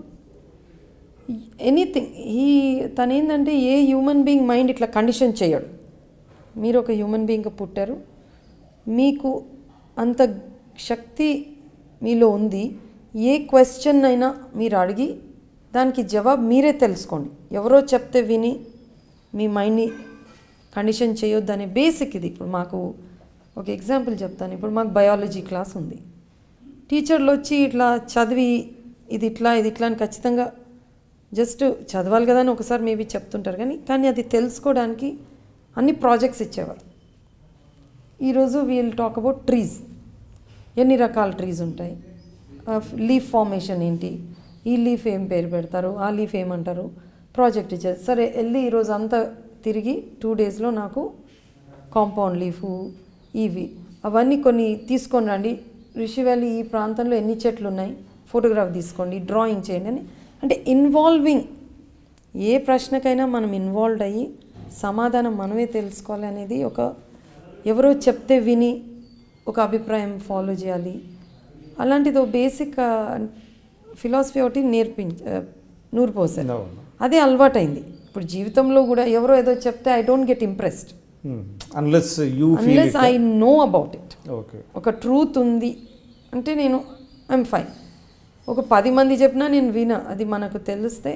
ఎనీథింగ్ ఈ తను ఏంటంటే ఏ హ్యూమన్ బీయింగ్ మైండ్ ఇట్లా కండిషన్ చేయడు మీరు ఒక హ్యూమన్ బీయింగ్గా పుట్టారు మీకు అంత శక్తి మీలో ఉంది ఏ క్వశ్చన్ అయినా మీరు అడిగి దానికి జవాబు మీరే తెలుసుకోండి ఎవరో చెప్తే విని మీ మైండ్ని కండిషన్ చేయొద్దు అనే బేసిక్ ఇది ఇప్పుడు మాకు ఒక ఎగ్జాంపుల్ చెప్తాను ఇప్పుడు మాకు బయాలజీ క్లాస్ ఉంది టీచర్లు వచ్చి ఇట్లా చదివి ఇది ఇట్లా ఇది ఇట్లా అని ఖచ్చితంగా జస్ట్ చదవాలి కదా అని ఒకసారి మేబీ చెప్తుంటారు కానీ కానీ అది తెలుసుకోవడానికి అన్ని ప్రాజెక్ట్స్ ఇచ్చేవారు ఈరోజు వీల్ టాక్ అబౌట్ ట్రీస్ ఎన్ని రకాల ట్రీస్ ఉంటాయి లీఫ్ ఫార్మేషన్ ఏంటి ఈ లీఫ్ ఏం పేరు పెడతారు ఆ లీఫ్ ఏమంటారు ప్రాజెక్ట్ ఇచ్చారు సరే వెళ్ళి ఈరోజు అంతా తిరిగి టూ డేస్లో నాకు కాంపౌండ్ లీఫ్ ఇవి అవన్నీ కొన్ని తీసుకొని రండి రిషి వ్యాలీ ఈ ప్రాంతంలో ఎన్ని చెట్లు ఉన్నాయి ఫోటోగ్రాఫ్ తీసుకోండి డ్రాయింగ్ చేయండి అని అంటే ఇన్వాల్వింగ్ ఏ ప్రశ్నకైనా మనం ఇన్వాల్వ్ అయ్యి సమాధానం మనమే తెలుసుకోవాలి అనేది ఒక ఎవరో చెప్తే విని ఒక అభిప్రాయం ఫాలో చేయాలి అలాంటిది ఒక బేసిక్ ఫిలాసఫీ ఒకటి నేర్పించ నూరు పోసారు అవును. అదే అలవాటైంది ఇప్పుడు జీవితంలో కూడా ఎవరో ఏదో చెప్తే I don't get impressed unless you feel unless I know about it okay ఒక ట్రూత్ ఉంది అంటే నేను ఐఎమ్ ఫైన్ ఒక పది మంది చెప్పినా నేను వినా అది మనకు తెలిస్తే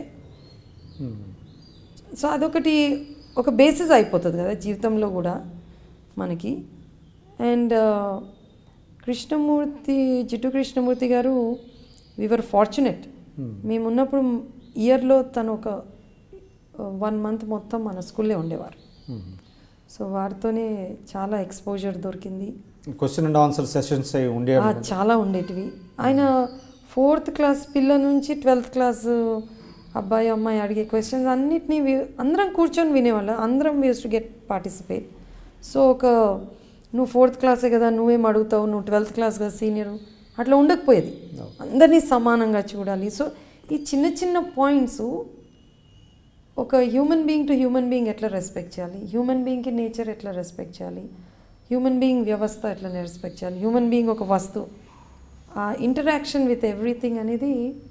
సో అదొకటి ఒక బేసిస్ అయిపోతుంది కదా జీవితంలో కూడా మనకి అండ్ కృష్ణమూర్తి జిడ్డు కృష్ణమూర్తి గారు వివర్ ఫార్చునేట్ మేము ఉన్నప్పుడు ఇయర్లో తను ఒక వన్ మంత్ మొత్తం మన స్కూల్లో ఉండేవారు సో వారితోనే చాలా ఎక్స్పోజర్ దొరికింది క్వశ్చన్ అండ్ ఆన్సర్ సెషన్స్ అవి ఉండే ఆ, చాలా ఉండేటివి ఆయన ఫోర్త్ క్లాస్ పిల్ల నుంచి ట్వెల్త్ క్లాస్ అబ్బాయి అమ్మాయి అడిగే క్వశ్చన్స్ అన్నిటినీ వి- అందరం కూర్చొని వినేవాళ్ళం అందరం used to get participate so ఒక నువ్వు ఫోర్త్ క్లాసే కదా నువ్వేం అడుగుతావు నువ్వు ట్వెల్త్ క్లాస్ కదా సీనియర్ అట్లా ఉండకపోయేది అందరినీ సమానంగా చూడాలి సో ఈ చిన్న చిన్న పాయింట్స్ ఒక human being to human being ఎట్లా రెస్పెక్ట్ చేయాలి హ్యూమన్ బీయింగ్కి నేచర్ ఎట్లా రెస్పెక్ట్ చేయాలి హ్యూమన్ బీయింగ్ వ్యవస్థ ఎట్లా రెస్పెక్ట్ చేయాలి హ్యూమన్ బీయింగ్ ఒక వస్తువు ఆ ఇంటరాక్షన్ విత్ ఎవ్రీథింగ్ అనేది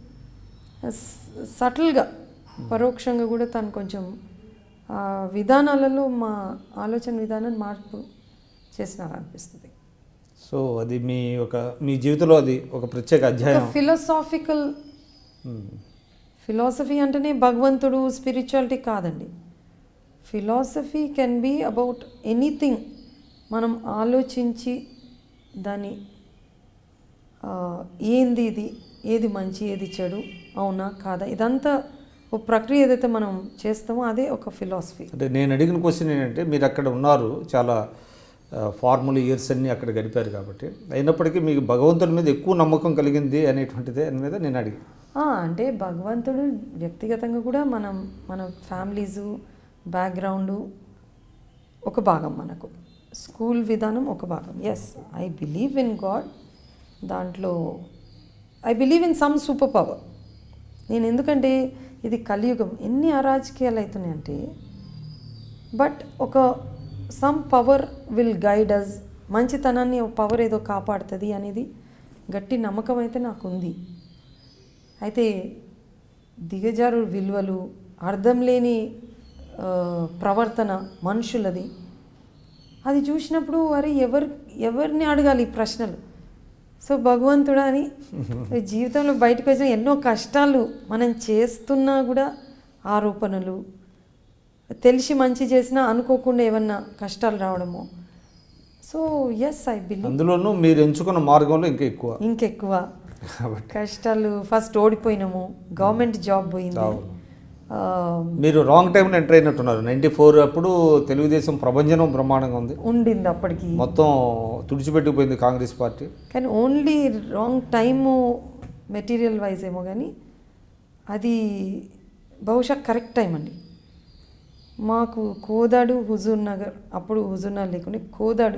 సటిల్గా పరోక్షంగా కూడా తను కొంచెం ఆ విధానాలలో మా ఆలోచన విధానాన్ని మార్పు చేసినారు అనిపిస్తుంది సో అది మీ ఒక మీ జీవితంలో అది ఒక ప్రత్యేక అధ్యాయం ఫిలాసాఫికల్ మ్మ్. ఫిలాసఫీ అంటేనే భగవంతుడు స్పిరిచువాలిటీ కాదండి philosophy can be about anything మనం ఆలోచించి దాన్ని ఆ, ఏంది ఇది ఏది మంచి ఏది చెడు అవునా కాదా ఇదంతా ఒక ప్రక్రియ ఏదైతే మనం చేస్తామో అదే ఒక ఫిలాసఫీ అంటే నేను అడిగిన క్వశ్చన్ ఏంటంటే మీరు అక్కడ ఉన్నారు చాలా ఫార్మల్ ఇయర్స్ అన్నీ అక్కడ గడిపారు కాబట్టి అయినప్పటికీ మీకు భగవంతుడి మీద ఎక్కువ నమ్మకం కలిగింది అనేటువంటిదే అని మీద నేను అడిగి అంటే భగవంతుడు వ్యక్తిగతంగా కూడా మనం మన ఫ్యామిలీసు బ్యాక్గ్రౌండు ఒక భాగం మనకు స్కూల్ విధానం ఒక భాగం yes I believe in God దాంట్లో I believe in some super power నేను ఎందుకంటే ఇది కలియుగం ఎన్ని అరాజకీయాలు అవుతున్నాయంటే బట్ ఒక some power will guide us మంచితనాన్ని పవర్ ఏదో కాపాడుతుంది అనేది గట్టి నమ్మకం అయితే నాకు ఉంది అయితే దిగజారు విలువలు అర్థం లేని ఆ, ప్రవర్తన మనుషులది అది చూసినప్పుడు అరే ఎవరు ఎవరిని అడగాలి ఈ ప్రశ్నలు సో భగవంతుడా అని ఈ జీవితంలో బయటకు వచ్చిన ఎన్నో కష్టాలు మనం చేస్తున్నా కూడా ఆరోపణలు తెలిసి మంచి చేసినా అనుకోకుండా ఏమన్నా కష్టాలు రావడము సో ఎస్ ఐ బిలీవ్ అందులోనూ మీరు ఎంచుకున్న మార్గంలో ఇంకా ఎక్కువ ఇంకెక్కువ కాబట్టి కష్టాలు ఫస్ట్ ఓడిపోయినాము గవర్నమెంట్ జాబ్ పోయింది అవును. ఆ, మీరు రాంగ్ టైంలో ఎంటర్ అయినట్టున్నారు నైంటీ ఫోర్ అప్పుడు తెలుగుదేశం ప్రభంజనం బ్రహ్మాండంగా ఉంది ఉండింది అప్పటికి మొత్తం తుడిచిపెట్టుకుపోయింది కాంగ్రెస్ పార్టీ కానీ only wrong time material wise ఏమో కానీ అది బహుశా కరెక్ట్ టైం అండి మాకు కోదాడు హుజూర్ నగర్ అప్పుడు హుజూర్ నగర్ లేకుండే కోదాడు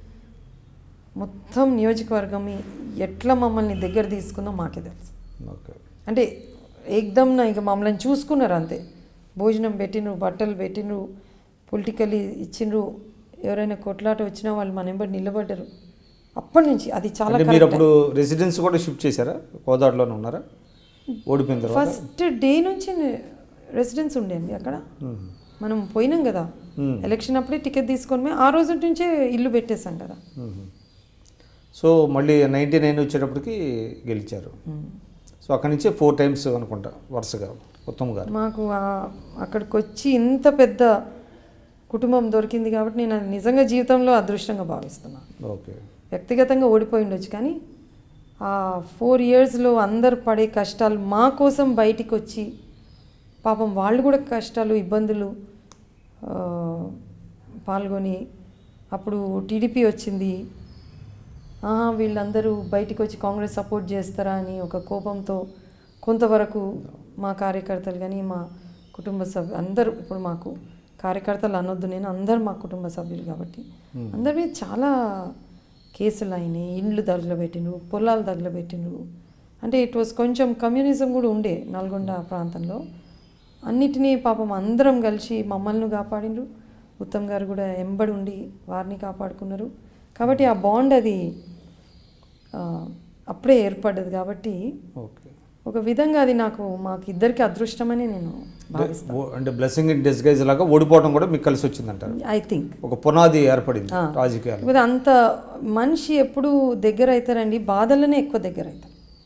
మొత్తం నియోజకవర్గం ఎట్లా మమ్మల్ని దగ్గర తీసుకుందో మాకే తెలుసు ఓకే అంటే ఏకదమ్ ఇక మమ్మల్ని చూసుకున్నారు అంతే భోజనం పెట్టినరు బట్టలు పెట్టినరు పొలిటికలీ ఇచ్చిండ్రు ఎవరైనా కొట్లాట వచ్చినా వాళ్ళు మన వెంబడి నిలబడ్డారు అప్పటి నుంచి అది చాలా అంటే మీరు అప్పుడు రెసిడెన్స్ కూడా షిఫ్ట్ చేశారా కోదాడులోనే ఉన్నారా ఓడిపోయిన తర్వాత ఫస్ట్ డే నుంచి రెసిడెన్స్ ఉండేయండి అక్కడ మనం పోయినాం కదా Hmm. ఎలక్షన్ అప్పుడే టికెట్ తీసుకొని మేము ఆ రోజు నుంచే ఇల్లు పెట్టేశాం కదా మ్మ్. సో మళ్ళీ నైంటీ నైన్ వచ్చేటప్పటికి గెలిచారు సో అక్కడి నుంచే ఫోర్ టైమ్స్ అనుకుంటా వరుసగా ఉత్తమ్ గారు మాకు ఆ- అక్కడికి వచ్చి ఇంత పెద్ద కుటుంబం దొరికింది కాబట్టి నేను అది నిజంగా జీవితంలో అదృష్టంగా భావిస్తున్నాను ఓకే వ్యక్తిగతంగా ఓడిపోయి ఉండొచ్చు కానీ ఆ ఫోర్ ఇయర్స్లో అందరు పడే కష్టాలు మా కోసం బయటికి వచ్చి పాపం వాళ్ళు కూడా కష్టాలు ఇబ్బందులు ఆ, పాల్గొని అప్పుడు టీడీపీ వచ్చింది ఆహా వీళ్ళందరూ బయటికి వచ్చి కాంగ్రెస్ సపోర్ట్ చేస్తారా అని ఒక కోపంతో కొంతవరకు మా కార్యకర్తలు కానీ మా కుటుంబ సభ్యులు అందరూ ఇప్పుడు మాకు కార్యకర్తలు అనొద్దు నేను అందరు మా కుటుంబ సభ్యులు కాబట్టి అందరి మీద చాలా కేసులు అయినాయి ఇండ్లు తగలబెట్టిండ్రు పొలాలు తగలబెట్టిండ్రు అంటే ఇట్ వాస్ కొంచెం కమ్యూనిజం కూడా ఉండే నల్గొండ ప్రాంతంలో అన్నిటినీ పాపం అందరం కలిసి మమ్మల్ని కాపాడిండ్రు ఉత్తమ్ గారు కూడా ఎంబడి ఉండి వారిని కాపాడుకున్నారు కాబట్టి ఆ బాండ్ అది ఆ, అప్పుడే ఏర్పడ్డది కాబట్టి ఓకే ఒక విధంగా అది నాకు మాకు ఇద్దరికి అదృష్టమని నేను భావిస్తాను ఓ- అంటే బ్లెస్సింగ్ ఇన్ డిస్గైజ్ లాగా ఓడిపోవడం కూడా మీకు కలిసి వచ్చిందంటారు ఐ థింక్ ఒక పునాది ఏర్పడింది ఆ. రాజకీయాలు లేకపోతే అంత మనిషి ఎప్పుడు దగ్గర అవుతారండి బాధలనే ఎక్కువ దగ్గర అవుతారు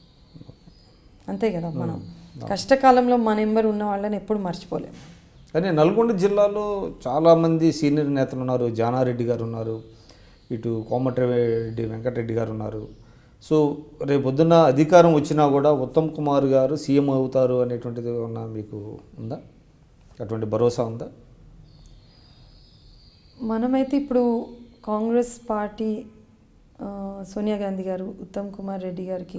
అంతే కదా మనం కష్టకాలంలో మన ఎంబర్ ఉన్న వాళ్ళని ఎప్పుడు మర్చిపోలేము కానీ నల్గొండ జిల్లాలో చాలామంది సీనియర్ నేతలు ఉన్నారు జానారెడ్డి గారు ఉన్నారు ఇటు కోమటిరెడ్డి వెంకటరెడ్డి గారు ఉన్నారు సో రేపు పొద్దున్న అధికారం వచ్చినా కూడా ఉత్తమ్ కుమార్ గారు సీఎం అవుతారు అనేటువంటిది ఉన్న మీకు ఉందా అటువంటి భరోసా ఉందా మనమైతే ఇప్పుడు కాంగ్రెస్ పార్టీ ఆ, సోనియా గాంధీ గారు ఉత్తమ్ కుమార్ రెడ్డి గారికి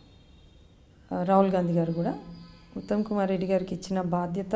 ఆ, రాహుల్ గాంధీ గారు కూడా ఉత్తమ్ కుమార్ రెడ్డి గారికి ఇచ్చిన బాధ్యత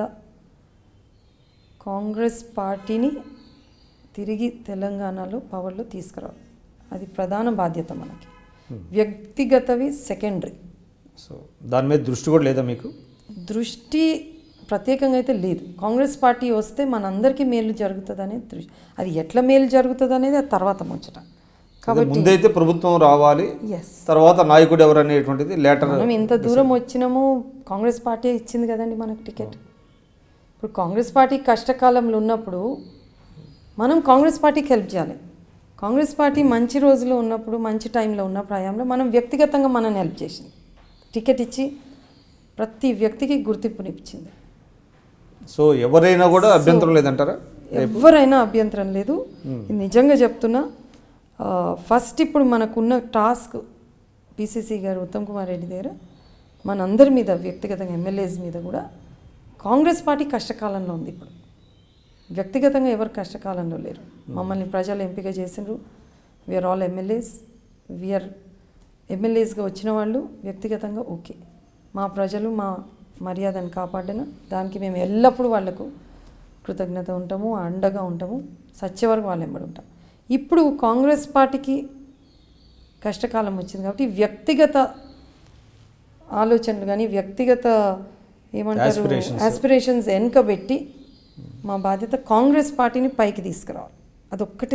కాంగ్రెస్ పార్టీని తిరిగి తెలంగాణలో పవర్లో తీసుకురావాలి అది ప్రధాన బాధ్యత మనకి వ్యక్తిగతవి సెకండరీ సో దాని మీద దృష్టి కూడా లేదా మీకు దృష్టి ప్రత్యేకంగా అయితే లేదు కాంగ్రెస్ పార్టీ వస్తే మనందరికీ మేలు జరుగుతుంది అనేది దృష్టి అది ఎట్లా మేలు జరుగుతుంది అనేది అది తర్వాత ముచ్చట అదే కాబట్టి ముందైతే ప్రభుత్వం రావాలి ఎస్ తర్వాత నాయకుడు ఎవరు అనేటువంటిది లేటర్ మనం ఇంత దూరం వచ్చినాము కాంగ్రెస్ పార్టీ ఇచ్చింది కదండి మనకు టికెట్ ఇప్పుడు కాంగ్రెస్ పార్టీ కష్టకాలంలో ఉన్నప్పుడు మనం కాంగ్రెస్ పార్టీకి హెల్ప్ చేయాలి కాంగ్రెస్ పార్టీ మంచి రోజులో ఉన్నప్పుడు మంచి టైంలో ఉన్న ప్రాయంలో మనం వ్యక్తిగతంగా మనల్ని హెల్ప్ చేసింది టికెట్ ఇచ్చి ప్రతి వ్యక్తికి గుర్తింపునిచ్చింది సో ఎవరైనా కూడా అభ్యంతరం లేదంటారా ఎవరైనా అభ్యంతరం లేదు ఇది నిజంగా చెప్తున్నా ఆ, ఫస్ట్ ఇప్పుడు మనకున్న టాస్క్ పిసిసి గారు ఉత్తమ్ కుమార్ రెడ్డి దగ్గర మనందరి మీద వ్యక్తిగతంగా ఎమ్మెల్యేస్ మీద కూడా కాంగ్రెస్ పార్టీ కష్టకాలంలో ఉంది ఇప్పుడు వ్యక్తిగతంగా ఎవరు కష్టకాలంలో లేరు మమ్మల్ని ప్రజలు ఎంపిక చేసిండ్రు వీఆర్ ఆల్ ఎమ్మెల్యేస్ వీఆర్ ఎమ్మెల్యేస్గా వచ్చిన వాళ్ళు వ్యక్తిగతంగా ఓకే మా ప్రజలు మా మర్యాదను కాపాడిన దానికి మేము ఎల్లప్పుడూ వాళ్లకు కృతజ్ఞత ఉంటాము అండగా ఉంటాము సత్య వరకు వాళ్ళు ఎంబడి ఉంటాం ఇప్పుడు కాంగ్రెస్ పార్టీకి కష్టకాలం వచ్చింది కాబట్టి వ్యక్తిగత ఆలోచనలు కానీ వ్యక్తిగత ఏమంటారు Aspirations. ఆస్పిరేషన్స్ వెనుకబెట్టి మా బాధ్యత కాంగ్రెస్ పార్టీని పైకి తీసుకురావాలి అదొక్కటే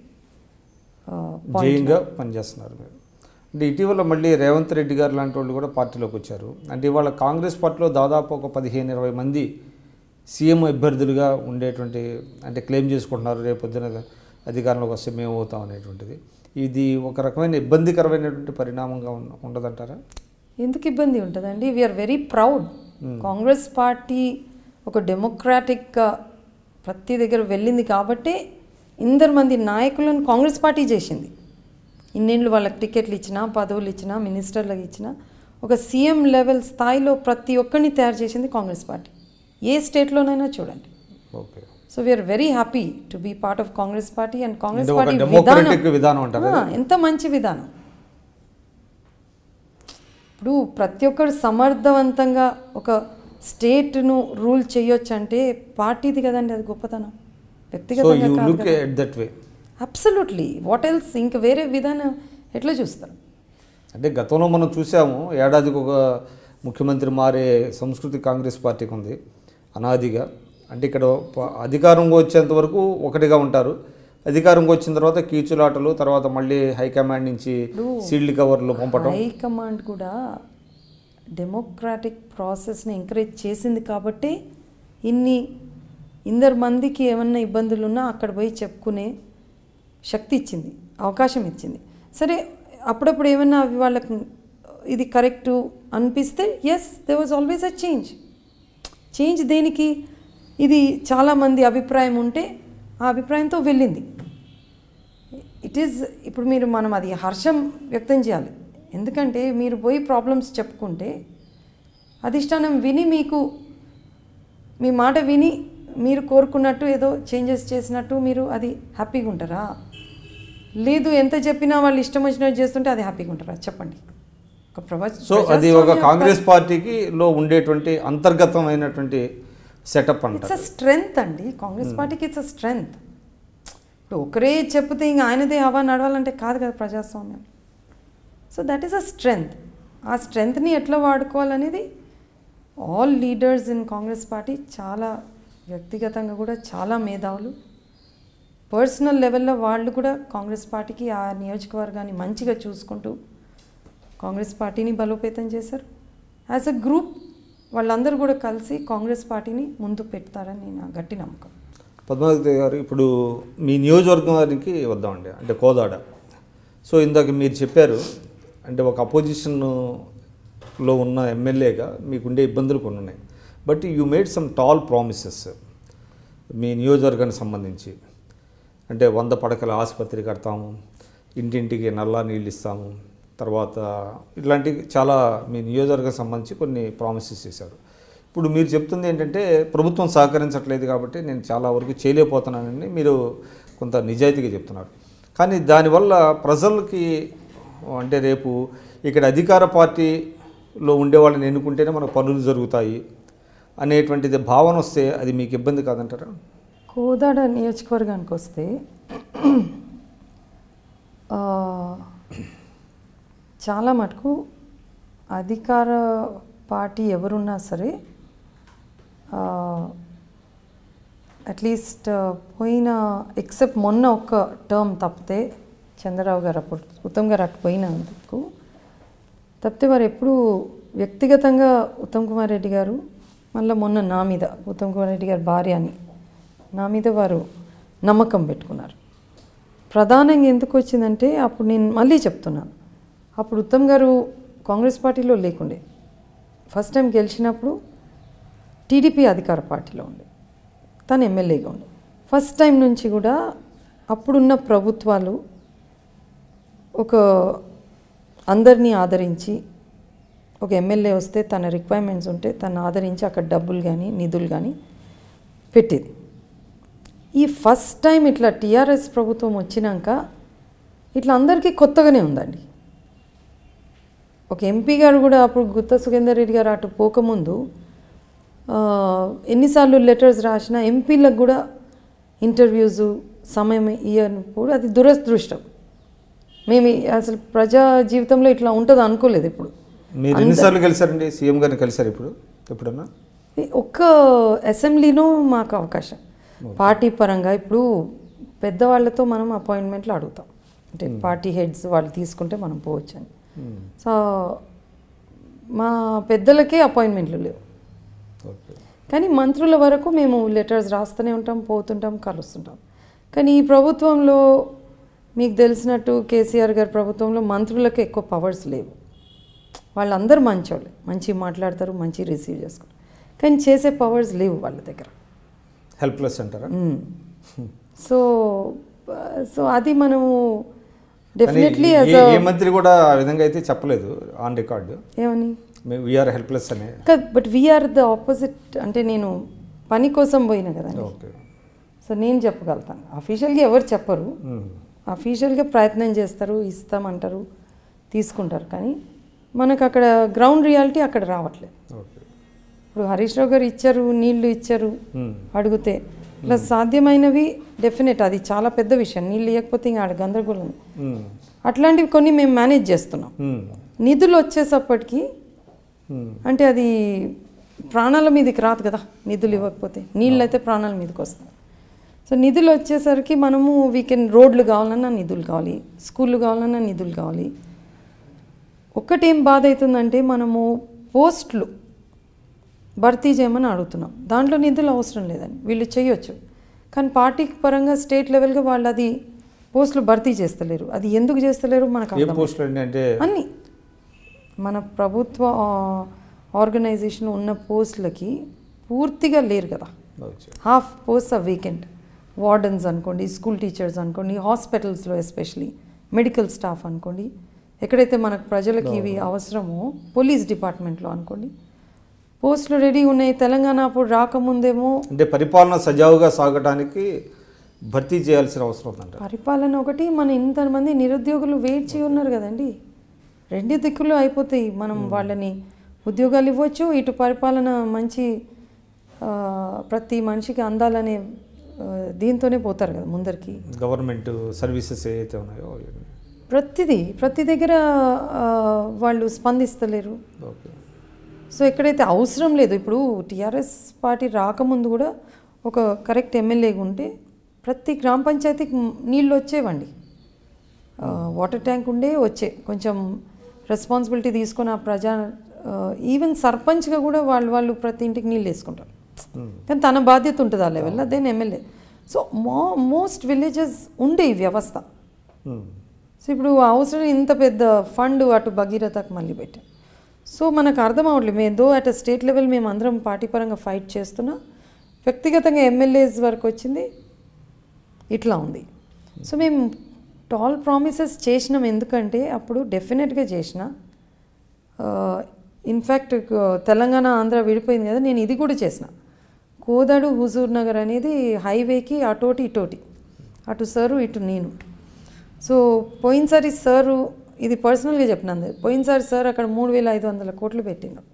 ఆ, point. జయంగా పనిచేస్తున్నారు మీరు అంటే ఇటీవల మళ్ళీ రేవంత్ రెడ్డి గారు లాంటి వాళ్ళు కూడా పార్టీలోకి వచ్చారు అంటే ఇవాళ కాంగ్రెస్ పార్టీలో దాదాపు ఒక పదిహేను ఇరవై మంది సీఎం అభ్యర్థులుగా ఉండేటువంటి అంటే క్లెయిమ్ చేసుకుంటున్నారు రేపు పొద్దున అధికారంలోకి వస్తే మేము అవుతాం అనేటువంటిది ఇది ఒక రకమైన ఇబ్బందికరమైనటువంటి పరిణామంగా ఉన్న- ఉండదంటారా ఎందుకు ఇబ్బంది ఉంటుందండి we are very proud Congress party ఒక డెమోక్రాటిక్గా ప్రతి దగ్గర వెళ్ళింది కాబట్టే ఇందరు మంది నాయకులను కాంగ్రెస్ పార్టీ చేసింది ఇన్నేళ్ళు వాళ్ళకి టికెట్లు ఇచ్చినా పదవులు ఇచ్చినా మినిస్టర్లకు ఇచ్చినా ఒక సీఎం లెవెల్ స్థాయిలో ప్రతి ఒక్కరిని తయారు చేసింది కాంగ్రెస్ పార్టీ ఏ స్టేట్లోనైనా చూడండి okay so we're very happy to be part of Congress party and Congress అంటే ఒక పార్టీ డెమోక్రటిక్ విధానం అంటారా ఆ, ఎంత మంచి విధానం ఇప్పుడు ప్రతి ఒక్కరు సమర్థవంతంగా ఒక స్టేట్ను రూల్ చేయొచ్చు అంటే పార్టీది కదండి అది గొప్పతనం సో వ్యక్తిగతంగా యూ కాదు look at that way absolutely what else ఇంక వేరే విధానం ఎట్లా చూస్తారు అంటే గతంలో మనం చూసాము ఏడాదికి ఒక ముఖ్యమంత్రి మారే సంస్కృతి కాంగ్రెస్ పార్టీకి ఉంది అనాదిగా అంటే ఇక్కడ ప- అధికారంకి వచ్చేంత వరకు ఒకటిగా ఉంటారు అధికారంకి వచ్చిన తర్వాత కీచులాటలు తర్వాత మళ్ళీ హైకమాండ్ నుంచి సీల్డ్ కవర్లు పంపటం హైకమాండ్ కూడా డెమోక్రాటిక్ ప్రాసెస్ని ఎంకరేజ్ చేసింది కాబట్టి ఇన్ని ఇందరు మందికి ఏమన్నా ఇబ్బందులు ఉన్నా అక్కడ పోయి చెప్పుకునే శక్తి ఇచ్చింది అవకాశం ఇచ్చింది సరే అప్పుడప్పుడు ఏమన్నా అవి వాళ్ళకి ఇది కరెక్టు అనిపిస్తే yes they was always a change change దేనికి ఇది చాలామంది అభిప్రాయం ఉంటే ఆ అభిప్రాయంతో వెళ్ళింది ఇట్ ఈస్ ఇప్పుడు మీరు మనం అది హర్షం వ్యక్తం చేయాలి ఎందుకంటే మీరు పోయి ప్రాబ్లమ్స్ చెప్పుకుంటే అధిష్టానం విని మీకు మీ మాట విని మీరు కోరుకున్నట్టు ఏదో చేంజెస్ చేసినట్టు మీరు అది హ్యాపీగా ఉంటారా లేదు ఎంత చెప్పినా వాళ్ళు ఇష్టం వచ్చినట్టు చేస్తుంటే అది హ్యాపీగా ఉంటారా చెప్పండి ఒక ప్రవచ సో అది ఒక కాంగ్రెస్ పార్టీకి లో ఉండేటువంటి అంతర్గతమైనటువంటి సెటప్ అంటారు ఇట్స్ అ స్ట్రెంగ్త్ అండి కాంగ్రెస్ పార్టీకి ఇట్స్ అ స్ట్రెంగ్త్ ఇప్పుడు ఒకరే చెప్తే ఇంక ఆయనదే హవా నడవాలంటే కాదు కదా ప్రజాస్వామ్యం so that is a strength ఆ స్ట్రెంగ్త్ని ఎట్లా వాడుకోవాలనేది all leaders in Congress party చాలా వ్యక్తిగతంగా కూడా చాలా మేధావులు పర్సనల్ లెవెల్లో వాళ్ళు కూడా కాంగ్రెస్ పార్టీకి ఆ నియోజకవర్గాన్ని మంచిగా చూసుకుంటూ కాంగ్రెస్ పార్టీని బలోపేతం చేశారు యాజ్ అ గ్రూప్ వాళ్ళందరూ కూడా కలిసి కాంగ్రెస్ పార్టీని ముందు పెడతారని నా గట్టి నమ్మకం పద్మావతి గారు ఇప్పుడు మీ నియోజకవర్గానికి వద్దామండి అంటే కోదాడ సో ఇందాక మీరు చెప్పారు అంటే ఒక అపోజిషన్లో ఉన్న ఎమ్మెల్యేగా మీకుండే ఇబ్బందులు కొన్ని ఉన్నాయి but you made some tall promises మీ నియోజకవర్గానికి సంబంధించి అంటే వంద పడకల ఆసుపత్రి కడతాము ఇంటింటికి నల్లా నీళ్ళు ఇస్తాము తర్వాత ఇట్లాంటి చాలా మీ నియోజకవర్గం సంబంధించి కొన్ని ప్రామిసెస్ చేశారు ఇప్పుడు మీరు చెప్తుంది ఏంటంటే ప్రభుత్వం సహకరించట్లేదు కాబట్టి నేను చాలా వరకు చేయలేకపోతున్నానని మీరు కొంత నిజాయితీగా చెప్తున్నారు కానీ దానివల్ల ప్రజలకి అంటే రేపు ఇక్కడ అధికార పార్టీలో ఉండే వాళ్ళని ఎన్నుకుంటేనే మనకు పనులు జరుగుతాయి అనేటువంటిది భావన వస్తే అది మీకు ఇబ్బంది కాదంటారా కోదాడ నియోజకవర్గానికి వస్తే ఆ, చాలా మటుకు అధికార పార్టీ ఎవరున్నా సరే అట్లీస్ట్ పోయిన ఎక్సెప్ట్ మొన్న ఒక్క టర్మ్ తప్పితే చంద్రరావు గారు అప్పుడు ఉత్తమ్ గారు అటు పోయినందుకు తప్పితే వారు ఎప్పుడు వ్యక్తిగతంగా ఉత్తమ్ కుమార్ రెడ్డి గారు మళ్ళీ మొన్న నా మీద ఉత్తమ్ కుమార్ రెడ్డి గారి భార్య అని నా మీద వారు నమ్మకం పెట్టుకున్నారు ప్రధానంగా ఎందుకు వచ్చిందంటే అప్పుడు నేను మళ్ళీ చెప్తున్నాను అప్పుడు ఉత్తమ్ గారు కాంగ్రెస్ పార్టీలో లేకుండే ఫస్ట్ టైం గెలిచినప్పుడు టీడీపీ అధికార పార్టీలో ఉండే తను ఎమ్మెల్యేగా ఉండే ఫస్ట్ టైం నుంచి కూడా అప్పుడున్న ప్రభుత్వాలు ఒక అందరినీ ఆదరించి ఒక ఎమ్మెల్యే వస్తే తన రిక్వైర్మెంట్స్ ఉంటే తను ఆదరించి అక్కడ డబ్బులు కానీ నిధులు కానీ పెట్టేది ఈ ఫస్ట్ టైం ఇట్లా టీఆర్ఎస్ ప్రభుత్వం వచ్చినాక ఇట్లా అందరికీ కొత్తగానే ఉందండి ఒక ఎంపీ గారు కూడా అప్పుడు గుత్త సుఖేందర్ రెడ్డి గారు అటు పోకముందు ఆ, ఎన్నిసార్లు లెటర్స్ రాసినా ఎంపీలకు కూడా ఇంటర్వ్యూస్ సమయం ఇవ్వనప్పుడు అది దురదృష్టం మేము ఈ- అసలు ప్రజా జీవితంలో ఇట్లా ఉంటుంది అనుకోలేదు ఇప్పుడు మీరు ఎన్నిసార్లు కలిసారండి సీఎం గారిని కలిసారు ఇప్పుడు ఎప్పుడన్నా ఈ ఒక్క అసెంబ్లీలో మాకు అవకాశం పార్టీ పరంగా ఇప్పుడు పెద్దవాళ్ళతో మనం అపాయింట్మెంట్లు అడుగుతాం అంటే పార్టీ హెడ్స్ వాళ్ళు తీసుకుంటే మనం పోవచ్చు అని సో మా పెద్దలకే అపాయింట్మెంట్లు లేవు ఓకే కానీ మంత్రుల వరకు మేము లెటర్స్ రాస్తూనే ఉంటాం పోతుంటాం కలుస్తుంటాం కానీ ఈ ప్రభుత్వంలో మీకు తెలిసినట్టు కేసీఆర్ గారి ప్రభుత్వంలో మంత్రులకు ఎక్కువ పవర్స్ లేవు వాళ్ళందరూ మంచోళ్ళే మంచి మాట్లాడతారు మంచి రిసీవ్ చేసుకుంటారు కానీ చేసే పవర్స్ లేవు వాళ్ళ దగ్గర హెల్ప్లెస్ అంటారా సో సో అది మనము కానీ డెఫినెట్లీ ఏ- యాజ్ ఏ మంత్రి కూడా ఆ విధంగా అయితే చెప్పలేదు ఆన్ రికార్డు ఏమని మేము వీఆర్ హెల్ప్లెస్ అని కాదు బట్ వీఆర్ ద ఆపోజిట్ అంటే నేను పని కోసం పోయినా కదండి ఓకే సో నేను చెప్పగలుగుతాను అఫీషియల్గా ఎవరు చెప్పరు అఫీషియల్గా ప్రయత్నం చేస్తారు ఇస్తామంటారు తీసుకుంటారు కానీ మనకు అక్కడ గ్రౌండ్ రియాలిటీ అక్కడ రావట్లేదు ఓకే ఇప్పుడు హరీష్ రావు గారు ఇచ్చారు నీళ్లు ఇచ్చారు అడిగితే ఇలా సాధ్యమైనవి డెఫినెట్ అది చాలా పెద్ద విషయం నీళ్ళు ఇవ్వకపోతే ఇంకా ఆడ గందరగోళం అట్లాంటివి కొన్ని మేము మేనేజ్ చేస్తున్నాం నిధులు వచ్చేసప్పటికి అంటే అది ప్రాణాల మీదకి రాదు కదా నిధులు ఇవ్వకపోతే నీళ్ళు అయితే ప్రాణాల మీదకి వస్తాయి సో నిధులు వచ్చేసరికి మనము వీకెండ్ రోడ్లు కావాలన్నా నిధులు కావాలి స్కూళ్ళు కావాలన్నా నిధులు కావాలి ఒక్కటేం బాధ అవుతుందంటే మనము పోస్టులు భర్తీ చేయమని అడుగుతున్నాం దాంట్లో నిధులు అవసరం లేదండి వీళ్ళు చేయొచ్చు కానీ పార్టీ పరంగా స్టేట్ లెవెల్గా వాళ్ళు అది పోస్టులు భర్తీ చేస్తలేరు అది ఎందుకు చేస్తలేరు మనకు ఏ అర్థం పోస్టులు అండి అంటే అన్ని మన ప్రభుత్వ ఆర్గనైజేషన్ ఉన్న పోస్టులకి పూర్తిగా లేరు కదా ఓకే. Half post of weekend wardens అనుకోండి స్కూల్ టీచర్స్ అనుకోండి హాస్పిటల్స్లో ఎస్పెషలీ మెడికల్ స్టాఫ్ అనుకోండి ఎక్కడైతే మనకు ప్రజలకి ఇవి అవసరమో పోలీస్ డిపార్ట్మెంట్లో అనుకోండి పోస్టులు రెడీ ఉన్నాయి తెలంగాణ అప్పుడు రాకముందేమో అంటే పరిపాలన సజావుగా సాగడానికి భర్తీ చేయాల్సిన అవసరం ఉందంట పరిపాలన ఒకటి మన ఇంతమంది నిరుద్యోగులు వెయిట్ చేయి ఉన్నారు కదండి రెండు దిక్కులు అయిపోతాయి మనం వాళ్ళని ఉద్యోగాలు ఇవ్వచ్చు ఇటు పరిపాలన మంచి ఆ, ప్రతి మనిషికి అందాలనే ఆ, దీంతోనే పోతారు కదా ముందరికి గవర్నమెంట్ సర్వీసెస్ ఏవైతే ఉన్నాయో అవన్నీ. ప్రతిదీ ప్రతి దగ్గర ఆ, వాళ్ళు స్పందిస్తలేరు ఓకే సో ఎక్కడైతే అవసరం లేదు ఇప్పుడు టీఆర్ఎస్ పార్టీ రాకముందు కూడా ఒక కరెక్ట్ ఎమ్మెల్యేగా ఉంటే ప్రతి గ్రామ పంచాయతీకి నీళ్ళు వచ్చేవండి ఆ, వాటర్ ట్యాంక్ ఉండే వచ్చే కొంచెం రెస్పాన్సిబిలిటీ తీసుకొని ఆ ప్రజా ఆ, ఈవెన్ సర్పంచ్గా కూడా వాళ్ళు వాళ్ళు ప్రతి ఇంటికి నీళ్ళు వేసుకుంటారు కానీ తన బాధ్యత ఉంటుంది ఆ లెవెల్లో దెన్ ఎమ్మెల్యే సో మో మోస్ట్ విలేజెస్ ఉండే ఈ వ్యవస్థ ఉమ్. సో ఇప్పుడు అవసరం ఇంత పెద్ద ఫండ్ అటు భగీరథకు మళ్ళీ పెట్టాం సో మనకు అర్థం అవ్వట్లేదు మేము ఏదో అట్ స్టేట్ లెవెల్ మేము అందరం పార్టీ పరంగా ఫైట్ చేస్తున్నా వ్యక్తిగతంగా ఎమ్మెల్యేస్ వరకు వచ్చింది ఇట్లా ఉంది సో మేము టాల్ ప్రామిసెస్ చేసినాం ఎందుకంటే అప్పుడు డెఫినెట్గా చేసిన ఆ, ఇన్ఫ్యాక్ట్ తెలంగాణ ఆంధ్ర విడిపోయింది కదా నేను ఇది కూడా చేసిన కోదాడు హుజూర్ నగర్ అనేది హైవేకి అటోటి ఇటోటి అటు సారు ఇటు నేను సో పోయినసారి సారు ఇది పర్సనల్గా చెప్పినంది పోయినసారి సార్ అక్కడ మూడు వేల ఐదు వందల కోట్లు పెట్టిండు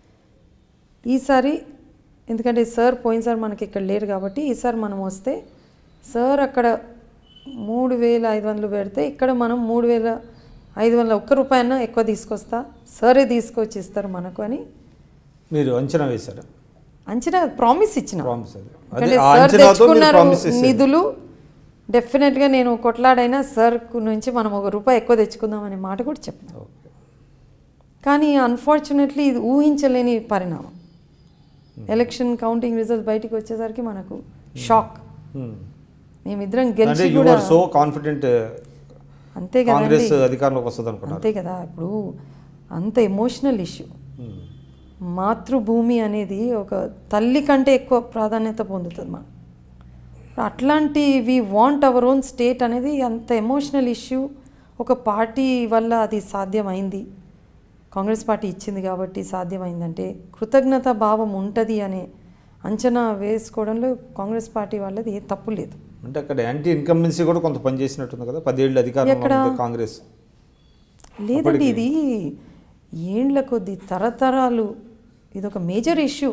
ఈసారి ఎందుకంటే సార్ పోయినసారి మనకి ఇక్కడ లేరు కాబట్టి ఈసారి మనం వస్తే సార్ అక్కడ మూడు వేల ఐదు వందలు పెడితే ఇక్కడ మనం మూడు వేల ఐదు వందల ఒక్క రూపాయన ఎక్కువ తీసుకొస్తా సరే తీసుకొచ్చి ఇస్తారు మనకు అని మీరు అంచనా వేశారు అంచనా ప్రామిస్ ఇచ్చిన ప్రామిస్ అది అదే ఎందుకంటే ఆ సార్ అంచనాతో మీరు తెచ్చుకున్నారు ప్రామిస్ చేశారు నిధులు డెఫినెట్గా నేను కొట్లాడైనా సార్ నుంచి మనం ఒక రూపాయి ఎక్కువ తెచ్చుకుందాం అనే మాట కూడా చెప్పిన ఓకే కానీ అన్ఫార్చునేట్లీ ఇది ఊహించలేని పరిణామం ఎలక్షన్ కౌంటింగ్ రిజల్ట్స్ బయటికి వచ్చేసరికి మనకు షాక్ Hmm. మేమిద్దరం అంటే గెలిచి యు కూడా ఆర్ సో కాన్ఫిడెంట్ అంతే కదండి కాంగ్రెస్ అధికారంలోకి వస్తుంది అనుకున్నారు అంతే కదా ఇప్పుడు అంత ఎమోషనల్ ఇష్యూ Hmm. మాతృభూమి అనేది ఒక తల్లి కంటే ఎక్కువ ప్రాధాన్యత పొందుతుంది మనం అట్లాంటి we want our own state అనేది అంత ఎమోషనల్ ఇష్యూ ఒక పార్టీ వల్ల అది సాధ్యమైంది కాంగ్రెస్ పార్టీ ఇచ్చింది కాబట్టి సాధ్యమైందంటే కృతజ్ఞత భావం ఉంటుంది అనే అంచనా వేసుకోవడంలో కాంగ్రెస్ పార్టీ వాళ్ళది ఏ తప్పు లేదు అంటే అక్కడ యాంటీ ఇన్కంబెన్సీ కూడా కొంత పని చేసినట్టుంది కదా పదేళ్ళు అధికారంలో ఎక్కడ? ఉంది కాంగ్రెస్ లేదండి ఇది ఏండ్ల కొద్ది తరతరాలు ఇది ఒక మేజర్ ఇష్యూ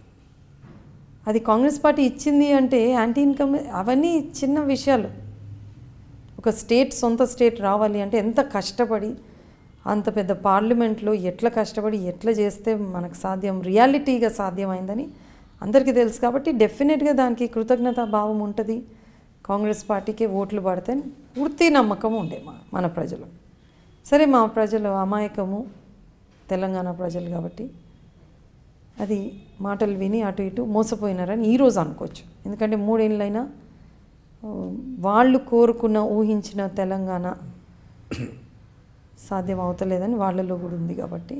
అది కాంగ్రెస్ పార్టీ ఇచ్చింది అంటే యాంటీ ఇన్కమ్ అవన్నీ చిన్న విషయాలు ఒక స్టేట్ సొంత స్టేట్ రావాలి అంటే ఎంత కష్టపడి అంత పెద్ద పార్లమెంట్లో ఎట్లా కష్టపడి ఎట్లా చేస్తే మనకు సాధ్యం రియాలిటీగా సాధ్యమైందని అందరికీ తెలుసు కాబట్టి డెఫినెట్గా దానికి కృతజ్ఞతా భావం ఉంటుంది కాంగ్రెస్ పార్టీకి ఓట్లు పడతాయని పూర్తి నమ్మకం ఉండే మా మన ప్రజలు సరే మా ప్రజలు అమాయకము తెలంగాణ ప్రజలు కాబట్టి అది మాటలు విని అటు ఇటు మోసపోయినారని ఈరోజు అనుకోవచ్చు ఎందుకంటే మూడేళ్ళైనా ఆ, వాళ్ళు కోరుకున్న ఊహించిన తెలంగాణ సాధ్యం అవుతలేదని వాళ్ళలో కూడా ఉంది కాబట్టి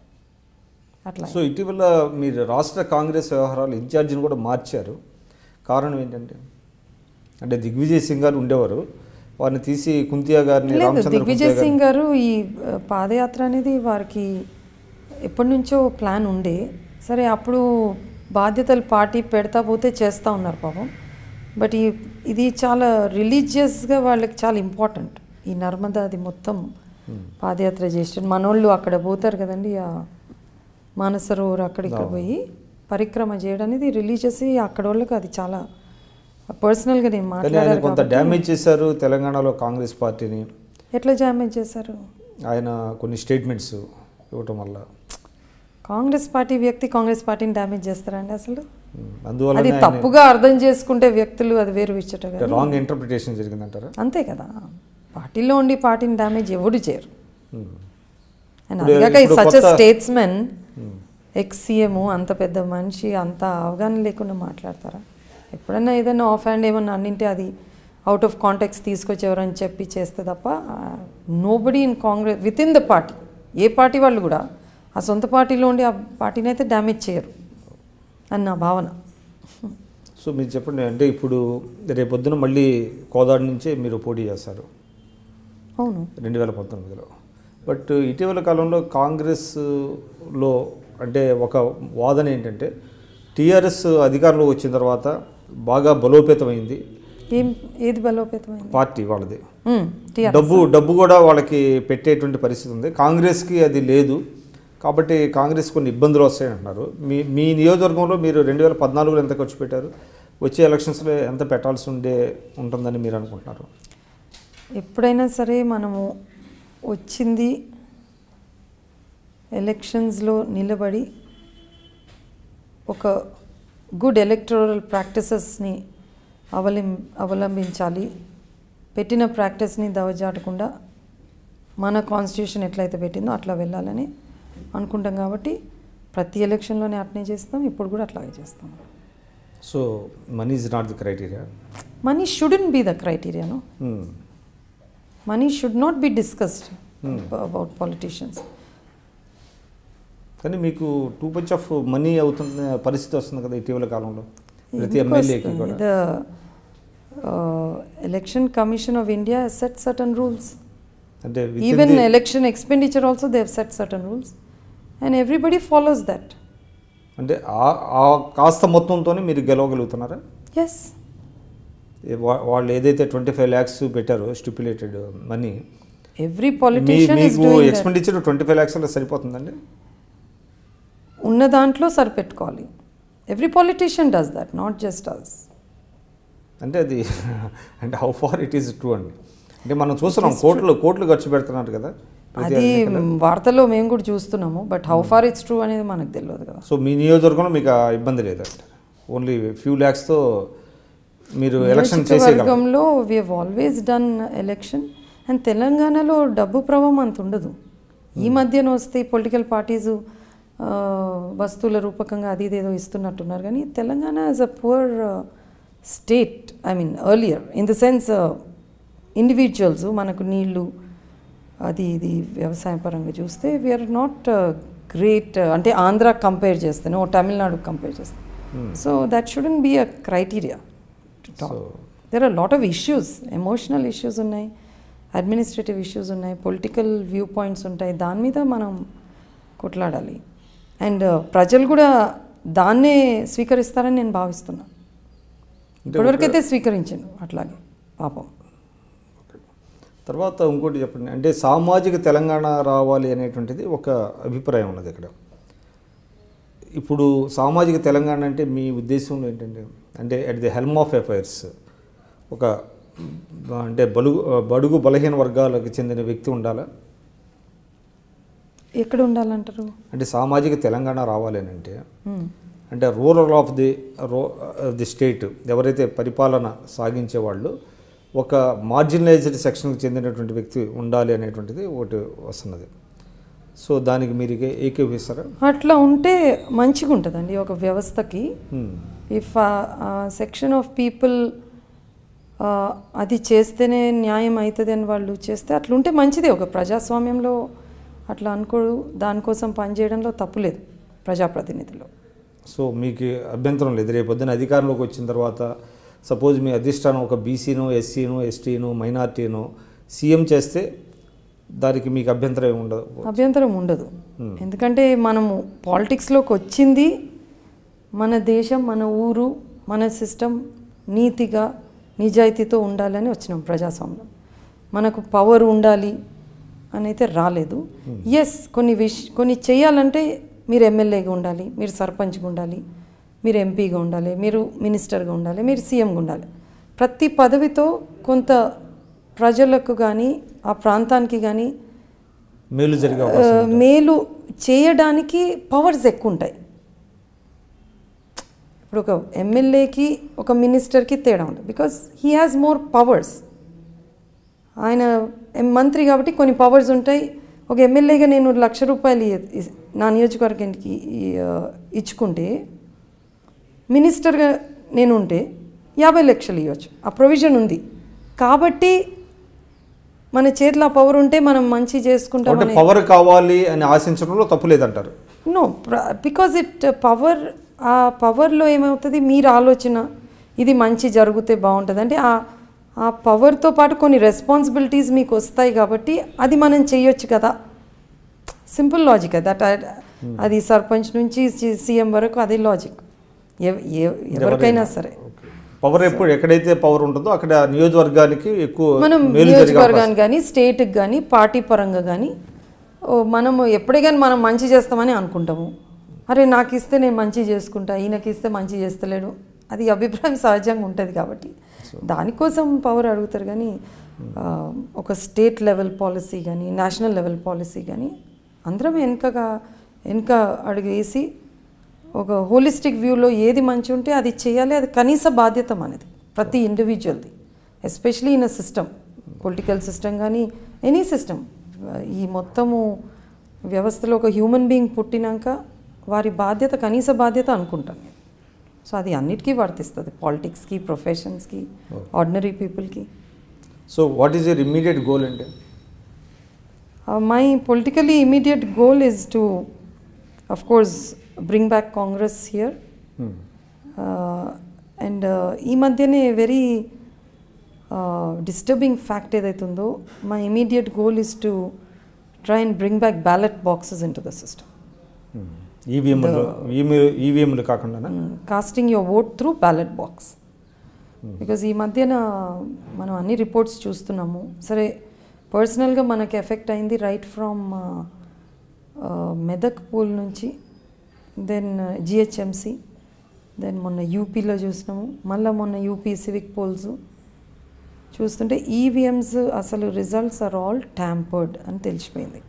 అట్లా సో ఇటీవల మీరు రాష్ట్ర కాంగ్రెస్ వ్యవహారాలు ఇన్ఛార్జిని కూడా మార్చారు కారణం ఏంటంటే అంటే దిగ్విజయ్ సింగ్ గారు ఉండేవారు వారిని తీసి కుంతియా గారిని లేదు రామచంద్ర దిగ్విజయ్ కుంతియా సింగ్ గారు ఈ ఆ, పాదయాత్ర అనేది వారికి ఎప్పటి నుంచో ప్లాన్ ఉండే సరే అప్పుడు బాధ్యతలు పార్టీ పెడతా పోతే చేస్తూ ఉన్నారు పాపం బట్ ఈ ఇది చాలా రిలీజియస్గా వాళ్ళకి చాలా ఇంపార్టెంట్ ఈ నర్మదా అది మొత్తం పాదయాత్ర చేసి మనోళ్ళు అక్కడ పోతారు కదండి ఆ మానసరోవర్ అక్కడ ఇక్కడ పోయి పరిక్రమ చేయడం అనేది రిలీజియస్ అక్కడ వాళ్ళకి అది చాలా పర్సనల్గా నేను కానీ ఆయన మాట్లాడారు కొంత డ్యామేజ్ చేశారు తెలంగాణలో కాంగ్రెస్ పార్టీని ఎట్లా డ్యామేజ్ చేశారు ఆయన కొన్ని స్టేట్మెంట్స్ ఇవ్వటం వల్ల కాంగ్రెస్ పార్టీ వ్యక్తి కాంగ్రెస్ పార్టీని డ్యామేజ్ చేస్తారండి అసలు ఉమ్, అందువల్ల అది తప్పుగా అర్థం చేసుకుంటే వ్యక్తులు అది వేరు విచ్చట కదా రాంగ్ ఇంటర్ప్రిటేషన్ జరిగిందంటారా అంతే కదా పార్టీలో ఉండి పార్టీని డ్యామేజ్ ఎవడు చేయరు ఉమ్. అండ్ ఇప్పుడు- అదిగాక ఇప్పుడు సచ్ కొత్త- స్టేట్స్మెన్ ఎక్స్ సీఎం అంత పెద్ద మనిషి అంత అవగాహన లేకుండా మాట్లాడతారా ఎప్పుడైనా ఏదైనా ఆఫ్ హ్యాండ్ ఏమన్నా అన్నింటే అది అవుట్ ఆఫ్ కాంటాక్ట్స్ తీసుకొచ్చి ఎవరని చెప్పి చేస్తే తప్ప nobody in Congress with in the party ఏ పార్టీ వాళ్ళు కూడా ఆ సొంత పార్టీలో ఉండి ఆ పార్టీని అయితే డ్యామేజ్ చేయరు అని నా భావన సో మీరు చెప్పండి అంటే ఇప్పుడు రేపొద్దున మళ్ళీ కోదాడు నుంచే మీరు పోటీ చేస్తారు అవును రెండు వేల పంతొమ్మిదిలో బట్ ఇటీవల కాలంలో కాంగ్రెస్లో అంటే ఒక వాదన ఏంటంటే టీఆర్ఎస్ అధికారంలో వచ్చిన తర్వాత బాగా బలోపేతమైంది ఏం ఏది బలోపేతమైంది పార్టీ వాళ్ళది ఉమ్, టీఆర్ డబ్బు డబ్బు కూడా వాళ్ళకి పెట్టేటువంటి పరిస్థితి ఉంది కాంగ్రెస్కి అది లేదు కాబట్టి కాంగ్రెస్ కొన్ని ఇబ్బందులు వస్తాయని అంటున్నారు మీ మీ నియోజకవర్గంలో మీరు రెండు వేల పద్నాలుగులో ఎంత ఖర్చు పెట్టారు వచ్చే ఎలక్షన్స్లో ఎంత పెట్టాల్సి ఉండే ఉంటుందని మీరు అనుకుంటున్నారు ఎప్పుడైనా సరే మనము వచ్చింది ఎలక్షన్స్లో నిలబడి ఒక గుడ్ ఎలక్టోరల్ ప్రాక్టీసెస్ని అవలం అవలంబించాలి పెట్టిన ప్రాక్టీస్ని దవజాటకుండా మన కాన్స్టిట్యూషన్ ఎట్లయితే పెట్టిందో అట్లా వెళ్ళాలని అనుకుంటాం కాబట్టి ప్రతి ఎలక్షన్లోనే అట్నే చేస్తాం ఇప్పుడు కూడా అట్లాగే చేస్తాం so money is not the criteria money shouldn't be the క్రైటీరియాను money should not be discussed about politicians కానీ మీకు టూ మచ్ ఆఫ్ మనీ అవుతున్న పరిస్థితి వస్తుంది కదా ఇటీవల కాలంలో ప్రతి ఎమ్మెల్యేకి కూడా the election commission of India set certain rules అంటే within even the- election expenditure also they set certain rules and everybody follows that అంటే ఆ ఆ కాస్త మొత్తంతోనే మీరు గెలవగలుగుతున్నారా ఎస్ ఏ వా- వాళ్ళు ఏదైతే ట్వంటీ ఫైవ్ ల్యాక్స్ పెట్టారో స్టిపులేటెడ్ మనీ ఎవ్రీ మీ పొలిటీషియన్ ఇస్ మీకు doing expenditure twenty five lakhs అలా సరిపోతుందండి ఉన్న దాంట్లో సరిపెట్టుకోవాలి every politician does that not just us అంటే అది అంటే how far it is true అండి అంటే మనం చూస్తున్నాం కోట్లు కోట్లు ఖర్చు పెడుతున్నారు కదా ప్రతి అది ఎన్నికల్లో. వార్తల్లో మేము కూడా చూస్తున్నాము but how far it's true అనేది మనకు తెలియదు కదా సో మీ నియోజకవర్గంలో మీకు ఆ ఇబ్బంది లేదండి ఓన్లీ ఫ్యూ ల్యాక్స్తో మీరు ఎలక్షన్ చేసేయగలరు నియోజకవర్గంలో we have always done election and తెలంగాణలో డబ్బు ప్రభావం అంత ఉండదు ఈ మధ్యన వస్తే పొలిటికల్ పార్టీస్ వస్తువుల రూపకంగా అది ఇదేదో ఇస్తున్నట్టున్నారు కానీ Telangana as a poor state I mean earlier in the sense individuals మనకు నీళ్లు అది ఇది వ్యవసాయ పరంగా చూస్తే వీఆర్ నాట్ గ్రేట్ అంటే ఆంధ్ర కంపేర్ చేస్తేనే ఓ తమిళనాడు కంపేర్ చేస్తే so that shouldn't be a criteria to talk there are lot of issues emotional issues ఉన్నాయి అడ్మినిస్ట్రేటివ్ ఇష్యూస్ ఉన్నాయి పొలిటికల్ వ్యూ పాయింట్స్ ఉంటాయి దాని మీద మనం కొట్లాడాలి అండ్ ప్రజలు కూడా దాన్నే స్వీకరిస్తారని నేను భావిస్తున్నాను ఇప్పటివరకైతే స్వీకరించాను అట్లాగే పాపం తర్వాత ఇంకోటి చెప్పండి అంటే సామాజిక తెలంగాణ రావాలి అనేటువంటిది ఒక అభిప్రాయం ఉన్నది ఇక్కడ ఇప్పుడు సామాజిక తెలంగాణ అంటే మీ ఉద్దేశంలో ఏంటంటే అంటే at the helm of affairs ఒక అంటే బలుగు బడుగు బలహీన వర్గాలకు చెందిన వ్యక్తి ఉండాలా ఎక్కడ ఉండాలంటారు అంటే సామాజిక తెలంగాణ రావాలి అని అంటే Hmm. అంటే rural of the row the state ఎవరైతే పరిపాలన సాగించే వాళ్ళు ఒక మార్జినలైజ్డ్ సెక్షన్కి చెందినటువంటి వ్యక్తి ఉండాలి అనేటువంటిది ఒకటి వస్తున్నది సో దానికి మీరు ఏకే- ఏకీభవిస్తారా అట్లా ఉంటే మంచిగా ఉంటుందండి ఒక వ్యవస్థకి Hmm. If section of people అది చేస్తేనే న్యాయం అవుతుంది అని వాళ్ళు చేస్తే అట్లుంటే మంచిదే ఒక ప్రజాస్వామ్యంలో అట్లా అనుకోడు దానికోసం పనిచేయడంలో తప్పు లేదు ప్రజాప్రతినిధులు సో మీకు అభ్యంతరం లేదు రేపు పొద్దున అధికారంలోకి వచ్చిన తర్వాత సపోజ్ మీ అధిష్టానం ఒక బీసీనో ఎస్సీనో ఎస్టీనో మైనార్టీనో సీఎం చేస్తే దానికి మీకు అభ్యంతరం ఏమి ఉండదు అభ్యంతరం ఉండదు ఎందుకంటే మనము పాలిటిక్స్లోకి వచ్చింది మన దేశం మన ఊరు మన సిస్టమ్ నీతిగా నిజాయితీతో ఉండాలని వచ్చినాం ప్రజాస్వామ్యం మనకు పవర్ ఉండాలి అని అయితే రాలేదు ఎస్ కొన్ని విష్ కొన్ని చేయాలంటే మీరు ఎమ్మెల్యేగా ఉండాలి మీరు సర్పంచ్గా ఉండాలి మీరు ఎంపీగా ఉండాలి మీరు మినిస్టర్గా ఉండాలి మీరు సీఎంగా ఉండాలి ప్రతి పదవితో కొంత ప్రజలకు కానీ ఆ ప్రాంతానికి కానీ మేలు జరిగే ఆ, అవకాశం మేలు చేయడానికి పవర్స్ ఎక్కువ ఉంటాయి ఇప్పుడు ఒక ఎమ్మెల్యేకి ఒక మినిస్టర్కి తేడా ఉంటుంది because he has more powers ఆయన ఎం- మంత్రి కాబట్టి కొన్ని పవర్స్ ఉంటాయి ఒక ఎమ్మెల్యేగా నేను లక్ష రూపాయలు ఇ- ఇ- నా నియోజకవర్గానికి ఈ- ఆ, ఇచ్చుకుంటే మినిస్టర్గా నేను ఉంటే యాభై లక్షలు ఇవ్వచ్చు ఆ ప్రొవిజన్ ఉంది కాబట్టి మన చేతిలో ఆ పవర్ ఉంటే మనం మంచి అంటే చేసుకుంటామని పవర్ కావాలి అని ఆశించడంలో తప్పు లేదంటారు నో బికాజ్ ఇట్ పవర్ ఆ పవర్లో ఏమవుతుంది మీరు ఆలోచన ఇది మంచి జరిగితే బాగుంటుంది అంటే ఆ ఆ పవర్తో పాటు కొన్ని రెస్పాన్సిబిలిటీస్ మీకు వస్తాయి కాబట్టి అది మనం చేయొచ్చు కదా సింపుల్ లాజిక్ దట్ అది సర్పంచ్ నుంచి సీఎం వరకు అదే లాజిక్ ఎవరికైనా సరే పవర్ ఎప్పుడు ఎక్కడైతే పవర్ ఉంటుందో అక్కడ నియోజకవర్గానికి ఎక్కువ మనం మేలు జరిగే అవకాశం నియోజకవర్గానికి కానీ స్టేట్కి కానీ పార్టీ పరంగా కానీ మనము ఎప్పుడే కానీ మనం మంచి చేస్తామని అనుకుంటాము అరే నాకు ఇస్తే నేను మంచి చేసుకుంటా ఈయనకి ఇస్తే మంచి చేస్తలేడు అది అభిప్రాయం సహజంగా ఉంటుంది కాబట్టి దానికోసం పవర్ అడుగుతారు కానీ ఆ, ఒక స్టేట్ లెవెల్ పాలసీ కానీ నేషనల్ లెవెల్ పాలసీ కానీ అందరం వెనుకగా వెనుక అడుగు వేసి ఒక హోలిస్టిక్ వ్యూలో ఏది మంచి ఉంటే అది చేయాలి అది కనీస బాధ్యత మనది ప్రతి ఇండివిజువల్ది especially in a system political system కానీ ఎనీ సిస్టమ్ ఈ మొత్తము వ్యవస్థలో ఒక హ్యూమన్ బీయింగ్ పుట్టినాక వారి బాధ్యత కనీస బాధ్యత అనుకుంటాను నేను సో అది అన్నిటికీ వర్తిస్తుంది పాలిటిక్స్కి ప్రొఫెషన్స్కి ఆర్డినరీ పీపుల్కి so what is your immediate goal అంటే my politically immediate goal is to of course bring back Congress here and ఈ మధ్యనే వెరీ డిస్టర్బింగ్ ఫ్యాక్ట్ ఏదైతుందో my immediate goal is to try and bring back ballot boxes into the system ఈవీఎంలు ఈవీఎంలు కాకుండా casting your vote through ballot box because ఈ మధ్యన మనం అన్ని రిపోర్ట్స్ చూస్తున్నాము సరే పర్సనల్గా మనకి ఎఫెక్ట్ అయింది రైట్ ఫ్రమ్ మెదక్ పూల్ నుంచి దెన్ జిహెచ్ఎంసి దెన్ మొన్న యూపీలో చూసినాము మళ్ళీ మొన్న యూపీ సివిక్ పోల్స్ చూస్తుంటే ఈవీఎంస్ అసలు రిజల్ట్స్ ఆర్ ఆల్ ట్యాంపర్డ్ అని తెలిసిపోయింది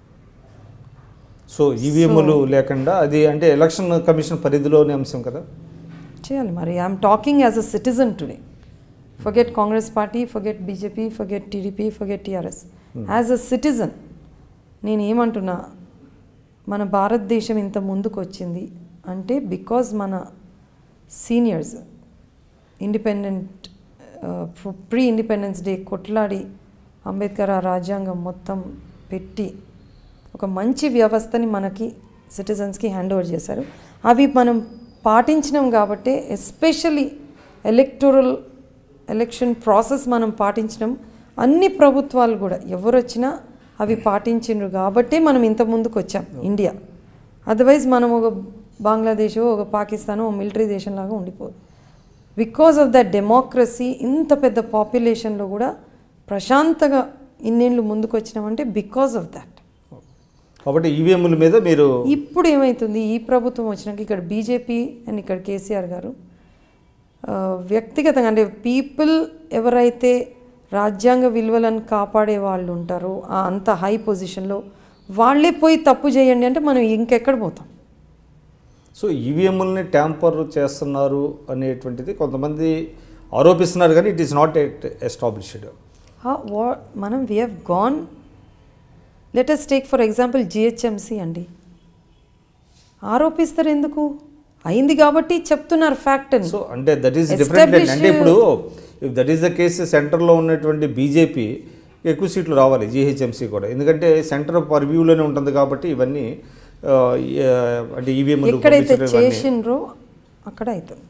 సో ఈవీఎంలు లేకుండా అది అంటే ఎలక్షన్ కమిషన్ పరిధిలోని అంశం కదా చేయాలి మరి I'm talking as a citizen today forget Congress party forget BJP forget TDP forget TRS as a citizen నేను ఏమంటున్నా మన భారతదేశం ఇంత ముందుకు వచ్చింది అంటే బికాజ్ మన seniors independent pre independence day కొట్లాడి అంబేద్కర్ ఆ రాజ్యాంగం మొత్తం పెట్టి ఒక మంచి వ్యవస్థని మనకి సిటిజన్స్కి హ్యాండ్ ఓవర్ చేశారు అవి మనం పాటించినాం కాబట్టి ఎస్పెషలీ ఎలక్టోరల్ ఎలక్షన్ ప్రాసెస్ మనం పాటించడం అన్ని ప్రభుత్వాలు కూడా ఎవరు వచ్చినా అవి పాటించిండ్రు కాబట్టే మనం ఇంత ముందుకు వచ్చాం ఇండియా అదర్వైజ్ మనం ఒక బంగ్లాదేశ్ ఒక పాకిస్తాన్ ఒక మిలిటరీ దేశంలాగా ఉండిపోదు బికాజ్ ఆఫ్ ద డెమోక్రసీ ఇంత పెద్ద పాపులేషన్లో కూడా ప్రశాంతంగా ఇన్నేళ్ళు ముందుకు వచ్చినామంటే బికాజ్ ఆఫ్ దాట్ కాబట్టి ఈవీఎంల మీద మీరు ఇప్పుడు ఏమవుతుంది ఈ ప్రభుత్వం వచ్చినాక ఇక్కడ బీజేపీ అండ్ ఇక్కడ కేసీఆర్ గారు ఆ, వ్యక్తిగతంగా అంటే పీపుల్ ఎవరైతే రాజ్యాంగ విలువలను కాపాడే వాళ్ళు ఉంటారో ఆ అంత హై పొజిషన్లో వాళ్ళే పోయి తప్పు చేయండి అంటే మనం ఇంకెక్కడ పోతాం సో ఈవీఎంలని ట్యాంపర్ చేస్తున్నారు అనేటువంటిది కొంతమంది ఆరోపిస్తున్నారు కానీ it is not at established హా- వా- మనం we have gone latest take for example GHMC అండి ఆరోపిస్తారు ఎందుకు అయింది కాబట్టి చెప్తున్నారు ఫ్యాక్ట్ అని సో అంటే దట్ ఈస్ డిఫరెంట్ Establish- అంటే ఇప్పుడు if that is the case సెంటర్లో ఉన్నటువంటి బీజేపీ ఎక్కువ సీట్లు రావాలి జీహెచ్ఎంసీ కూడా ఎందుకంటే సెంటర్ పర్వ్యూలోనే ఉంటుంది కాబట్టి ఇవన్నీ ఆ, ఏ- అంటే ఈవీఎం ఎక్కడైతే చేసిండ్రో అక్కడ అవుతుంది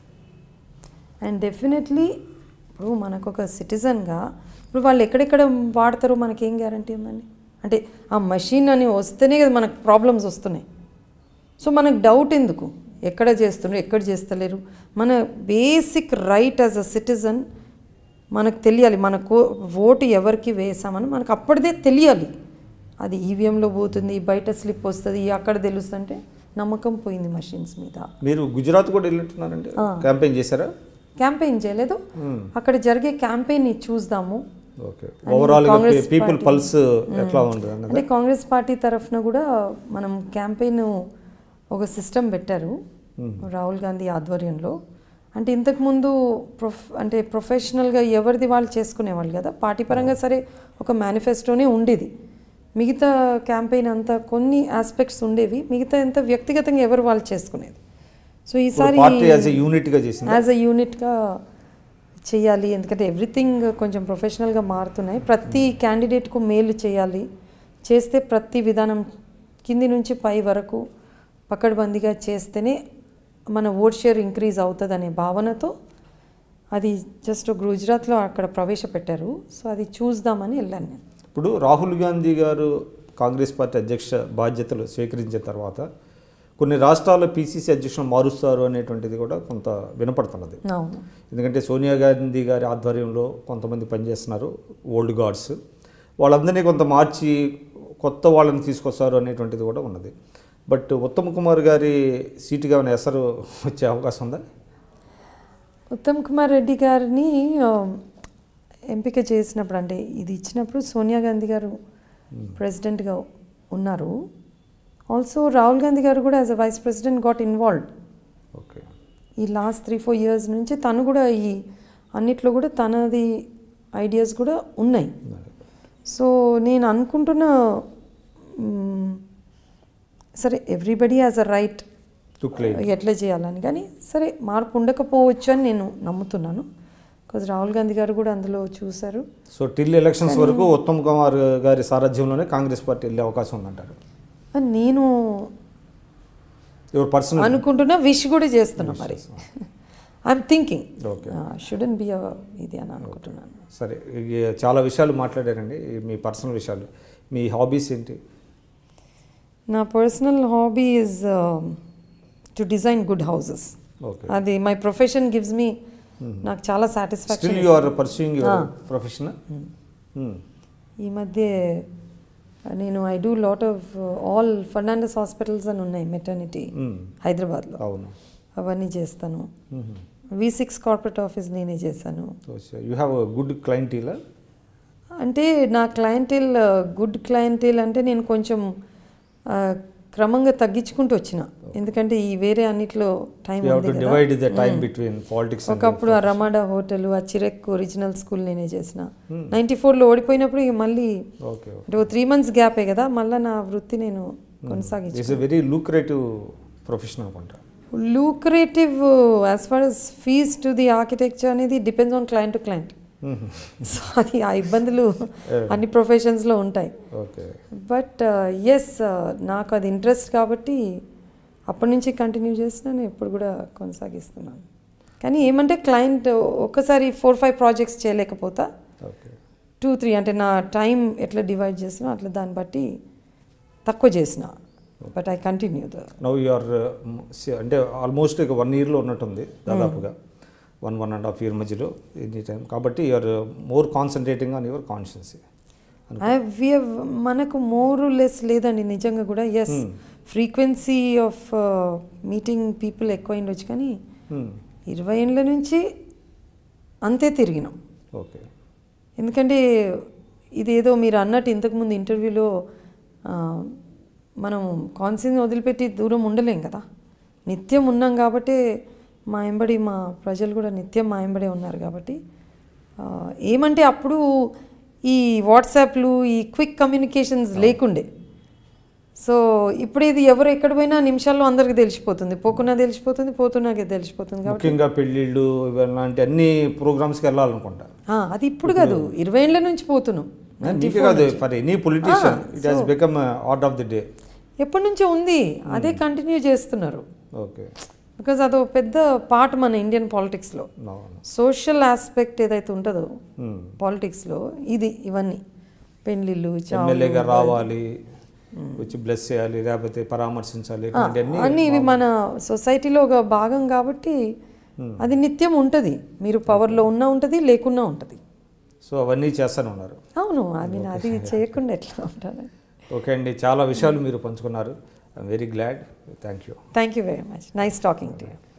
అండ్ డెఫినెట్లీ ఇప్పుడు మనకు ఒక సిటిజన్గా ఇప్పుడు వాళ్ళు ఎక్కడెక్కడ వాడతారో మనకేం గ్యారంటీ ఉందండి అంటే ఆ మషిన్ అని వస్తేనే కదా మనకు ప్రాబ్లమ్స్ వస్తున్నాయి సో మనకు డౌట్ ఎందుకు ఎక్కడ చేస్తున్నారు ఎక్కడ చేస్తలేరు మన basic right as a citizen మనకు తెలియాలి మన కో ఓటు ఎవరికి వేసామని మనకు అప్పటిదే తెలియాలి అది ఈవీఎంలో పోతుంది బయట స్లిప్ వస్తుంది అక్కడ తెలుస్తుంటే నమ్మకం పోయింది మషిన్స్ మీద మీరు గుజరాత్ కూడా వెళ్ళినట్టున్నారండి క్యాంపెయిన్ చేశారా క్యాంపెయిన్ చేయలేదు అక్కడ జరిగే క్యాంపెయిన్ని చూద్దాము ఓకే ఓవరాల్గా కాంగ్రెస్ పీపుల్ పల్స్ ఎట్లా ఉంటుంది అన్నది అంటే కాంగ్రెస్ పార్టీ తరఫున కూడా మనం క్యాంపెయిన్ ఒక సిస్టమ్ పెట్టారు రాహుల్ గాంధీ ఆధ్వర్యంలో అంటే ఇంతకుముందు ప్రొఫ్ అంటే ప్రొఫెషనల్గా ఎవరిది వాళ్ళు చేసుకునేవాళ్ళు కదా పార్టీ పరంగా సరే ఒక మేనిఫెస్టోనే ఉండేది మిగతా క్యాంపెయిన్ అంతా కొన్ని ఆస్పెక్ట్స్ ఉండేవి మిగతా అంతా వ్యక్తిగతంగా ఎవరు వాళ్ళు చేసుకునేది సో ఈసారి పార్టీ యాజ్ ఎ యూనిట్గా చేసింది యాజ్ అ యూనిట్గా చేయాలి ఎందుకంటే ఎవ్రీథింగ్ కొంచెం ప్రొఫెషనల్గా మారుతున్నాయి ప్రతి క్యాండిడేట్కు మేలు చేయాలి చేస్తే ప్రతి విధానం కింది నుంచి పై వరకు పకడ్బందీగా చేస్తేనే మన ఓట్ షేర్ ఇంక్రీజ్ అవుతుంది అనే భావనతో అది జస్ట్ గుజరాత్లో అక్కడ ప్రవేశపెట్టారు సో అది చూద్దామని వెళ్ళాను నేను ఇప్పుడు రాహుల్ గాంధీ గారు కాంగ్రెస్ పార్టీ అధ్యక్ష బాధ్యతలు స్వీకరించిన తర్వాత కొన్ని రాష్ట్రాల పీసీసీ అధ్యక్షులను మారుస్తారు అనేటువంటిది కూడా కొంత వినపడుతున్నది అవును ఎందుకంటే సోనియా గాంధీ గారి ఆధ్వర్యంలో కొంతమంది పనిచేస్తున్నారు ఓల్డ్ గార్డ్స్ వాళ్ళందరినీ కొంత మార్చి కొత్త వాళ్ళని తీసుకొస్తారు అనేటువంటిది కూడా ఉన్నది బట్ ఉత్తమ్ కుమార్ గారి సీటుగా ఏమైనా ఎసరు వచ్చే అవకాశం ఉందా ఉత్తమ్ కుమార్ రెడ్డి గారిని ఆ, ఎంపిక చేసినప్పుడు అంటే ఇది ఇచ్చినప్పుడు సోనియా గాంధీ గారు ప్రెసిడెంట్గా ఉన్నారు ఆల్సో రాహుల్ గాంధీ గారు కూడా as a vice president got involved okay ఈ లాస్ట్ త్రీ ఫోర్ ఇయర్స్ నుంచి తను కూడా ఈ అన్నిట్లో కూడా తనది ఐడియాస్ కూడా ఉన్నాయి సో నేను అనుకుంటున్న మ్, సరే everybody has a right to claim ఎట్లా చేయాలని కానీ సరే మార్పు ఉండకపోవచ్చు అని నేను నమ్ముతున్నాను బికాజ్ రాహుల్ గాంధీ గారు కూడా అందులో చూశారు సో టిల్ ఎలక్షన్స్ వరకు ఉత్తమ్ కుమార్ గారి సారథ్యంలోనే కాంగ్రెస్ పార్టీ వెళ్ళే అవకాశం ఉందంటారు అని నేను ఎవరు పర్సనల్ అనుకుంటున్నా విష్ కూడా చేస్తున్నా మరి I'm thinking Okay. Shouldn't be ఇది అని అనుకుంటున్నాను సరే ఇక చాలా విషయాలు మాట్లాడారండి ఈ మీ పర్సనల్ విషయాలు మీ హాబీస్ ఏంటి నా personal hobby is to design good houses okay అది మై ప్రొఫెషన్ గివ్స్ మీ నాకు చాలా still satisfaction you are pursuing your Ah. Profession ఈ మధ్య నేను I do lot of all Fernandez hospitals అని ఉన్నాయి మెటర్నిటీ హైదరాబాద్లో అవును అవన్నీ చేస్తాను వి సిక్స్ కార్పొరేట్ ఆఫీస్ నేనే చేశాను యూ హ్యావ్ గుడ్ క్లయింటీలా అంటే నా క్లయింటేల్ గుడ్ క్లయింటేల్ అంటే నేను కొంచెం ఆ, క్రమంగా తగ్గించుకుంటూ వచ్చిన ఎందుకంటే ఈ వేరే అన్నిట్లో టైం యూ హ్యావ్ ఉంది టు కదా. Divide the time between politics ఒకప్పుడు ఆ రమాడా హోటల్ ఆ చిరెక్ ఒరిజినల్ స్కూల్ నేనే చేసిన నైంటీ ఫోర్లో ఓడిపోయినప్పుడు ఇక మళ్ళీ ఓకే అంటే ఓ త్రీ మంత్స్ గ్యాపే కదా మళ్ళీ నా వృత్తి నేను కొనసాగించు it's a very lucrative profession అనుకుంటా lucrative as far as fees to the architecture అనేది depends on client to client so అది ఆ ఇబ్బందులు అన్ని ప్రొఫెషన్స్లో ఉంటాయి ఓకే బట్ ఎస్ నాకు అది ఇంట్రెస్ట్ కాబట్టి అప్పటి నుంచి కంటిన్యూ చేస్తున్నాను ఎప్పుడు కూడా కొనసాగిస్తున్నాను కానీ ఏమంటే క్లయింట్ ఒక్కసారి ఫోర్ ఫైవ్ ప్రాజెక్ట్స్ చేయలేకపోతా ఓకే టూ త్రీ అంటే నా టైం ఎట్లా డివైడ్ చేసినా అట్లా దాన్ని బట్టి తక్కువ చేసిన but I continue the now you are అంటే ఆల్మోస్ట్ ఇక వన్ ఇయర్లో ఉన్నట్టుంది దాదాపుగా one one and half year మధ్యలో ఎనీ టైం కాబట్టి you are more concentrating on your constituency we మనకు మోర్ లెస్ లేదండి నిజంగా కూడా yes frequency of meeting people ఎక్కువ ఉండొచ్చు కానీ ఇరవై ఏళ్ళ నుంచి అంతే తిరిగినాం ఓకే ఎందుకంటే ఇదేదో మీరు అన్నట్టు ఇంతకుముందు ఇంటర్వ్యూలో ఆ, మనం కాన్సెన్స్ వదిలిపెట్టి దూరం ఉండలేం కదా నిత్యం ఉన్నాం కాబట్టి మా ఎంబడి మా ప్రజలు కూడా నిత్యం మా ఎంబడే ఉన్నారు కాబట్టి ఆ, ఏమంటే అప్పుడు ఈ వాట్సాప్లు ఈ క్విక్ కమ్యూనికేషన్స్ లేకుండే సో ఇప్పుడు ఇది ఎవరు ఎక్కడ పోయినా నిమిషాల్లో అందరికీ తెలిసిపోతుంది పోకున్నా తెలిసిపోతుంది పోతున్నాకే తెలిసిపోతుంది కాబట్టి ముఖ్యంగా పెళ్ళిళ్ళు ఇలాంటి అన్ని ప్రోగ్రామ్స్కి వెళ్ళాలనుకుంటా ఆ, అది ఇప్పుడు కాదు ఇరవై ఏళ్ళ నుంచి పోతున్నాం నీకే కాదు for any politician it has become art of the day ఎప్పటి నుంచో ఉంది అదే కంటిన్యూ చేస్తున్నారు ఓకే బికాజ్ అదో పెద్ద పార్ట్ మన ఇండియన్ పాలిటిక్స్లో అవును సోషల్ ఆస్పెక్ట్ ఏదైతే ఉంటుందో పాలిటిక్స్లో ఇది ఇవన్నీ పెళ్ళిళ్ళు చావులు, ఎమ్మెల్యేగా రావాలి వచ్చి బ్లెస్ చేయాలి లేకపోతే పరామర్శించాలి ఇట్లాంటివన్నీ అన్నీ ఇవి మన సొసైటీలో ఒక భాగం కాబట్టి అది నిత్యం ఉంటుంది మీరు పవర్లో ఉన్నా ఉంటుంది లేకున్నా ఉంటుంది సో అవన్నీ చేస్తూనే ఉన్నారు అవును అది అది చేయకుండా ఎట్లా ఉంటాను ఓకే అండి చాలా విషయాలు మీరు పంచుకున్నారు I'm very glad thank you thank you very much nice talking to you